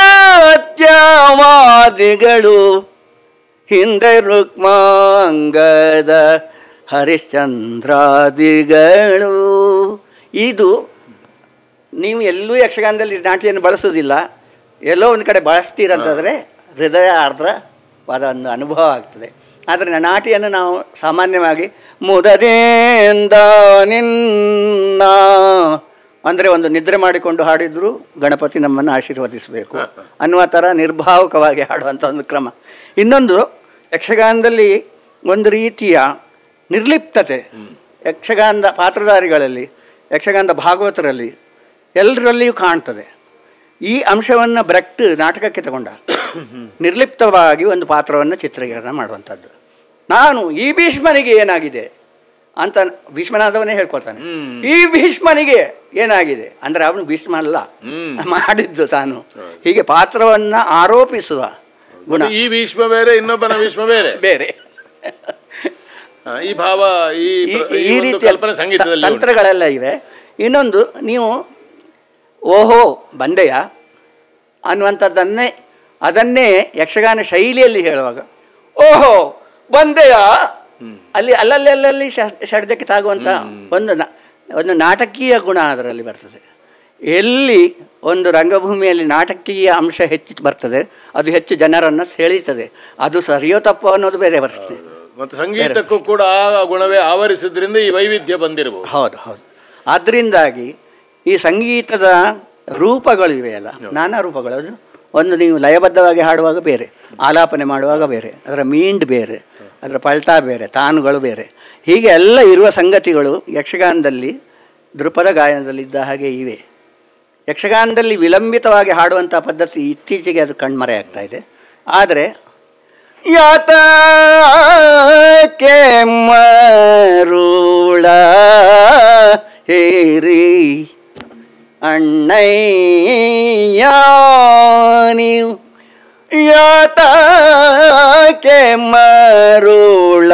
ಸತ್ಯವಾದಿಗಳು ಹಿಂದೆ ರುಕ್ಮಾಂಗದ ಹರಿಶ್ಚಂದ್ರಾದಿಗಳು ಇದು ನೀವು ಎಲ್ಲೂ ಯಕ್ಷಗಾನದಲ್ಲಿ ನಾಟಿಯನ್ನು ಬಳಸೋದಿಲ್ಲ ಎಲ್ಲೋ ಒಂದು ಕಡೆ ಬಳಸ್ತೀರಂತಂದರೆ ಹೃದಯ ಆರ್ದ್ರವಾದ ಒಂದು ಅನುಭವ ಆಗ್ತದೆ ಆದರೆ ನಾಟಿಯನ್ನು ನಾವು ಸಾಮಾನ್ಯವಾಗಿ ಮುದದಿಂದ ನಿನ್ನ ಅಂದರೆ ಒಂದು ನಿದ್ರೆ ಮಾಡಿಕೊಂಡು ಹಾಡಿದ್ರು ಗಣಪತಿ ನಮ್ಮನ್ನು ಆಶೀರ್ವದಿಸಬೇಕು ಅನ್ನುವ ಥರ ನಿರ್ಭಾವಕವಾಗಿ ಹಾಡುವಂಥ ಒಂದು ಕ್ರಮ ಇನ್ನೊಂದು ಯಕ್ಷಗಾನದಲ್ಲಿ ಒಂದು ರೀತಿಯ ನಿರ್ಲಿಪ್ತತೆ ಯಕ್ಷಗಾನದ ಪಾತ್ರಧಾರಿಗಳಲ್ಲಿ ಯಕ್ಷಗಾನದ ಭಾಗವತರಲ್ಲಿ ಎಲ್ಲರಲ್ಲಿಯೂ ಕಾಣ್ತದೆ ಈ ಅಂಶವನ್ನು ಬ್ರೆಕ್ಟ್ ನಾಟಕಕ್ಕೆ ತಗೊಂಡ ನಿರ್ಲಿಪ್ತವಾಗಿ ಒಂದು ಪಾತ್ರವನ್ನು ಚಿತ್ರೀಕರಣ ಮಾಡುವಂಥದ್ದು ನಾನು ಈ ಭೀಷ್ಮನಿಗೆ ಏನಾಗಿದೆ ಅಂತ ಭೀಷ್ಮನಾದವನೇ ಹೇಳ್ಕೊಳ್ತಾನೆ ಹ್ಮ್. ಈ ಭೀಷ್ಮನಿಗೆ ಏನಾಗಿದೆ ಅಂದ್ರೆ ಅವನು ಭೀಷ್ಮ ಅಲ್ಲ ಹ್ಮ್. ಮಾಡಿದ್ದು ತಾನು ಹೀಗೆ ಪಾತ್ರವನ್ನ ಆರೋಪಿಸುವ ಗುಣ ಈ ಭೀಷ್ಮ ಬೇರೆ ಇನ್ನೊಬ್ಬನ ಭೀಷ್ಮ ಬೇರೆ ಬೇರೆ ಹಾ, ಈ ಭಾವ ಈ ಈ ಪ್ರ- ಈ ಈ ಒಂದು ರೀತಿಯ ಕಲ್ಪನೆ ಸಂಗೀತದಲ್ಲಿ ಉಂಟು. ತಂತ್ರಗಳೆಲ್ಲ ಇವೆ ಇನ್ನೊಂದು ನೀವು ಓಹೋ ಬಂದೆಯ ಅನ್ನುವಂಥದ್ದನ್ನೇ ಅದನ್ನೇ ಯಕ್ಷಗಾನ ಶೈಲಿಯಲ್ಲಿ ಹೇಳುವಾಗ ಓಹೋ ಬಂದೆಯ ಅಲ್ಲಿ ಅಲ್ಲಲ್ಲಿ ಅಲ್ಲಲ್ಲಿ ಶ- ಷಡ್ಜಕ್ಕೆ ತಾಗುವಂಥ ಒಂದು ನ- ಒಂದು ನಾಟಕೀಯ ಗುಣ ಅದರಲ್ಲಿ ಬರ್ತದೆ ಎಲ್ಲಿ ಒಂದು ರಂಗಭೂಮಿಯಲ್ಲಿ ನಾಟಕೀಯ ಅಂಶ ಹೆಚ್ಚು ಬರ್ತದೆ ಅದು ಹೆಚ್ಚು ಜನರನ್ನು ಸೆಳೀತದೆ ಅದು ಸರಿಯೋ ತಪ್ಪೋ ಅನ್ನೋದು ಬೇರೆ ಬರ್ತದೆ ಮತ್ತು ಸಂಗೀತಕ್ಕೂ ಕೂಡ ಆ ಗುಣವೇ ಆವರಿಸಿದ್ರಿಂದ ಈ ವೈವಿಧ್ಯ ಬಂದಿರಬಹುದು ಹೌದು ಹೌದು ಅದರಿಂದಾಗಿ ಈ ಸಂಗೀತದ ರೂಪಗಳಿವೆಯಲ್ಲ ನಾನಾ ರೂಪಗಳು ಅದು ಒಂದು ನೀವು ಲಯಬದ್ಧವಾಗಿ ಹಾಡುವಾಗ ಬೇರೆ ಆಲಾಪನೆ ಮಾಡುವಾಗ ಬೇರೆ ಅದರ ಮೀಂಡ್ ಬೇರೆ ಅದರ ಪಲ್ಟಾ ಬೇರೆ ತಾನುಗಳು ಬೇರೆ ಹೀಗೆ ಎಲ್ಲ ಇರುವ ಸಂಗತಿಗಳು ಯಕ್ಷಗಾನದಲ್ಲಿ ದೃಪದ ಗಾಯನದಲ್ಲಿ ಇದ್ದ ಹಾಗೆ ಇವೆ ಯಕ್ಷಗಾನದಲ್ಲಿ ವಿಲಂಬಿತವಾಗಿ ಹಾಡುವಂಥ ಪದ್ಧತಿ ಇತ್ತೀಚೆಗೆ ಅದು ಕಣ್ಮರೆಯಾಗ್ತಾ ಇದೆ ಆದರೆ ಯಾತಕ್ಕೆ ಮರುಳ ಹೇರಿ ಅಣ್ಣಯ್ಯ ನೀವು ಯಾತಕ್ಕೆ ಮರುಳ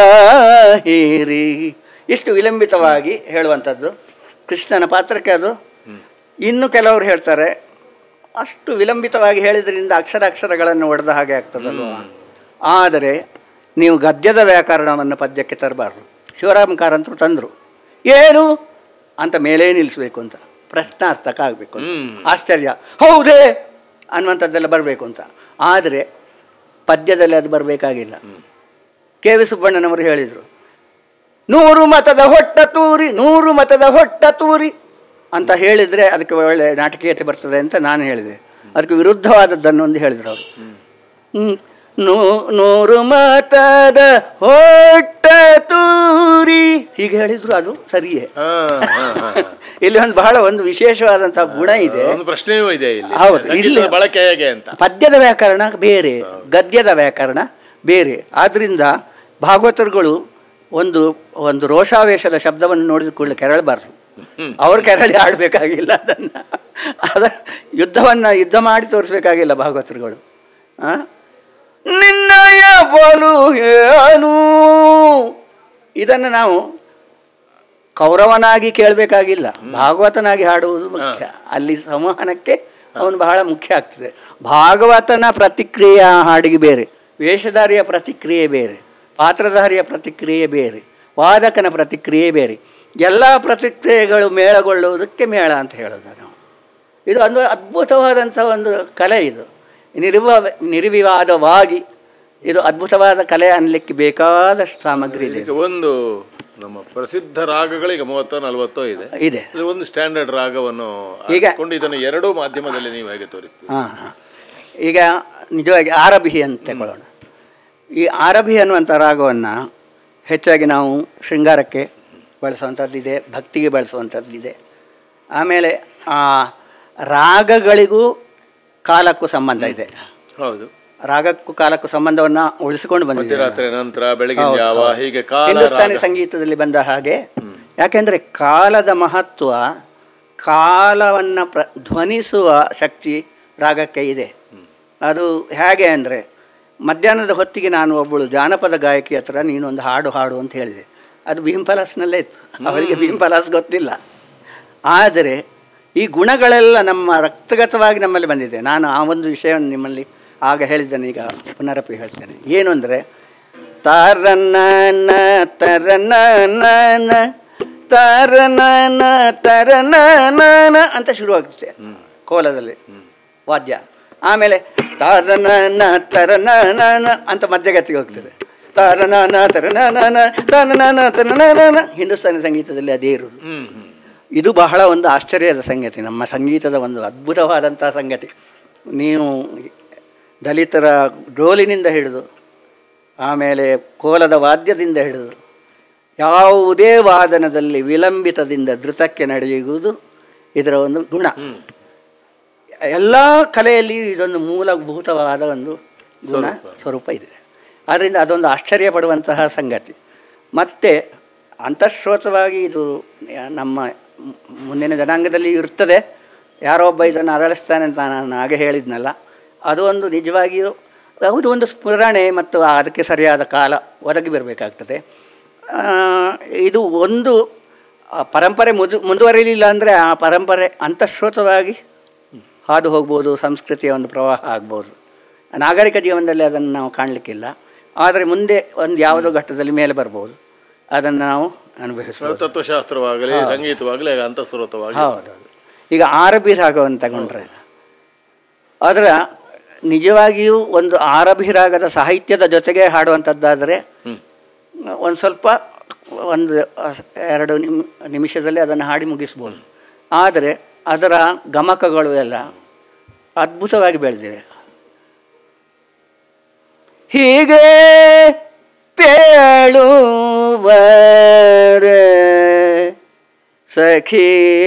ಹೇರಿ ಇಷ್ಟು ವಿಲಂಬಿತವಾಗಿ ಹೇಳುವಂಥದ್ದು ಕೃಷ್ಣನ ಪಾತ್ರಕ್ಕೆ ಅದು ಇನ್ನು ಕೆಲವರು ಹೇಳ್ತಾರೆ ಅಷ್ಟು ವಿಲಂಬಿತವಾಗಿ ಹೇಳಿದ್ರಿಂದ ಅಕ್ಷರ ಅಕ್ಷರಗಳನ್ನು ಒಡೆದ ಹಾಗೆ ಆಗ್ತದಲ್ವ ಆದರೆ ನೀವು ಗದ್ಯದ ವ್ಯಾಕರಣವನ್ನು ಪದ್ಯಕ್ಕೆ ತರಬಾರ್ದು ಶಿವರಾಮ ಕಾರಂತರು ತಂದರು ಏನು ಅಂತ ಮೇಲೇ ನಿಲ್ಲಿಸ್ಬೇಕು ಅಂತ ಪ್ರಶ್ನಾರ್ಥಕ ಆಗಬೇಕು ಅಂತ ಹ್ಮ್. ಆಶ್ಚರ್ಯ ಹೌದೇ ಅನ್ನುವಂಥದ್ದೆಲ್ಲ ಬರಬೇಕು ಅಂತ ಆದರೆ ಪದ್ಯದಲ್ಲಿ ಅದು ಬರಬೇಕಾಗಿಲ್ಲ ಕೆ ವಿ ಸುಬ್ಬಣ್ಣನವರು ಹೇಳಿದರು ನೂರು ಮತದ ಹೊಟ್ಟ ತೂರಿ ನೂರು ಮತದ ಹೊಟ್ಟ ತೂರಿ ಅಂತ ಹೇಳಿದರೆ ಅದಕ್ಕೆ ಒಳ್ಳೆ ನಾಟಕೀಯತೆ ಬರ್ತದೆ ಅಂತ ನಾನು ಹೇಳಿದೆ ಅದಕ್ಕೆ ವಿರುದ್ಧವಾದದ್ದನ್ನು ಒಂದು ಹೇಳಿದರು ಅವರು ಹ್ಮ್. ನೂ- ನೂರು ಮತದ ಹೊಟ್ಟ ತೂರಿ ಹೀಗೆ ಹೇಳಿದ್ರು ಅದು ಸರಿಯೇ ಹಾ, ಹಾ, ಹಾ. ಇಲ್ಲಿ ಒಂದು ಬಹಳ ಒಂದು ವಿಶೇಷವಾದಂತಹ ಗುಣ ಇದೆ ಒಂದು ಪ್ರಶ್ನೆಯೂ ಇದೆ ಇಲ್ಲಿ ಹೌದು, ಸಂಗೀತದ ಇಲ್ಲಿ- ಬಳಕೆ ಹೇಗೆ ಅಂತ ಪದ್ಯದ ವ್ಯಾಕರಣ ಬೇರೆ ಗದ್ಯದ ವ್ಯಾಕರಣ ಬೇರೆ ಆದ್ರಿಂದ ಭಾಗವತರುಗಳು ಒಂದು ಒಂದು ರೋಷಾವೇಶದ ಶಬ್ದವನ್ನು ನೋಡಿದ ಕೂಡಲೇ ಕೆರಳಬಾರ್ದು ಹ್ಮ್. ಅವ್ರು ಕೆರಳಿ ಆಡಬೇಕಾಗಿಲ್ಲ ಅದನ್ನು ಅದ ಯುದ್ಧವನ್ನು ಯುದ್ಧ ಮಾಡಿ ತೋರಿಸ್ಬೇಕಾಗಿಲ್ಲ ಭಾಗವತರುಗಳು ಆ? ನಿನ್ನಯ ಬಲು ಏನು ಇದನ್ನು ನಾವು ಕೌರವನಾಗಿ ಕೇಳಬೇಕಾಗಿಲ್ಲ ಭಾಗವತನಾಗಿ ಹಾಡುವುದು ಮುಖ್ಯ ಅಲ್ಲಿ ಸಂವಹನಕ್ಕೆ ಅವನು ಬಹಳ ಮುಖ್ಯ ಆಗ್ತದೆ ಭಾಗವತನ ಪ್ರತಿಕ್ರಿಯೆ ಹಾಡಿಗೆ ಬೇರೆ ವೇಷಧಾರಿಯ ಪ್ರತಿಕ್ರಿಯೆ ಬೇರೆ ಪಾತ್ರಧಾರಿಯ ಪ್ರತಿಕ್ರಿಯೆ ಬೇರೆ ವಾದಕನ ಪ್ರತಿಕ್ರಿಯೆ ಬೇರೆ ಎಲ್ಲ ಪ್ರತಿಕ್ರಿಯೆಗಳು ಮೇಳಗೊಳ್ಳುವುದಕ್ಕೆ ಮೇಳ ಅಂತ ಹೇಳೋದು ನಾವು ಇದು ಒಂದು ಅದ್ಭುತವಾದಂಥ ಒಂದು ಕಲೆ ಇದು ನಿರ್ವ ನಿರ್ವಿವಾದವಾಗಿ ಇದು ಅದ್ಭುತವಾದ ಕಲೆ ಅನ್ನಲಿಕ್ಕೆ ಬೇಕಾದಷ್ಟು ಸಾಮಗ್ರಿ ಇದೆ ಈಗ ಒಂದು ನಮ್ಮ ಪ್ರಸಿದ್ಧ ರಾಗಗಳಿಗೆ ಮೂವತ್ತೋ ನಲವತ್ತೋ ಇದೆ ಇದೆ ಇದು ಒಂದು ಸ್ಟ್ಯಾಂಡರ್ಡ್ ರಾಗವನ್ನು ಈಗ- ಆರಿಸ್ಕೊಂಡು ಇದನ್ನು ಎರಡೂ ಮಾಧ್ಯಮದಲ್ಲಿ ನೀವು ಹೇಗೆ ತೋರಿಸ್ತೀವಿ ಹಾಂ ಹಾಂ ಈಗ ನಿಜವಾಗಿ ಆರಭಿ ಅಂತ ತಗೊಳ್ಳೋಣ ಈ ಆರಭಿ ಅನ್ನುವಂಥ ರಾಗವನ್ನು ಹೆಚ್ಚಾಗಿ ನಾವು ಶೃಂಗಾರಕ್ಕೆ ಬಳಸುವಂಥದ್ದಿದೆ ಭಕ್ತಿಗೆ ಬಳಸುವಂಥದ್ದಿದೆ ಆಮೇಲೆ ಆ ರಾಗಗಳಿಗೂ ಕಾಲಕ್ಕೂ ಸಂಬಂಧ ಇದೆ ಹೌದು ರಾಗಕ್ಕೂ ಕಾಲಕ್ಕೂ ಸಂಬಂಧವನ್ನು ಉಳಿಸಿಕೊಂಡು ಬಂದಿದೆ ಮಧ್ಯರಾತ್ರಿ ನಂತರ ಬೆಳಗಿನ ಜಾವ ಹೀಗೆ ಕಾಲ ಹಿಂದೂಸ್ತಾನಿ ಸಂಗೀತದಲ್ಲಿ ಬಂದ ಹಾಗೆ ಯಾಕೆಂದರೆ ಕಾಲದ ಮಹತ್ವ ಕಾಲವನ್ನು ಪ್ರ ಧ್ವನಿಸುವ ಶಕ್ತಿ ರಾಗಕ್ಕೆ ಇದೆ ಅದು ಹೇಗೆ ಅಂದರೆ ಮಧ್ಯಾಹ್ನದ ಹೊತ್ತಿಗೆ ನಾನು ಒಬ್ಬಳು ಜಾನಪದ ಗಾಯಕಿ ಹತ್ರ ನೀನೊಂದು ಹಾಡು ಹಾಡು ಅಂತ ಹೇಳಿದೆ ಅದು ಭೀಂಪಲಾಸ್ನಲ್ಲೇ ಇತ್ತು ಅವರಿಗೆ ಭೀಂಪಲಾಸ್ ಗೊತ್ತಿಲ್ಲ ಆದರೆ ಈ ಗುಣಗಳೆಲ್ಲ ನಮ್ಮ ರಕ್ತಗತವಾಗಿ ನಮ್ಮಲ್ಲಿ ಬಂದಿದೆ ನಾನು ಆ ಒಂದು ವಿಷಯವನ್ನು ನಿಮ್ಮಲ್ಲಿ ಆಗ ಹೇಳಿದ್ದೇನೆ ಈಗ ಪುನರಪಿ ಹೇಳ್ತೇನೆ ಏನು ಅಂದರೆ ತಾರನ ತರನ ತರನ ತರನ ಅಂತ ಶುರುವಾಗುತ್ತೆ ಕೋಲದಲ್ಲಿ ವಾದ್ಯ ಆಮೇಲೆ ತಾರನ ತರನ ಅಂತ ಮಧ್ಯಗತಿಗೆ ಹೋಗ್ತದೆ ತಾರನ ತರನ ತರನ ತರನ ಹಿಂದೂಸ್ತಾನಿ ಸಂಗೀತದಲ್ಲಿ ಅದೇ ಇರುವುದು ಹ್ಮ್ ಹ್ಮ್ ಇದು ಬಹಳ ಒಂದು ಆಶ್ಚರ್ಯದ ಸಂಗತಿ ನಮ್ಮ ಸಂಗೀತದ ಒಂದು ಅದ್ಭುತವಾದಂಥ ಸಂಗತಿ ನೀವು ದಲಿತರ ಡೋಲಿನಿಂದ ಹಿಡಿದು ಆಮೇಲೆ ಕೋಲದ ವಾದ್ಯದಿಂದ ಹಿಡಿದು ಯಾವುದೇ ವಾದನದಲ್ಲಿ ವಿಲಂಬಿತದಿಂದ ಧೃತಕ್ಕೆ ನಡೆಯುವುದು ಇದರ ಒಂದು ಗುಣ ಎಲ್ಲ ಕಲೆಯಲ್ಲಿ ಇದೊಂದು ಮೂಲಭೂತವಾದ ಒಂದು ಗುಣ ಸ್ವರೂಪ ಇದೆ ಆದ್ದರಿಂದ ಅದೊಂದು ಆಶ್ಚರ್ಯ ಪಡುವಂತಹ ಸಂಗತಿ ಮತ್ತು ಅಂತಃಶ್ರೋತವಾಗಿ ಇದು ನಮ್ಮ ಮು- ಮುಂದಿನ ಜನಾಂಗದಲ್ಲಿ ಇರ್ತದೆ ಯಾರೋ ಒಬ್ಬ ಇದನ್ನು ಅರಳಿಸ್ತಾನೆ ಅಂತ ನಾನು ಹಾಗೆ ಹೇಳಿದ್ನಲ್ಲ ಅದು ಒಂದು ನಿಜವಾಗಿಯೂ ಹೌದು ಒಂದು ಸ್ಮರಣೆ ಮತ್ತು ಅದಕ್ಕೆ ಸರಿಯಾದ ಕಾಲ ಒದಗಿ ಬರಬೇಕಾಗ್ತದೆ ಆ, ಇದು ಒಂದು ಆ ಪರಂಪರೆ ಮುದು ಮುಂದುವರಿಲಿಲ್ಲ ಅಂದರೆ ಆ ಪರಂಪರೆ ಅಂತಃಶ್ರೋತವಾಗಿ ಹಾದು ಹೋಗ್ಬೋದು ಸಂಸ್ಕೃತಿಯ ಒಂದು ಪ್ರವಾಹ ಆಗ್ಬೋದು ನಾಗರಿಕ ಜೀವನದಲ್ಲಿ ಅದನ್ನು ನಾವು ಕಾಣಲಿಕ್ಕಿಲ್ಲ ಆದರೆ ಮುಂದೆ ಒಂದು ಯಾವುದೋ ಘಟ್ಟದಲ್ಲಿ ಮೇಲೆ ಬರ್ಬೋದು ಅದನ್ನು ನಾವು ಅನುಭವಿಸ್ಬೋದು ತತ್ವಶಾಸ್ತ್ರವಾಗಲಿ ಸಂಗೀತವಾಗಲಿ ಅಂತಸ್ರೋತವಾಗಲಿ ಹೌದೌದು ಈಗ ಆರಬಿ ರಾಗವನ್ನು ತಗೊಂಡ್ರೆ ಅದರ ನಿಜವಾಗಿಯೂ ಒಂದು ಆರಬಿ ರಾಗದ ಸಾಹಿತ್ಯದ ಜೊತೆಗೆ ಹಾಡುವಂಥದ್ದಾದರೆ ಹ್ಮ್. ಒಂದು ಸ್ವಲ್ಪ ಒಂದು ಎರಡು ನಿಮ್ ನಿಮಿಷದಲ್ಲಿ ಅದನ್ನು ಹಾಡಿ ಮುಗಿಸ್ಬೋದು ಆದರೆ ಅದರ ಗಮಕಗಳು ಎಲ್ಲ ಅದ್ಭುತವಾಗಿ ಬೆಳೆದಿದೆ ಹೀಗೆ ಪೇಳುವರ ಸಖಿ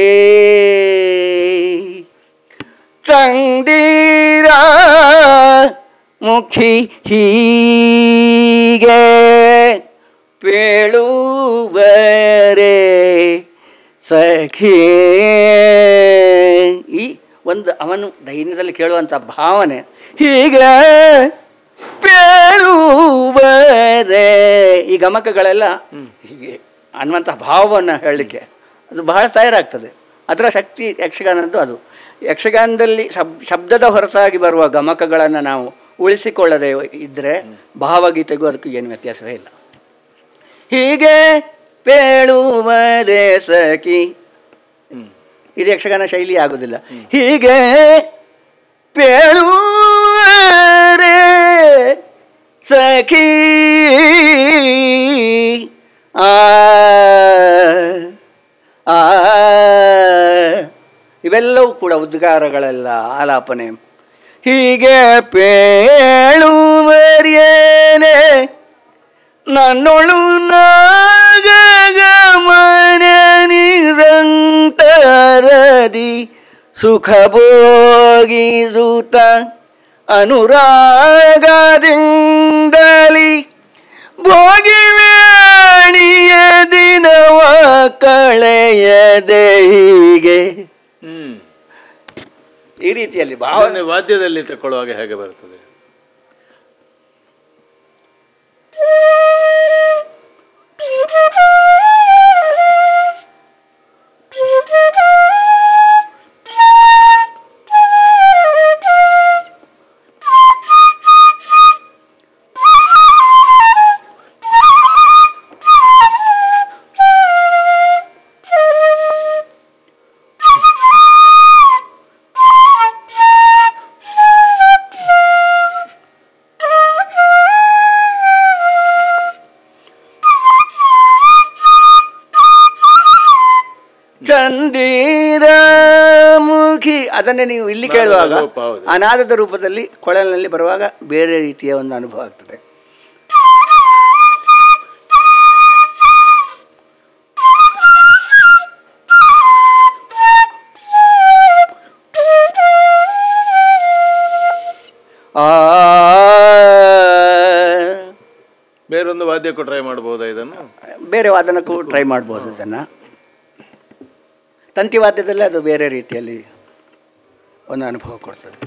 ತಂದಿರ ಮುಖಿ ಹೀಗೆ ಪೇಳುವರೆ ಸಖಿ ಈ ಒಂದು ಅವನು ದೈನ್ಯದಲ್ಲಿ ಕೇಳುವಂಥ ಭಾವನೆ ಹೀಗೆ ಪೇಳುವರೆ ಈ ಗಮಕಗಳೆಲ್ಲ ಹೀಗೆ ಅನ್ನುವಂಥ ಭಾವವನ್ನು ಹೇಳಲಿಕ್ಕೆ ಅದು ಬಹಳ ತಯಾರಾಗ್ತದೆ ಅದರ ಶಕ್ತಿ ಯಕ್ಷಗಾನದ್ದು ಅದು ಯಕ್ಷಗಾನದಲ್ಲಿ ಶಬ್ ಶಬ್ದದ ಹೊರತಾಗಿ ಬರುವ ಗಮಕಗಳನ್ನು ನಾವು ಉಳಿಸಿಕೊಳ್ಳದೆ ಇದ್ದರೆ ಭಾವಗೀತೆಗೂ ಅದಕ್ಕೂ ಏನು ವ್ಯತ್ಯಾಸವೇ ಇಲ್ಲ ಹೀಗೆ ಪೇಳುವರೆ ಸಖಿ ಇದು ಯಕ್ಷಗಾನ ಶೈಲಿ ಆಗುದಿಲ್ಲ ಹೀಗೆ ಪೇಳುವರೆ ಸಖಿ ಆ ಆ ಇವೆಲ್ಲವೂ ಕೂಡ ಉದ್ಗಾರಗಳೆಲ್ಲ ಆಲಾಪನೆ ಹೀಗೆ ಪೇಳುವರಿಯೇನೆ ನನ್ನೊಳು ನಾಗಮನ ನಿರಂತರದಿ ಸುಖ ಭೋಗಿಸುತ್ತ ಅನುರಾಗದಿಂದಲಿ ಭೋಗಿವೇಣಿಯ ದಿನವ ಕಳೆಯದೆ ಹೀಗೆ ಹ್ಮ್ ಈ ರೀತಿಯಲ್ಲಿ ಭಾವ ಅದನ್ನೇ ವಾದ್ಯದಲ್ಲಿ ತಗೊಳ್ಳುವಾಗ ಹೇಗೆ ಬರ್ತದೆ ಚಂದಿರ ಮುಖಿ ಅದನ್ನೇ ನೀವು ಇಲ್ಲಿ ಕೇಳುವಾಗ ನಾದದ ರೂಪ, ಹೌದು. ಅನಾದದ ರೂಪದಲ್ಲಿ ಕೊಳಲಿನಲ್ಲಿ ಬರುವಾಗ ಬೇರೆ ರೀತಿಯ ಒಂದು ಅನುಭವ ಆಗ್ತದೆ ಆ ಬೇರೊಂದು ವಾದ್ಯಕ್ಕೂ ಟ್ರೈ ಮಾಡ್ಬೋದಾ ಇದನ್ನು ಬೇರೆ ವಾದನಕ್ಕೂ ಟ್ರೈ ಮಾಡ್ಬೋದು ಇದನ್ನು ತಂತಿ ವಾದ್ಯದಲ್ಲಿ ಅದು ಬೇರೆ ರೀತಿಯಲ್ಲಿ ಒಂದು ಅನುಭವ ಕೊಡ್ತದೆ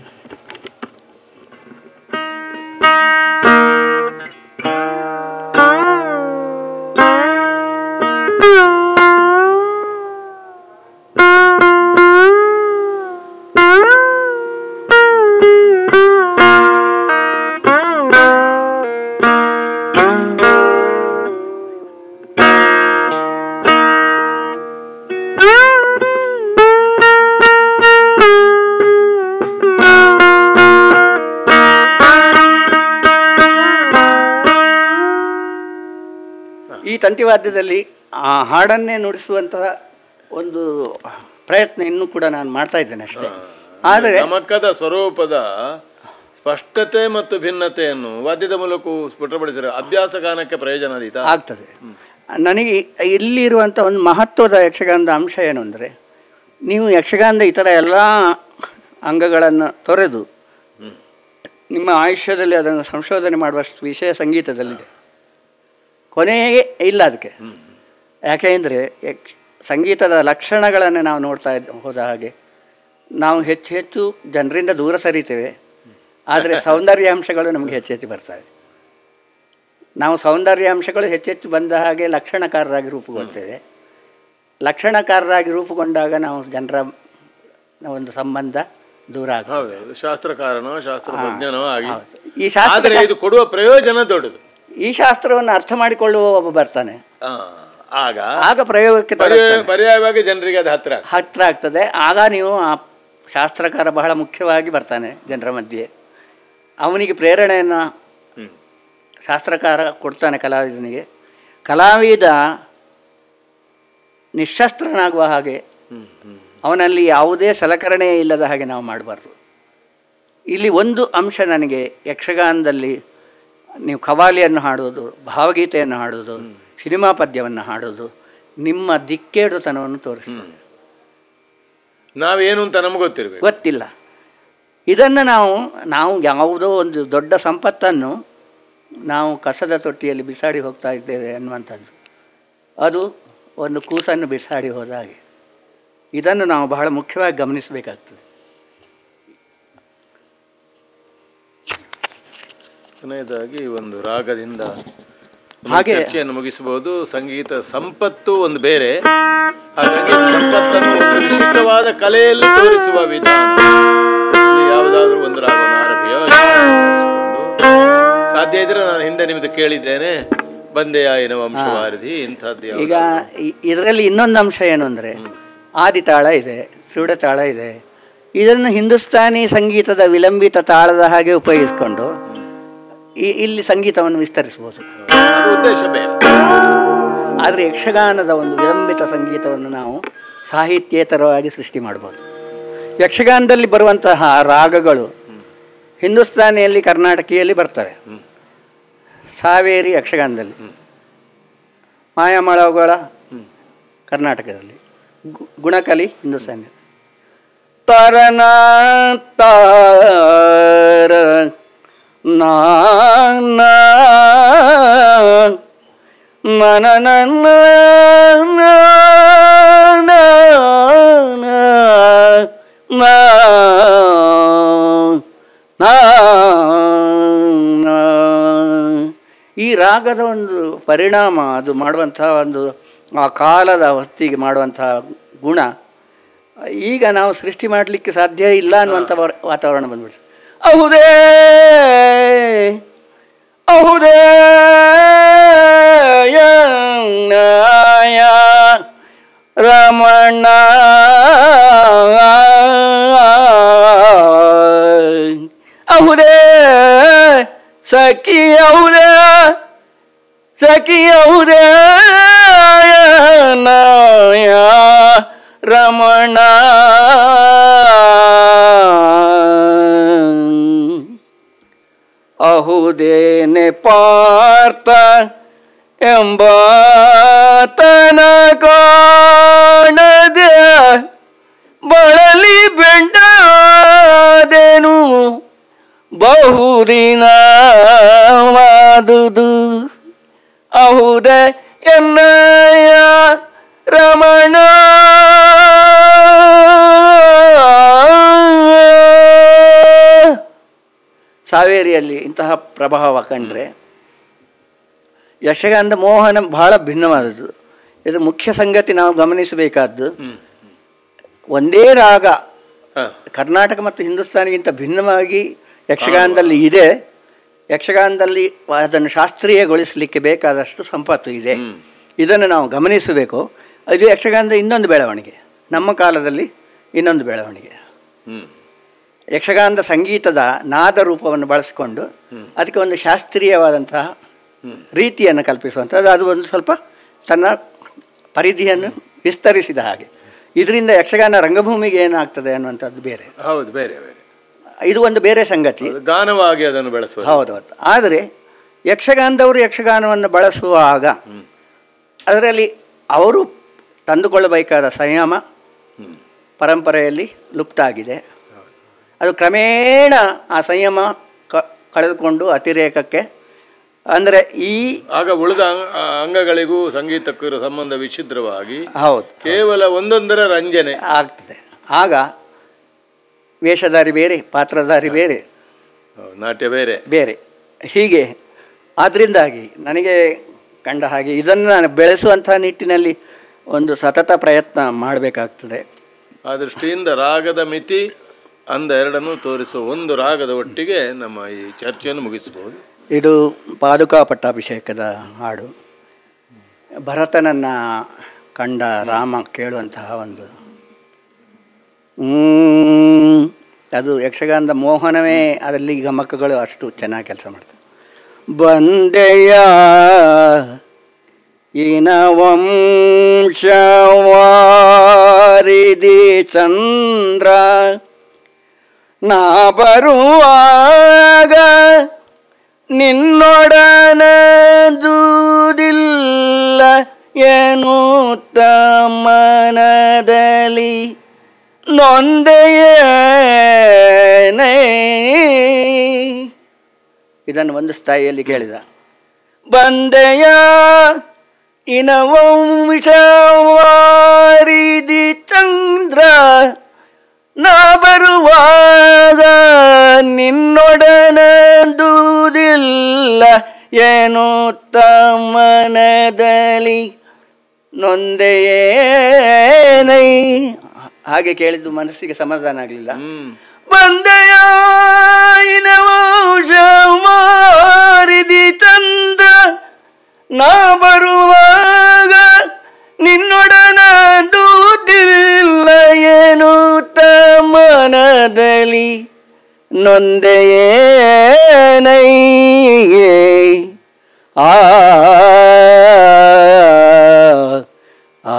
ಈ ತಂತಿವಾದ್ಯದಲ್ಲಿ ಆ ಹಾಡನ್ನೇ ನುಡಿಸುವಂತಹ ಒಂದು ಪ್ರಯತ್ನ ಇನ್ನೂ ಕೂಡ ನಾನು ಮಾಡ್ತಾ ಇದ್ದೇನೆ ಅಷ್ಟೇ ಆದರೆ ಗಮಕದ ಸ್ವರೂಪದ ಸ್ಪಷ್ಟತೆ ಮತ್ತು ಭಿನ್ನತೆಯನ್ನು ವಾದ್ಯದ ಮೂಲಕ ಸ್ಫುಟಪಡಿಸಿದರೆ ಅಭ್ಯಾಸ ಗಾನಕ್ಕೆ ಪ್ರಯೋಜನ ಅದೀತಾ ಆಗ್ತದೆ ನನಗೆ ಇಲ್ಲಿರುವಂಥ ಒಂದು ಮಹತ್ವದ ಯಕ್ಷಗಾನದ ಅಂಶ ಏನು ಅಂದರೆ ನೀವು ಯಕ್ಷಗಾನದ ಇತರ ಎಲ್ಲ ಅಂಗಗಳನ್ನು ತೊರೆದು ನಿಮ್ಮ ಆಯುಷ್ಯದಲ್ಲಿ ಅದನ್ನು ಸಂಶೋಧನೆ ಮಾಡುವಷ್ಟು ವಿಷಯ ಸಂಗೀತದಲ್ಲಿದೆ ಕೊನೆಯೇ ಇಲ್ಲ ಅದಕ್ಕೆ ಯಾಕೆಂದರೆ ಯಕ್ಷ ಸಂಗೀತದ ಲಕ್ಷಣಗಳನ್ನು ನಾವು ನೋಡ್ತಾ ಇದ್ದ ಹೋದ ಹಾಗೆ ನಾವು ಹೆಚ್ಚು ಹೆಚ್ಚು ಜನರಿಂದ ದೂರ ಸರಿತೇವೆ ಆದರೆ ಸೌಂದರ್ಯಾಂಶಗಳು ನಮಗೆ ಹೆಚ್ಚು ಹೆಚ್ಚು ಬರ್ತವೆ ನಾವು ಸೌಂದರ್ಯಾಂಶಗಳು ಹೆಚ್ಚೆಚ್ಚು ಬಂದ ಹಾಗೆ ಲಕ್ಷಣಕಾರರಾಗಿ ರೂಪುಗೊಳ್ತೇವೆ ಲಕ್ಷಣಕಾರರಾಗಿ ರೂಪುಗೊಂಡಾಗ ನಾವು ಜನರ ಒಂದು ಸಂಬಂಧ ದೂರ ಆಗ್ತದೆ ಹೌದು ಶಾಸ್ತ್ರಕಾರನೋ ಶಾಸ್ತ್ರಜ್ಞನೋ ಆಗಿ ಹೌದು. ಈ ಶಾಸ್ತ್ರ ಆದರೆ ಇದು ಕೊಡುವ ಪ್ರಯೋಜನ ದೊಡ್ಡದು ಈ ಶಾಸ್ತ್ರವನ್ನು ಅರ್ಥ ಮಾಡಿಕೊಳ್ಳುವ ಒಬ್ಬ ಬರ್ತಾನೆ ಆ, ಆಗ ಆಗ ಪ್ರಯೋಗಕ್ಕೆ ತರ- ಪರ್ಯಾಯ- ಪರ್ಯಾಯವಾಗಿ ಜನರಿಗೆ ಅದು ಹತ್ರ ಆಗ್ತದೆ. ಹತ್ರ ಆಗ್ತದೆ ಆಗ ನೀವು ಆ ಶಾಸ್ತ್ರಕಾರ ಬಹಳ ಮುಖ್ಯವಾಗಿ ಬರ್ತಾನೆ ಜನರ ಮಧ್ಯೆ ಅವನಿಗೆ ಪ್ರೇರಣೆಯನ್ನು ಹ್ಮ್ ಶಾಸ್ತ್ರಕಾರ ಕೊಡ್ತಾನೆ ಕಲಾವಿದನಿಗೆ ಕಲಾವಿದ ನಿಶಸ್ತ್ರನಾಗುವ ಹಾಗೆ ಹ್ಮ್ ಹ್ಮ್ ಅವನಲ್ಲಿ ಯಾವುದೇ ಸಲಕರಣೆ ಇಲ್ಲದ ಹಾಗೆ ನಾವು ಮಾಡಬಾರ್ದು ಇಲ್ಲಿ ಒಂದು ಅಂಶ ನನಗೆ ಯಕ್ಷಗಾನದಲ್ಲಿ ನೀವು ಕವಾಲಿಯನ್ನು ಹಾಡೋದು ಭಾವಗೀತೆಯನ್ನು ಹಾಡೋದು ಸಿನಿಮಾ ಪದ್ಯವನ್ನು ಹಾಡೋದು ನಿಮ್ಮ ದಿಕ್ಕೇಡುತನವನ್ನು ತೋರಿಸ್ತದೆ ನಾವೇನು ಅಂತ ನಮ್ಗೆ ಗೊತ್ತಿರ್ಬೇಕು ಗೊತ್ತಿಲ್ಲ ಇದನ್ನು ನಾವು ನಾವು ಯಾವುದೋ ಒಂದು ದೊಡ್ಡ ಸಂಪತ್ತನ್ನು ನಾವು ಕಸದ ತೊಟ್ಟಿಯಲ್ಲಿ ಬಿಸಾಡಿ ಹೋಗ್ತಾ ಇದ್ದೇವೆ ಅನ್ನುವಂಥದ್ದು ಅದು ಒಂದು ಕೂಸನ್ನು ಬಿಸಾಡಿ ಹೋದ ಹಾಗೆ ಇದನ್ನು ನಾವು ಬಹಳ ಮುಖ್ಯವಾಗಿ ಗಮನಿಸಬೇಕಾಗ್ತದೆ ಕೊನೆಯದಾಗಿ ಒಂದು ರಾಗದಿಂದ ನಮ್ಮ ಹಾಗೆ- ಚರ್ಚೆಯನ್ನು ಮುಗಿಸಬಹುದು ಸಂಗೀತ ಸಂಪತ್ತು ಒಂದು ಬೇರೆ ಆ ಸಂಗೀತ ಸಂಪತ್ತನ್ನು ಒಂದು ವಿಶಿಷ್ಟವಾದ ಕಲೆಯಲ್ಲಿ ತೋರಿಸುವ ವಿಧಾನ ಇದು ಯಾವುದಾದ್ರೂ ಒಂದು ರಾಗವನ್ನು ಆರಭಿಯೋ ಸಾಧ್ಯ ಇದ್ರೆ ನಾನು ಹಿಂದೆ ನಿಮ್ದು ಕೇಳಿದ್ದೇನೆ ಬಂದೆಯಾಯಿನ ವಂಶವಾರಧಿ ಇಂಥದ್ದು ಯಾವ್ದು? ಈಗ ಇದರಲ್ಲಿ ಇನ್ನೊಂದು ಅಂಶ ಏನು ಅಂದರೆ ಆದಿತಾಳ ಇದೆ ಸುಡತಾಳ ಇದೆ ಇದನ್ನು ಹಿಂದೂಸ್ತಾನಿ ಸಂಗೀತದ ವಿಲಂಬಿತ ತಾಳದ ಹಾಗೆ ಉಪಯೋಗಿಸ್ಕೊಂಡು ಈ ಇಲ್ಲಿ ಸಂಗೀತವನ್ನು ವಿಸ್ತರಿಸ್ಬೋದು ಅದು ಉದ್ದೇಶ ಬೇರೆ ಆದರೆ ಯಕ್ಷಗಾನದ ಒಂದು ವಿಲಂಬಿತ ಸಂಗೀತವನ್ನು ನಾವು ಸಾಹಿತ್ಯೇತರವಾಗಿ ಸೃಷ್ಟಿ ಮಾಡ್ಬೋದು ಯಕ್ಷಗಾನದಲ್ಲಿ ಬರುವಂತಹ ರಾಗಗಳು ಹಿಂದೂಸ್ತಾನಿಯಲ್ಲಿ ಕರ್ನಾಟಕಿಯಲ್ಲಿ ಬರ್ತವೆ ಹ್ಮ್. ಸಾವೇರಿ ಯಕ್ಷಗಾನದಲ್ಲಿ ಮಾಯಾಮಳಗಳ ಕರ್ನಾಟಕದಲ್ಲಿ ಗು- ಗುಣಕಲಿ ಹಿಂದೂಸ್ತಾನಿ ತರನ ತಾರ ನಾ ನಾ ನನ ನನ ನಾ ನಾ ನಾ ನಾ ನಾ. ಈ ರಾಗದ ಒಂದು ಪರಿಣಾಮ ಅದು ಮಾಡುವಂತಹ ಒಂದು ಆ ಕಾಲದ ಹೊತ್ತಿಗೆ ಮಾಡುವಂತಹ ಗುಣ ಈಗ ನಾವು ಸೃಷ್ಟಿ ಮಾಡಲಿಕ್ಕೆ ಸಾಧ್ಯ ಇಲ್ಲ ಅನ್ನುವಂಥ ವಾರ- ವಾತಾವರಣ ಬಂದ್ಬಿಡ್ತು ಹೌದೇ ಹೌದೇ ಯಂಗಾಯ ರಮಣ ಹೌದೇ ಸಖಿ ಹೌದೇ ಸಖಿ ಹೌದೇ ನಾಯ ರಮಣ ಅಹುದೇನೆ ಪಾರ್ಥ ಎಂಬಾತನ ಕಾಣದೆ ಬಳಲಿ ಬೆಂಡಾದೆನು ಬಹುದಿನ ಮಾದುದು ಅಹುದ ಎನ್ನಯ ರಮಣ ಸಾವೇರಿಯಲ್ಲಿ ಇಂತಹ ಪ್ರಭಾವ ಕಂಡ್ರೆ ಯಕ್ಷಗಾನದ ಮೋಹನ ಬಹಳ ಭಿನ್ನವಾದದ್ದು ಇದು ಮುಖ್ಯ ಸಂಗತಿ ನಾವು ಗಮನಿಸಬೇಕಾದ್ದು ಹ್ಮ್ ಒಂದೇ ರಾಗ ಹ. ಕರ್ನಾಟಕ ಮತ್ತು ಹಿಂದೂಸ್ತಾನಿಗಿಂತ ಭಿನ್ನವಾಗಿ ಯಕ್ಷಗಾನದಲ್ಲಿ ಇದೆ ಯಕ್ಷಗಾನದಲ್ಲಿ ಅದನ್ನು ಶಾಸ್ತ್ರೀಯಗೊಳಿಸಲಿಕ್ಕೆ ಬೇಕಾದಷ್ಟು ಸಂಪತ್ತು ಇದೆ ಹ್ಮ್. ಇದನ್ನು ನಾವು ಗಮನಿಸಬೇಕು ಇದು ಯಕ್ಷಗಾನದ ಇನ್ನೊಂದು ಬೆಳವಣಿಗೆ ನಮ್ಮ ಕಾಲದಲ್ಲಿ ಇನ್ನೊಂದು ಬೆಳವಣಿಗೆ ಹ್ಮ್ ಯಕ್ಷಗಾನದ ಸಂಗೀತದ ನಾದ ರೂಪವನ್ನು ಬಳಸಿಕೊಂಡು ಅದಕ್ಕೆ ಒಂದು ಶಾಸ್ತ್ರೀಯವಾದಂತಹ ಹ್ಮ್. ರೀತಿಯನ್ನು ಕಲ್ಪಿಸುವಂಥದ್ದು ಅದು ಒಂದು ಸ್ವಲ್ಪ ತನ್ನ ಪರಿಧಿಯನ್ನು ವಿಸ್ತರಿಸಿದ ಹಾಗೆ ಇದರಿಂದ ಯಕ್ಷಗಾನ ರಂಗಭೂಮಿಗೆ ಏನಾಗ್ತದೆ ಅನ್ನುವಂಥದ್ದು ಬೇರೆ ಹೌದು ಬೇರೆ ಬೇರೆ ಇದು ಒಂದು ಬೇರೆ ಸಂಗತಿ ಅದು ಗಾನವಾಗಿ ಅದನ್ನು ಬೆಳೆಸುವ ಹೌದು ಹೌದು ಆದರೆ ಯಕ್ಷಗಾನದವರು ಯಕ್ಷಗಾನವನ್ನು ಬಳಸುವಾಗ ಹ್ಮ್. ಅದರಲ್ಲಿ ಅವರು ತಂದುಕೊಳ್ಳಬೇಕಾದ ಸಂಯಮ ಹ್ಮ್. ಪರಂಪರೆಯಲ್ಲಿ ಲುಪ್ತ ಆಗಿದೆ ಅದು ಕ್ರಮೇಣ ಆ ಸಂಯಮ ಕ ಕಳೆದುಕೊಂಡು ಅತಿರೇಕಕ್ಕೆ ಅಂದರೆ ಈ ಆಗ ಉಳಿದ ಅಂಗ- ಆ ಅಂಗಗಳಿಗೂ ಸಂಗೀತಕ್ಕೂ ಇರೋ ಸಂಬಂಧ ವಿಚಿದ್ರವಾಗಿ ಹೌದು ಕೇವಲ ಒಂದೊಂದರ ರಂಜನೆ ಆಗ್ತದೆ ಆಗ ವೇಷಧಾರಿ ಬೇರೆ ಪಾತ್ರಧಾರಿ ಬೇರೆ ಹೌದು, ನಾಟ್ಯ ಬೇರೆ ಬೇರೆ ಹೀಗೆ ಆದ್ದರಿಂದಾಗಿ ನನಗೆ ಕಂಡ ಹಾಗೆ ಇದನ್ನು ನಾನು ಬೆಳೆಸುವಂತಹ ನಿಟ್ಟಿನಲ್ಲಿ ಒಂದು ಸತತ ಪ್ರಯತ್ನ ಮಾಡಬೇಕಾಗ್ತದೆ ಆ ದೃಷ್ಟಿಯಿಂದ ರಾಗದ ಮಿತಿ ಅಂದ ಎರಡನ್ನು ತೋರಿಸುವ ಒಂದು ರಾಗದ ಒಟ್ಟಿಗೆ ನಮ್ಮ ಈ ಚರ್ಚೆಯನ್ನು ಮುಗಿಸಬಹುದು ಇದು ಪಾದುಕಾ ಪಟ್ಟಾಭಿಷೇಕದ ಹಾಡು ಭರತನನ್ನು ಕಂಡ ರಾಮ ಕೇಳುವಂತಹ ಒಂದು ಹ್ಮ್. ಅದು ಯಕ್ಷಗಾನದ ಮೋಹನವೇ ಅದರಲ್ಲಿ ಗಮಕಗಳು ಅಷ್ಟು ಚೆನ್ನಾಗಿ ಕೆಲಸ ಮಾಡ್ತವೆ ಬಂದೆಯ ಇನ ವಂಶವಾರಿದಿ ಚಂದ್ರ ನಾ ಬರುವಾಗ ನಿನ್ನೊಡನ ದೂದಿಲ್ಲ ಏನು ಮನದಲ್ಲಿ ನೊಂದೆಯೇನೇ ಇದನ್ನು ಒಂದು ಸ್ಥಾಯಿಯಲ್ಲಿ ಕೇಳಿದ ಬಂದೆಯ ಇನ ವಂಶವಾರಿದಿ ಚಂದ್ರ ನಾ ಬರುವಾಗ ನಿನ್ನೊಡನ ದೂದಿಲ್ಲ ಏನು ತಮ್ಮನದಲ್ಲಿ ನೊಂದೆಯೇನೈ ಹಾಗೆ ಕೇಳಿದ್ದು ಮನಸ್ಸಿಗೆ ಸಮಾಧಾನ ಆಗಲಿಲ್ಲ ಹ್ಮ್ ಬಂದೆಯ ಮಾರಿದಿ ತಂದ ನಾ ಬರುವಾಗ ನಿನ್ನೊಡನ ದೂದಿಲ್ಲ ಏನು ತಮನದಲ್ಲಿ ನೊಂದೆಯೇನೈ ಆ ಆ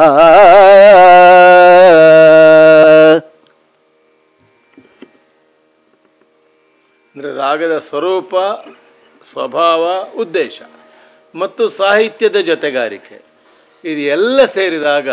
ಅಂದರೆ ರಾಗದ ಸ್ವರೂಪ ಸ್ವಭಾವ ಉದ್ದೇಶ ಮತ್ತು ಸಾಹಿತ್ಯದ ಜೊತೆಗಾರಿಕೆ ಇದು ಎಲ್ಲ ಸೇರಿದಾಗ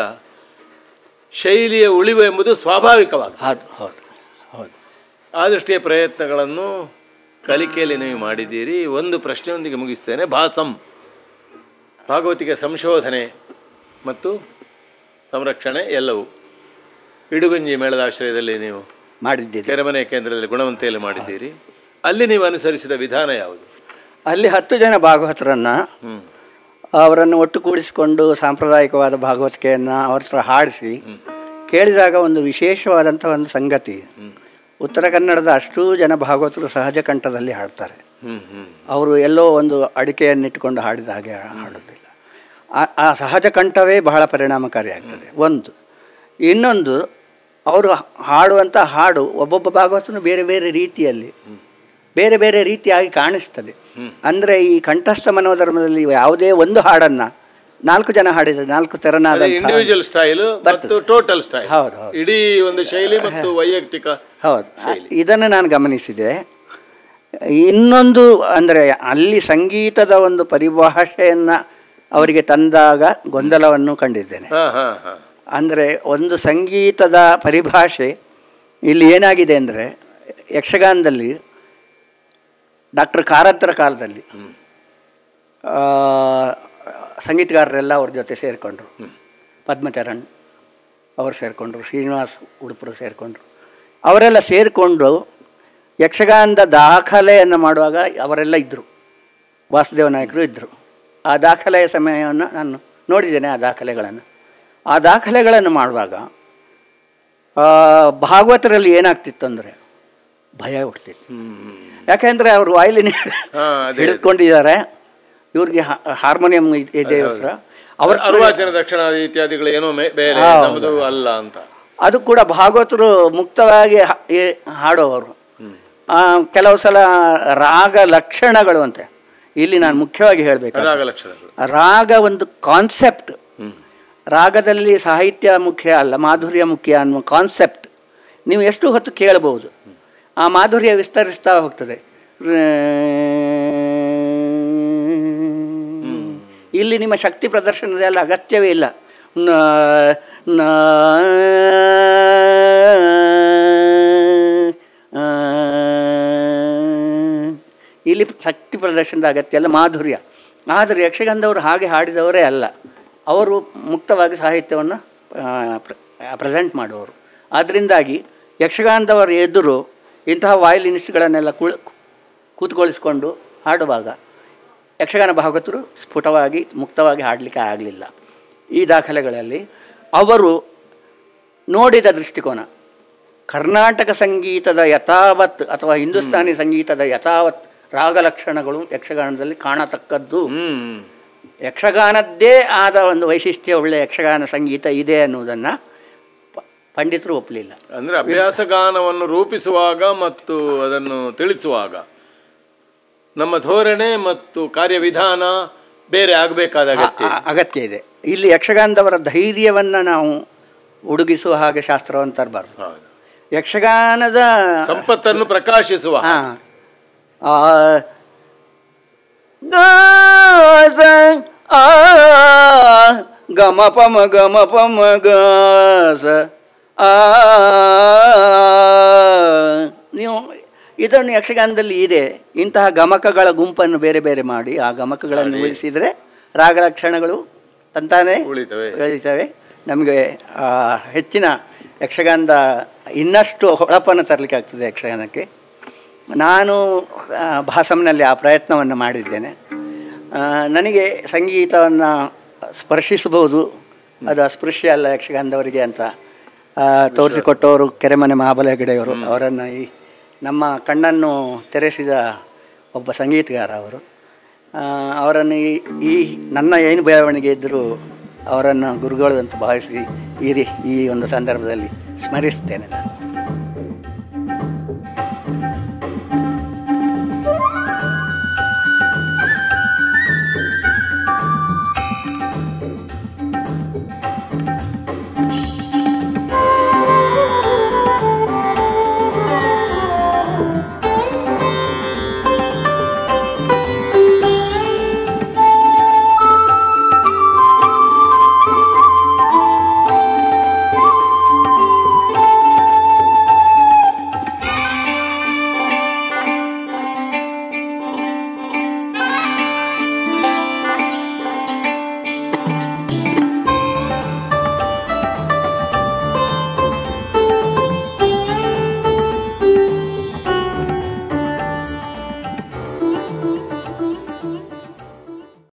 ಶೈಲಿಯ ಉಳಿವು ಎಂಬುದು ಸ್ವಾಭಾವಿಕವಾಗಿದೆ ಹೌದು ಹೌದು ಹೌದು ಆ ದೃಷ್ಟಿಯ ಪ್ರಯತ್ನಗಳನ್ನು ಕಲಿಕೆಯಲ್ಲಿ ನೀವು ಮಾಡಿದ್ದೀರಿ ಒಂದು ಪ್ರಶ್ನೆಯೊಂದಿಗೆ ಮುಗಿಸ್ತೇನೆ ಭಾಸಂ ಭಾಗವತಿಗೆ ಸಂಶೋಧನೆ ಮತ್ತು ಸಂರಕ್ಷಣೆ ಎಲ್ಲವೂ ಇಡುಗುಂಜಿ ಮೇಳದ ಆಶ್ರಯದಲ್ಲಿ ನೀವು ಮಾಡಿದ್ದಿದೆ ಕೆರೆಮನೆ ಕೇಂದ್ರದಲ್ಲಿ ಗುಣವಂತೆಯಲ್ಲಿ ಮಾಡಿದ್ದೀರಿ ಅಲ್ಲಿ ನೀವು ಅನುಸರಿಸಿದ ವಿಧಾನ ಯಾವುದು ಅಲ್ಲಿ ಹತ್ತು ಜನ ಭಾಗವತರನ್ನು ಹ್ಮ್ ಅವರನ್ನು ಒಟ್ಟುಗೂಡಿಸಿಕೊಂಡು ಸಾಂಪ್ರದಾಯಿಕವಾದ ಭಾಗವತಿಕೆಯನ್ನು ಅವ್ರ ಹತ್ರ ಹಾಡಿಸಿ ಕೇಳಿದಾಗ ಒಂದು ವಿಶೇಷವಾದಂಥ ಒಂದು ಸಂಗತಿ ಉತ್ತರ ಕನ್ನಡದ ಅಷ್ಟೂ ಜನ ಭಾಗವತರು ಸಹಜ ಕಂಠದಲ್ಲಿ ಹಾಡ್ತಾರೆ ಹ್ಮ್ ಹ್ಮ್ ಅವರು ಎಲ್ಲೋ ಒಂದು ಅಡಿಕೆಯನ್ನಿಟ್ಟುಕೊಂಡು ಹಾಡಿದ ಹಾಗೆ ಹಾಡೋದಿಲ್ಲ ಆ- ಆ ಸಹಜ ಕಂಠವೇ ಬಹಳ ಪರಿಣಾಮಕಾರಿಯಾಗ್ತದೆ ಒಂದು ಇನ್ನೊಂದು ಅವರು ಹಾಡುವಂಥ ಹಾಡು ಒಬ್ಬೊಬ್ಬ ಭಾಗವತನು ಬೇರೆ ಬೇರೆ ರೀತಿಯಲ್ಲಿ ಬೇರೆ ಬೇರೆ ರೀತಿಯಾಗಿ ಕಾಣಿಸ್ತದೆ ಅಂದರೆ ಈ ಕಂಠಸ್ಥ ಮನೋಧರ್ಮದಲ್ಲಿ ಯಾವುದೇ ಒಂದು ಹಾಡನ್ನು ನಾಲ್ಕು ಜನ ಹಾಡಿದರೆ ನಾಲ್ಕು ತೆರನಾದ ಇಂಡಿವಿಜುವಲ್ ಸ್ಟೈಲ್ ಮತ್ತು ಟೋಟಲ್ ಸ್ಟೈಲ್ ಹೌದು ಹೌದು ಇಡೀ ಒಂದು ಶೈಲಿ ಮತ್ತು ವೈಯಕ್ತಿಕ ಹೌದು ಇದನ್ನು ನಾನು ಗಮನಿಸಿದೆ ಇನ್ನೊಂದು ಅಂದರೆ ಅಲ್ಲಿ ಸಂಗೀತದ ಒಂದು ಪರಿಭಾಷೆಯನ್ನು ಅವರಿಗೆ ತಂದಾಗ ಗೊಂದಲವನ್ನು ಕಂಡಿದ್ದೇನೆ ಹಾ ಹಾ ಹಾ ಅಂದರೆ ಒಂದು ಸಂಗೀತದ ಪರಿಭಾಷೆ ಇಲ್ಲಿ ಏನಾಗಿದೆ ಅಂದರೆ ಯಕ್ಷಗಾನದಲ್ಲಿ ಡಾಕ್ಟರ್ ಕಾರಂತರ ಕಾಲದಲ್ಲಿ ಆ, ಸಂಗೀತಗಾರರೆಲ್ಲ ಅವ್ರ ಜೊತೆ ಸೇರಿಕೊಂಡ್ರು ಪದ್ಮಚರಣ್ ಅವರು ಸೇರಿಕೊಂಡ್ರು ಶ್ರೀನಿವಾಸ್ ಉಡುಪರು ಸೇರಿಕೊಂಡ್ರು ಅವರೆಲ್ಲ ಸೇರಿಕೊಂಡು ಯಕ್ಷಗಾನದ ದಾಖಲೆಯನ್ನು ಮಾಡುವಾಗ ಅವರೆಲ್ಲ ಇದ್ದರು ವಾಸುದೇವ ನಾಯಕರು ಇದ್ದರು ಆ ದಾಖಲೆಯ ಸಮಯವನ್ನು ನಾನು ನೋಡಿದ್ದೇನೆ ಆ ದಾಖಲೆಗಳನ್ನು ಆ ದಾಖಲೆಗಳನ್ನು ಮಾಡುವಾಗ ಆ, ಭಾಗವತರಲ್ಲಿ ಏನಾಗ್ತಿತ್ತು ಅಂದರೆ ಭಯ ಹುಡ್ತಿತ್ತು ಹ್ಮ್ ಯಾಕೆಂದರೆ ಅವರು ವಾಯಿಲಿನ ಹಾ ಅದೇ ಹಿಡ್ಕೊಂಡಿದ್ದಾರೆ ಇವ್ರಿಗೆ ಹಾರ್ಮೋನಿಯಂ ಇದೆ ಸರ್ ಅವ್ರ ಅರ್ವಾಚನ ದಕ್ಷಿಣ ಇತ್ಯಾದಿಗಳು ಏನೋ ಮೇ- ಬೇರೆ ನಮ್ಮದು ಅಲ್ಲ ಅಂತ ಅದು ಕೂಡ ಭಾಗವತರು ಮುಕ್ತವಾಗಿ ಹಾ- ಏ- ಹಾಡೋವರು ಆ, ಕೆಲವು ಸಲ ರಾಗ ಲಕ್ಷಣಗಳು ಅಂತೆ ಇಲ್ಲಿ ನಾನು ಮುಖ್ಯವಾಗಿ ಹೇಳಬೇಕು ರಾಗ ಲಕ್ಷಣಗಳು ರಾಗ ಒಂದು ಕಾನ್ಸೆಪ್ಟ್ ಹ್ಮ್ ರಾಗದಲ್ಲಿ ಸಾಹಿತ್ಯ ಮುಖ್ಯ ಅಲ್ಲ ಮಾಧುರ್ಯ ಮುಖ್ಯ ಅನ್ನುವ ಕಾನ್ಸೆಪ್ಟ್ ನೀವು ಎಷ್ಟು ಹೊತ್ತು ಕೇಳಬಹುದು ಆ ಮಾಧುರ್ಯ ವಿಸ್ತರಿಸ್ತಾ ಹೋಗ್ತದೆ ಇಲ್ಲಿ ನಿಮ್ಮ ಶಕ್ತಿ ಪ್ರದರ್ಶನದೆಲ್ಲ ಅಗತ್ಯವೇ ಇಲ್ಲ ನ- ನ- ಇಲ್ಲಿ ಶಕ್ತಿ ಪ್ರದರ್ಶನದ ಅಗತ್ಯ ಅಲ್ಲ ಮಾಧುರ್ಯ ಆದರೆ ಯಕ್ಷಗಾನದವರು ಹಾಗೆ ಹಾಡಿದವರೇ ಅಲ್ಲ ಅವರು ಮುಕ್ತವಾಗಿ ಸಾಹಿತ್ಯವನ್ನು ಪ್ರೆಸೆಂಟ್ ಮಾಡುವವರು ಆದ್ದರಿಂದಾಗಿ ಯಕ್ಷಗಾನದವರ ಎದುರು ಇಂತಹ ವಾಯಲಿನಿಸ್ಟ್ಗಳನ್ನೆಲ್ಲ ಕುಳ್ ಕೂತ್ಕೊಳಿಸ್ಕೊಂಡು ಹಾಡುವಾಗ ಯಕ್ಷಗಾನ ಭಾಗವತರು ಸ್ಫುಟವಾಗಿ ಮುಕ್ತವಾಗಿ ಹಾಡಲಿಕ್ಕೆ ಆಗಲಿಲ್ಲ ಈ ದಾಖಲೆಗಳಲ್ಲಿ ಅವರು ನೋಡಿದ ದೃಷ್ಟಿಕೋನ ಕರ್ನಾಟಕ ಸಂಗೀತದ ಯಥಾವತ್ ಅಥವಾ ಹಿಂದೂಸ್ತಾನಿ ಸಂಗೀತದ ಯಥಾವತ್ ರಾಗ ಲಕ್ಷಣಗಳು ಯಕ್ಷಗಾನದಲ್ಲಿ ಕಾಣತಕ್ಕದ್ದು ಹ್ಮ್ ಯಕ್ಷಗಾನದ್ದೇ ಆದ ಒಂದು ವೈಶಿಷ್ಟ್ಯ ಉಳ್ಳ ಯಕ್ಷಗಾನ ಸಂಗೀತ ಇದೆ ಅನ್ನುವುದನ್ನು ಪ- ಪಂಡಿತರು ಒಪ್ಪಲಿಲ್ಲ ಅಂದ್ರೆ ಅಭ್ಯಾಸ ಗಾನವನ್ನು ರೂಪಿಸುವಾಗ ಮತ್ತು ಅದನ್ನು ತಿಳಿಸುವಾಗ ನಮ್ಮ ಧೋರಣೆ ಮತ್ತು ಕಾರ್ಯವಿಧಾನ ಬೇರೆ ಆಗಬೇಕಾದ ಅಗತ್ಯ ಆ- ಅಗತ್ಯ ಇದೆ ಇಲ್ಲಿ ಯಕ್ಷಗಾನದವರ ಧೈರ್ಯವನ್ನು ನಾವು ಉಡುಗಿಸುವ ಹಾಗೆ ಶಾಸ್ತ್ರವನ್ನು ತರಬಾರ್ದು ಹೌದು. ಯಕ್ಷಗಾನದ ಸಂಪತ್ತನ್ನು ಪ್ರಕಾಶಿಸುವ ಹಾ. ಆ, ಗಾಸ ಆ ಗಮ ಪಮ ಗಮ ಪಮ ಗಾಸ ಆ ನೀವು ಇದನ್ನು ಯಕ್ಷಗಾನದಲ್ಲಿ ಇದೆ ಇಂತಹ ಗಮಕಗಳ ಗುಂಪನ್ನು ಬೇರೆ ಬೇರೆ ಮಾಡಿ ಆ ಗಮಕಗಳನ್ನು ಉಳಿಸಿದರೆ ರಾಗ ಲಕ್ಷಣಗಳು ತಂತಾನೆ ಉಳಿತವೆ ಬೆಳೀತವೆ ನಮಗೆ ಆ, ಹೆಚ್ಚಿನ ಯಕ್ಷಗಾನದ ಇನ್ನಷ್ಟು ಹೊಳಪನ್ನು ತರಲಿಕ್ಕೆ ಆಗ್ತದೆ ಯಕ್ಷಗಾನಕ್ಕೆ ನಾನು ಆ, ಭಾಸಂನಲ್ಲಿ ಆ ಪ್ರಯತ್ನವನ್ನು ಮಾಡಿದ್ದೇನೆ ಆ, ನನಗೆ ಸಂಗೀತವನ್ನು ಸ್ಪರ್ಶಿಸಬಹುದು ಅದು ಅಸ್ಪೃಶ್ಯ ಅಲ್ಲ ಯಕ್ಷಗಾನದವರಿಗೆ ಅಂತ ಆ, ತೋರಿಸಿಕೊಟ್ಟವರು ಕೆರೆಮನೆ ಮಹಾಬಲ ಹೆಗಡೆಯವರು ಅವರನ್ನು ಈ ನಮ್ಮ ಕಣ್ಣನ್ನು ತೆರೆಸಿದ ಒಬ್ಬ ಸಂಗೀತಗಾರ ಅವರು ಆ, ಅವರನ್ನು ಈ ಈ ನನ್ನ ಏನು ಬೆಳವಣಿಗೆ ಇದ್ದರೂ ಅವರನ್ನು ಗುರುಗಳು ಅಂತ ಭಾವಿಸಿ ಈ ರೀ ಈ ಒಂದು ಸಂದರ್ಭದಲ್ಲಿ ಸ್ಮರಿಸ್ತೇನೆ ನಾನು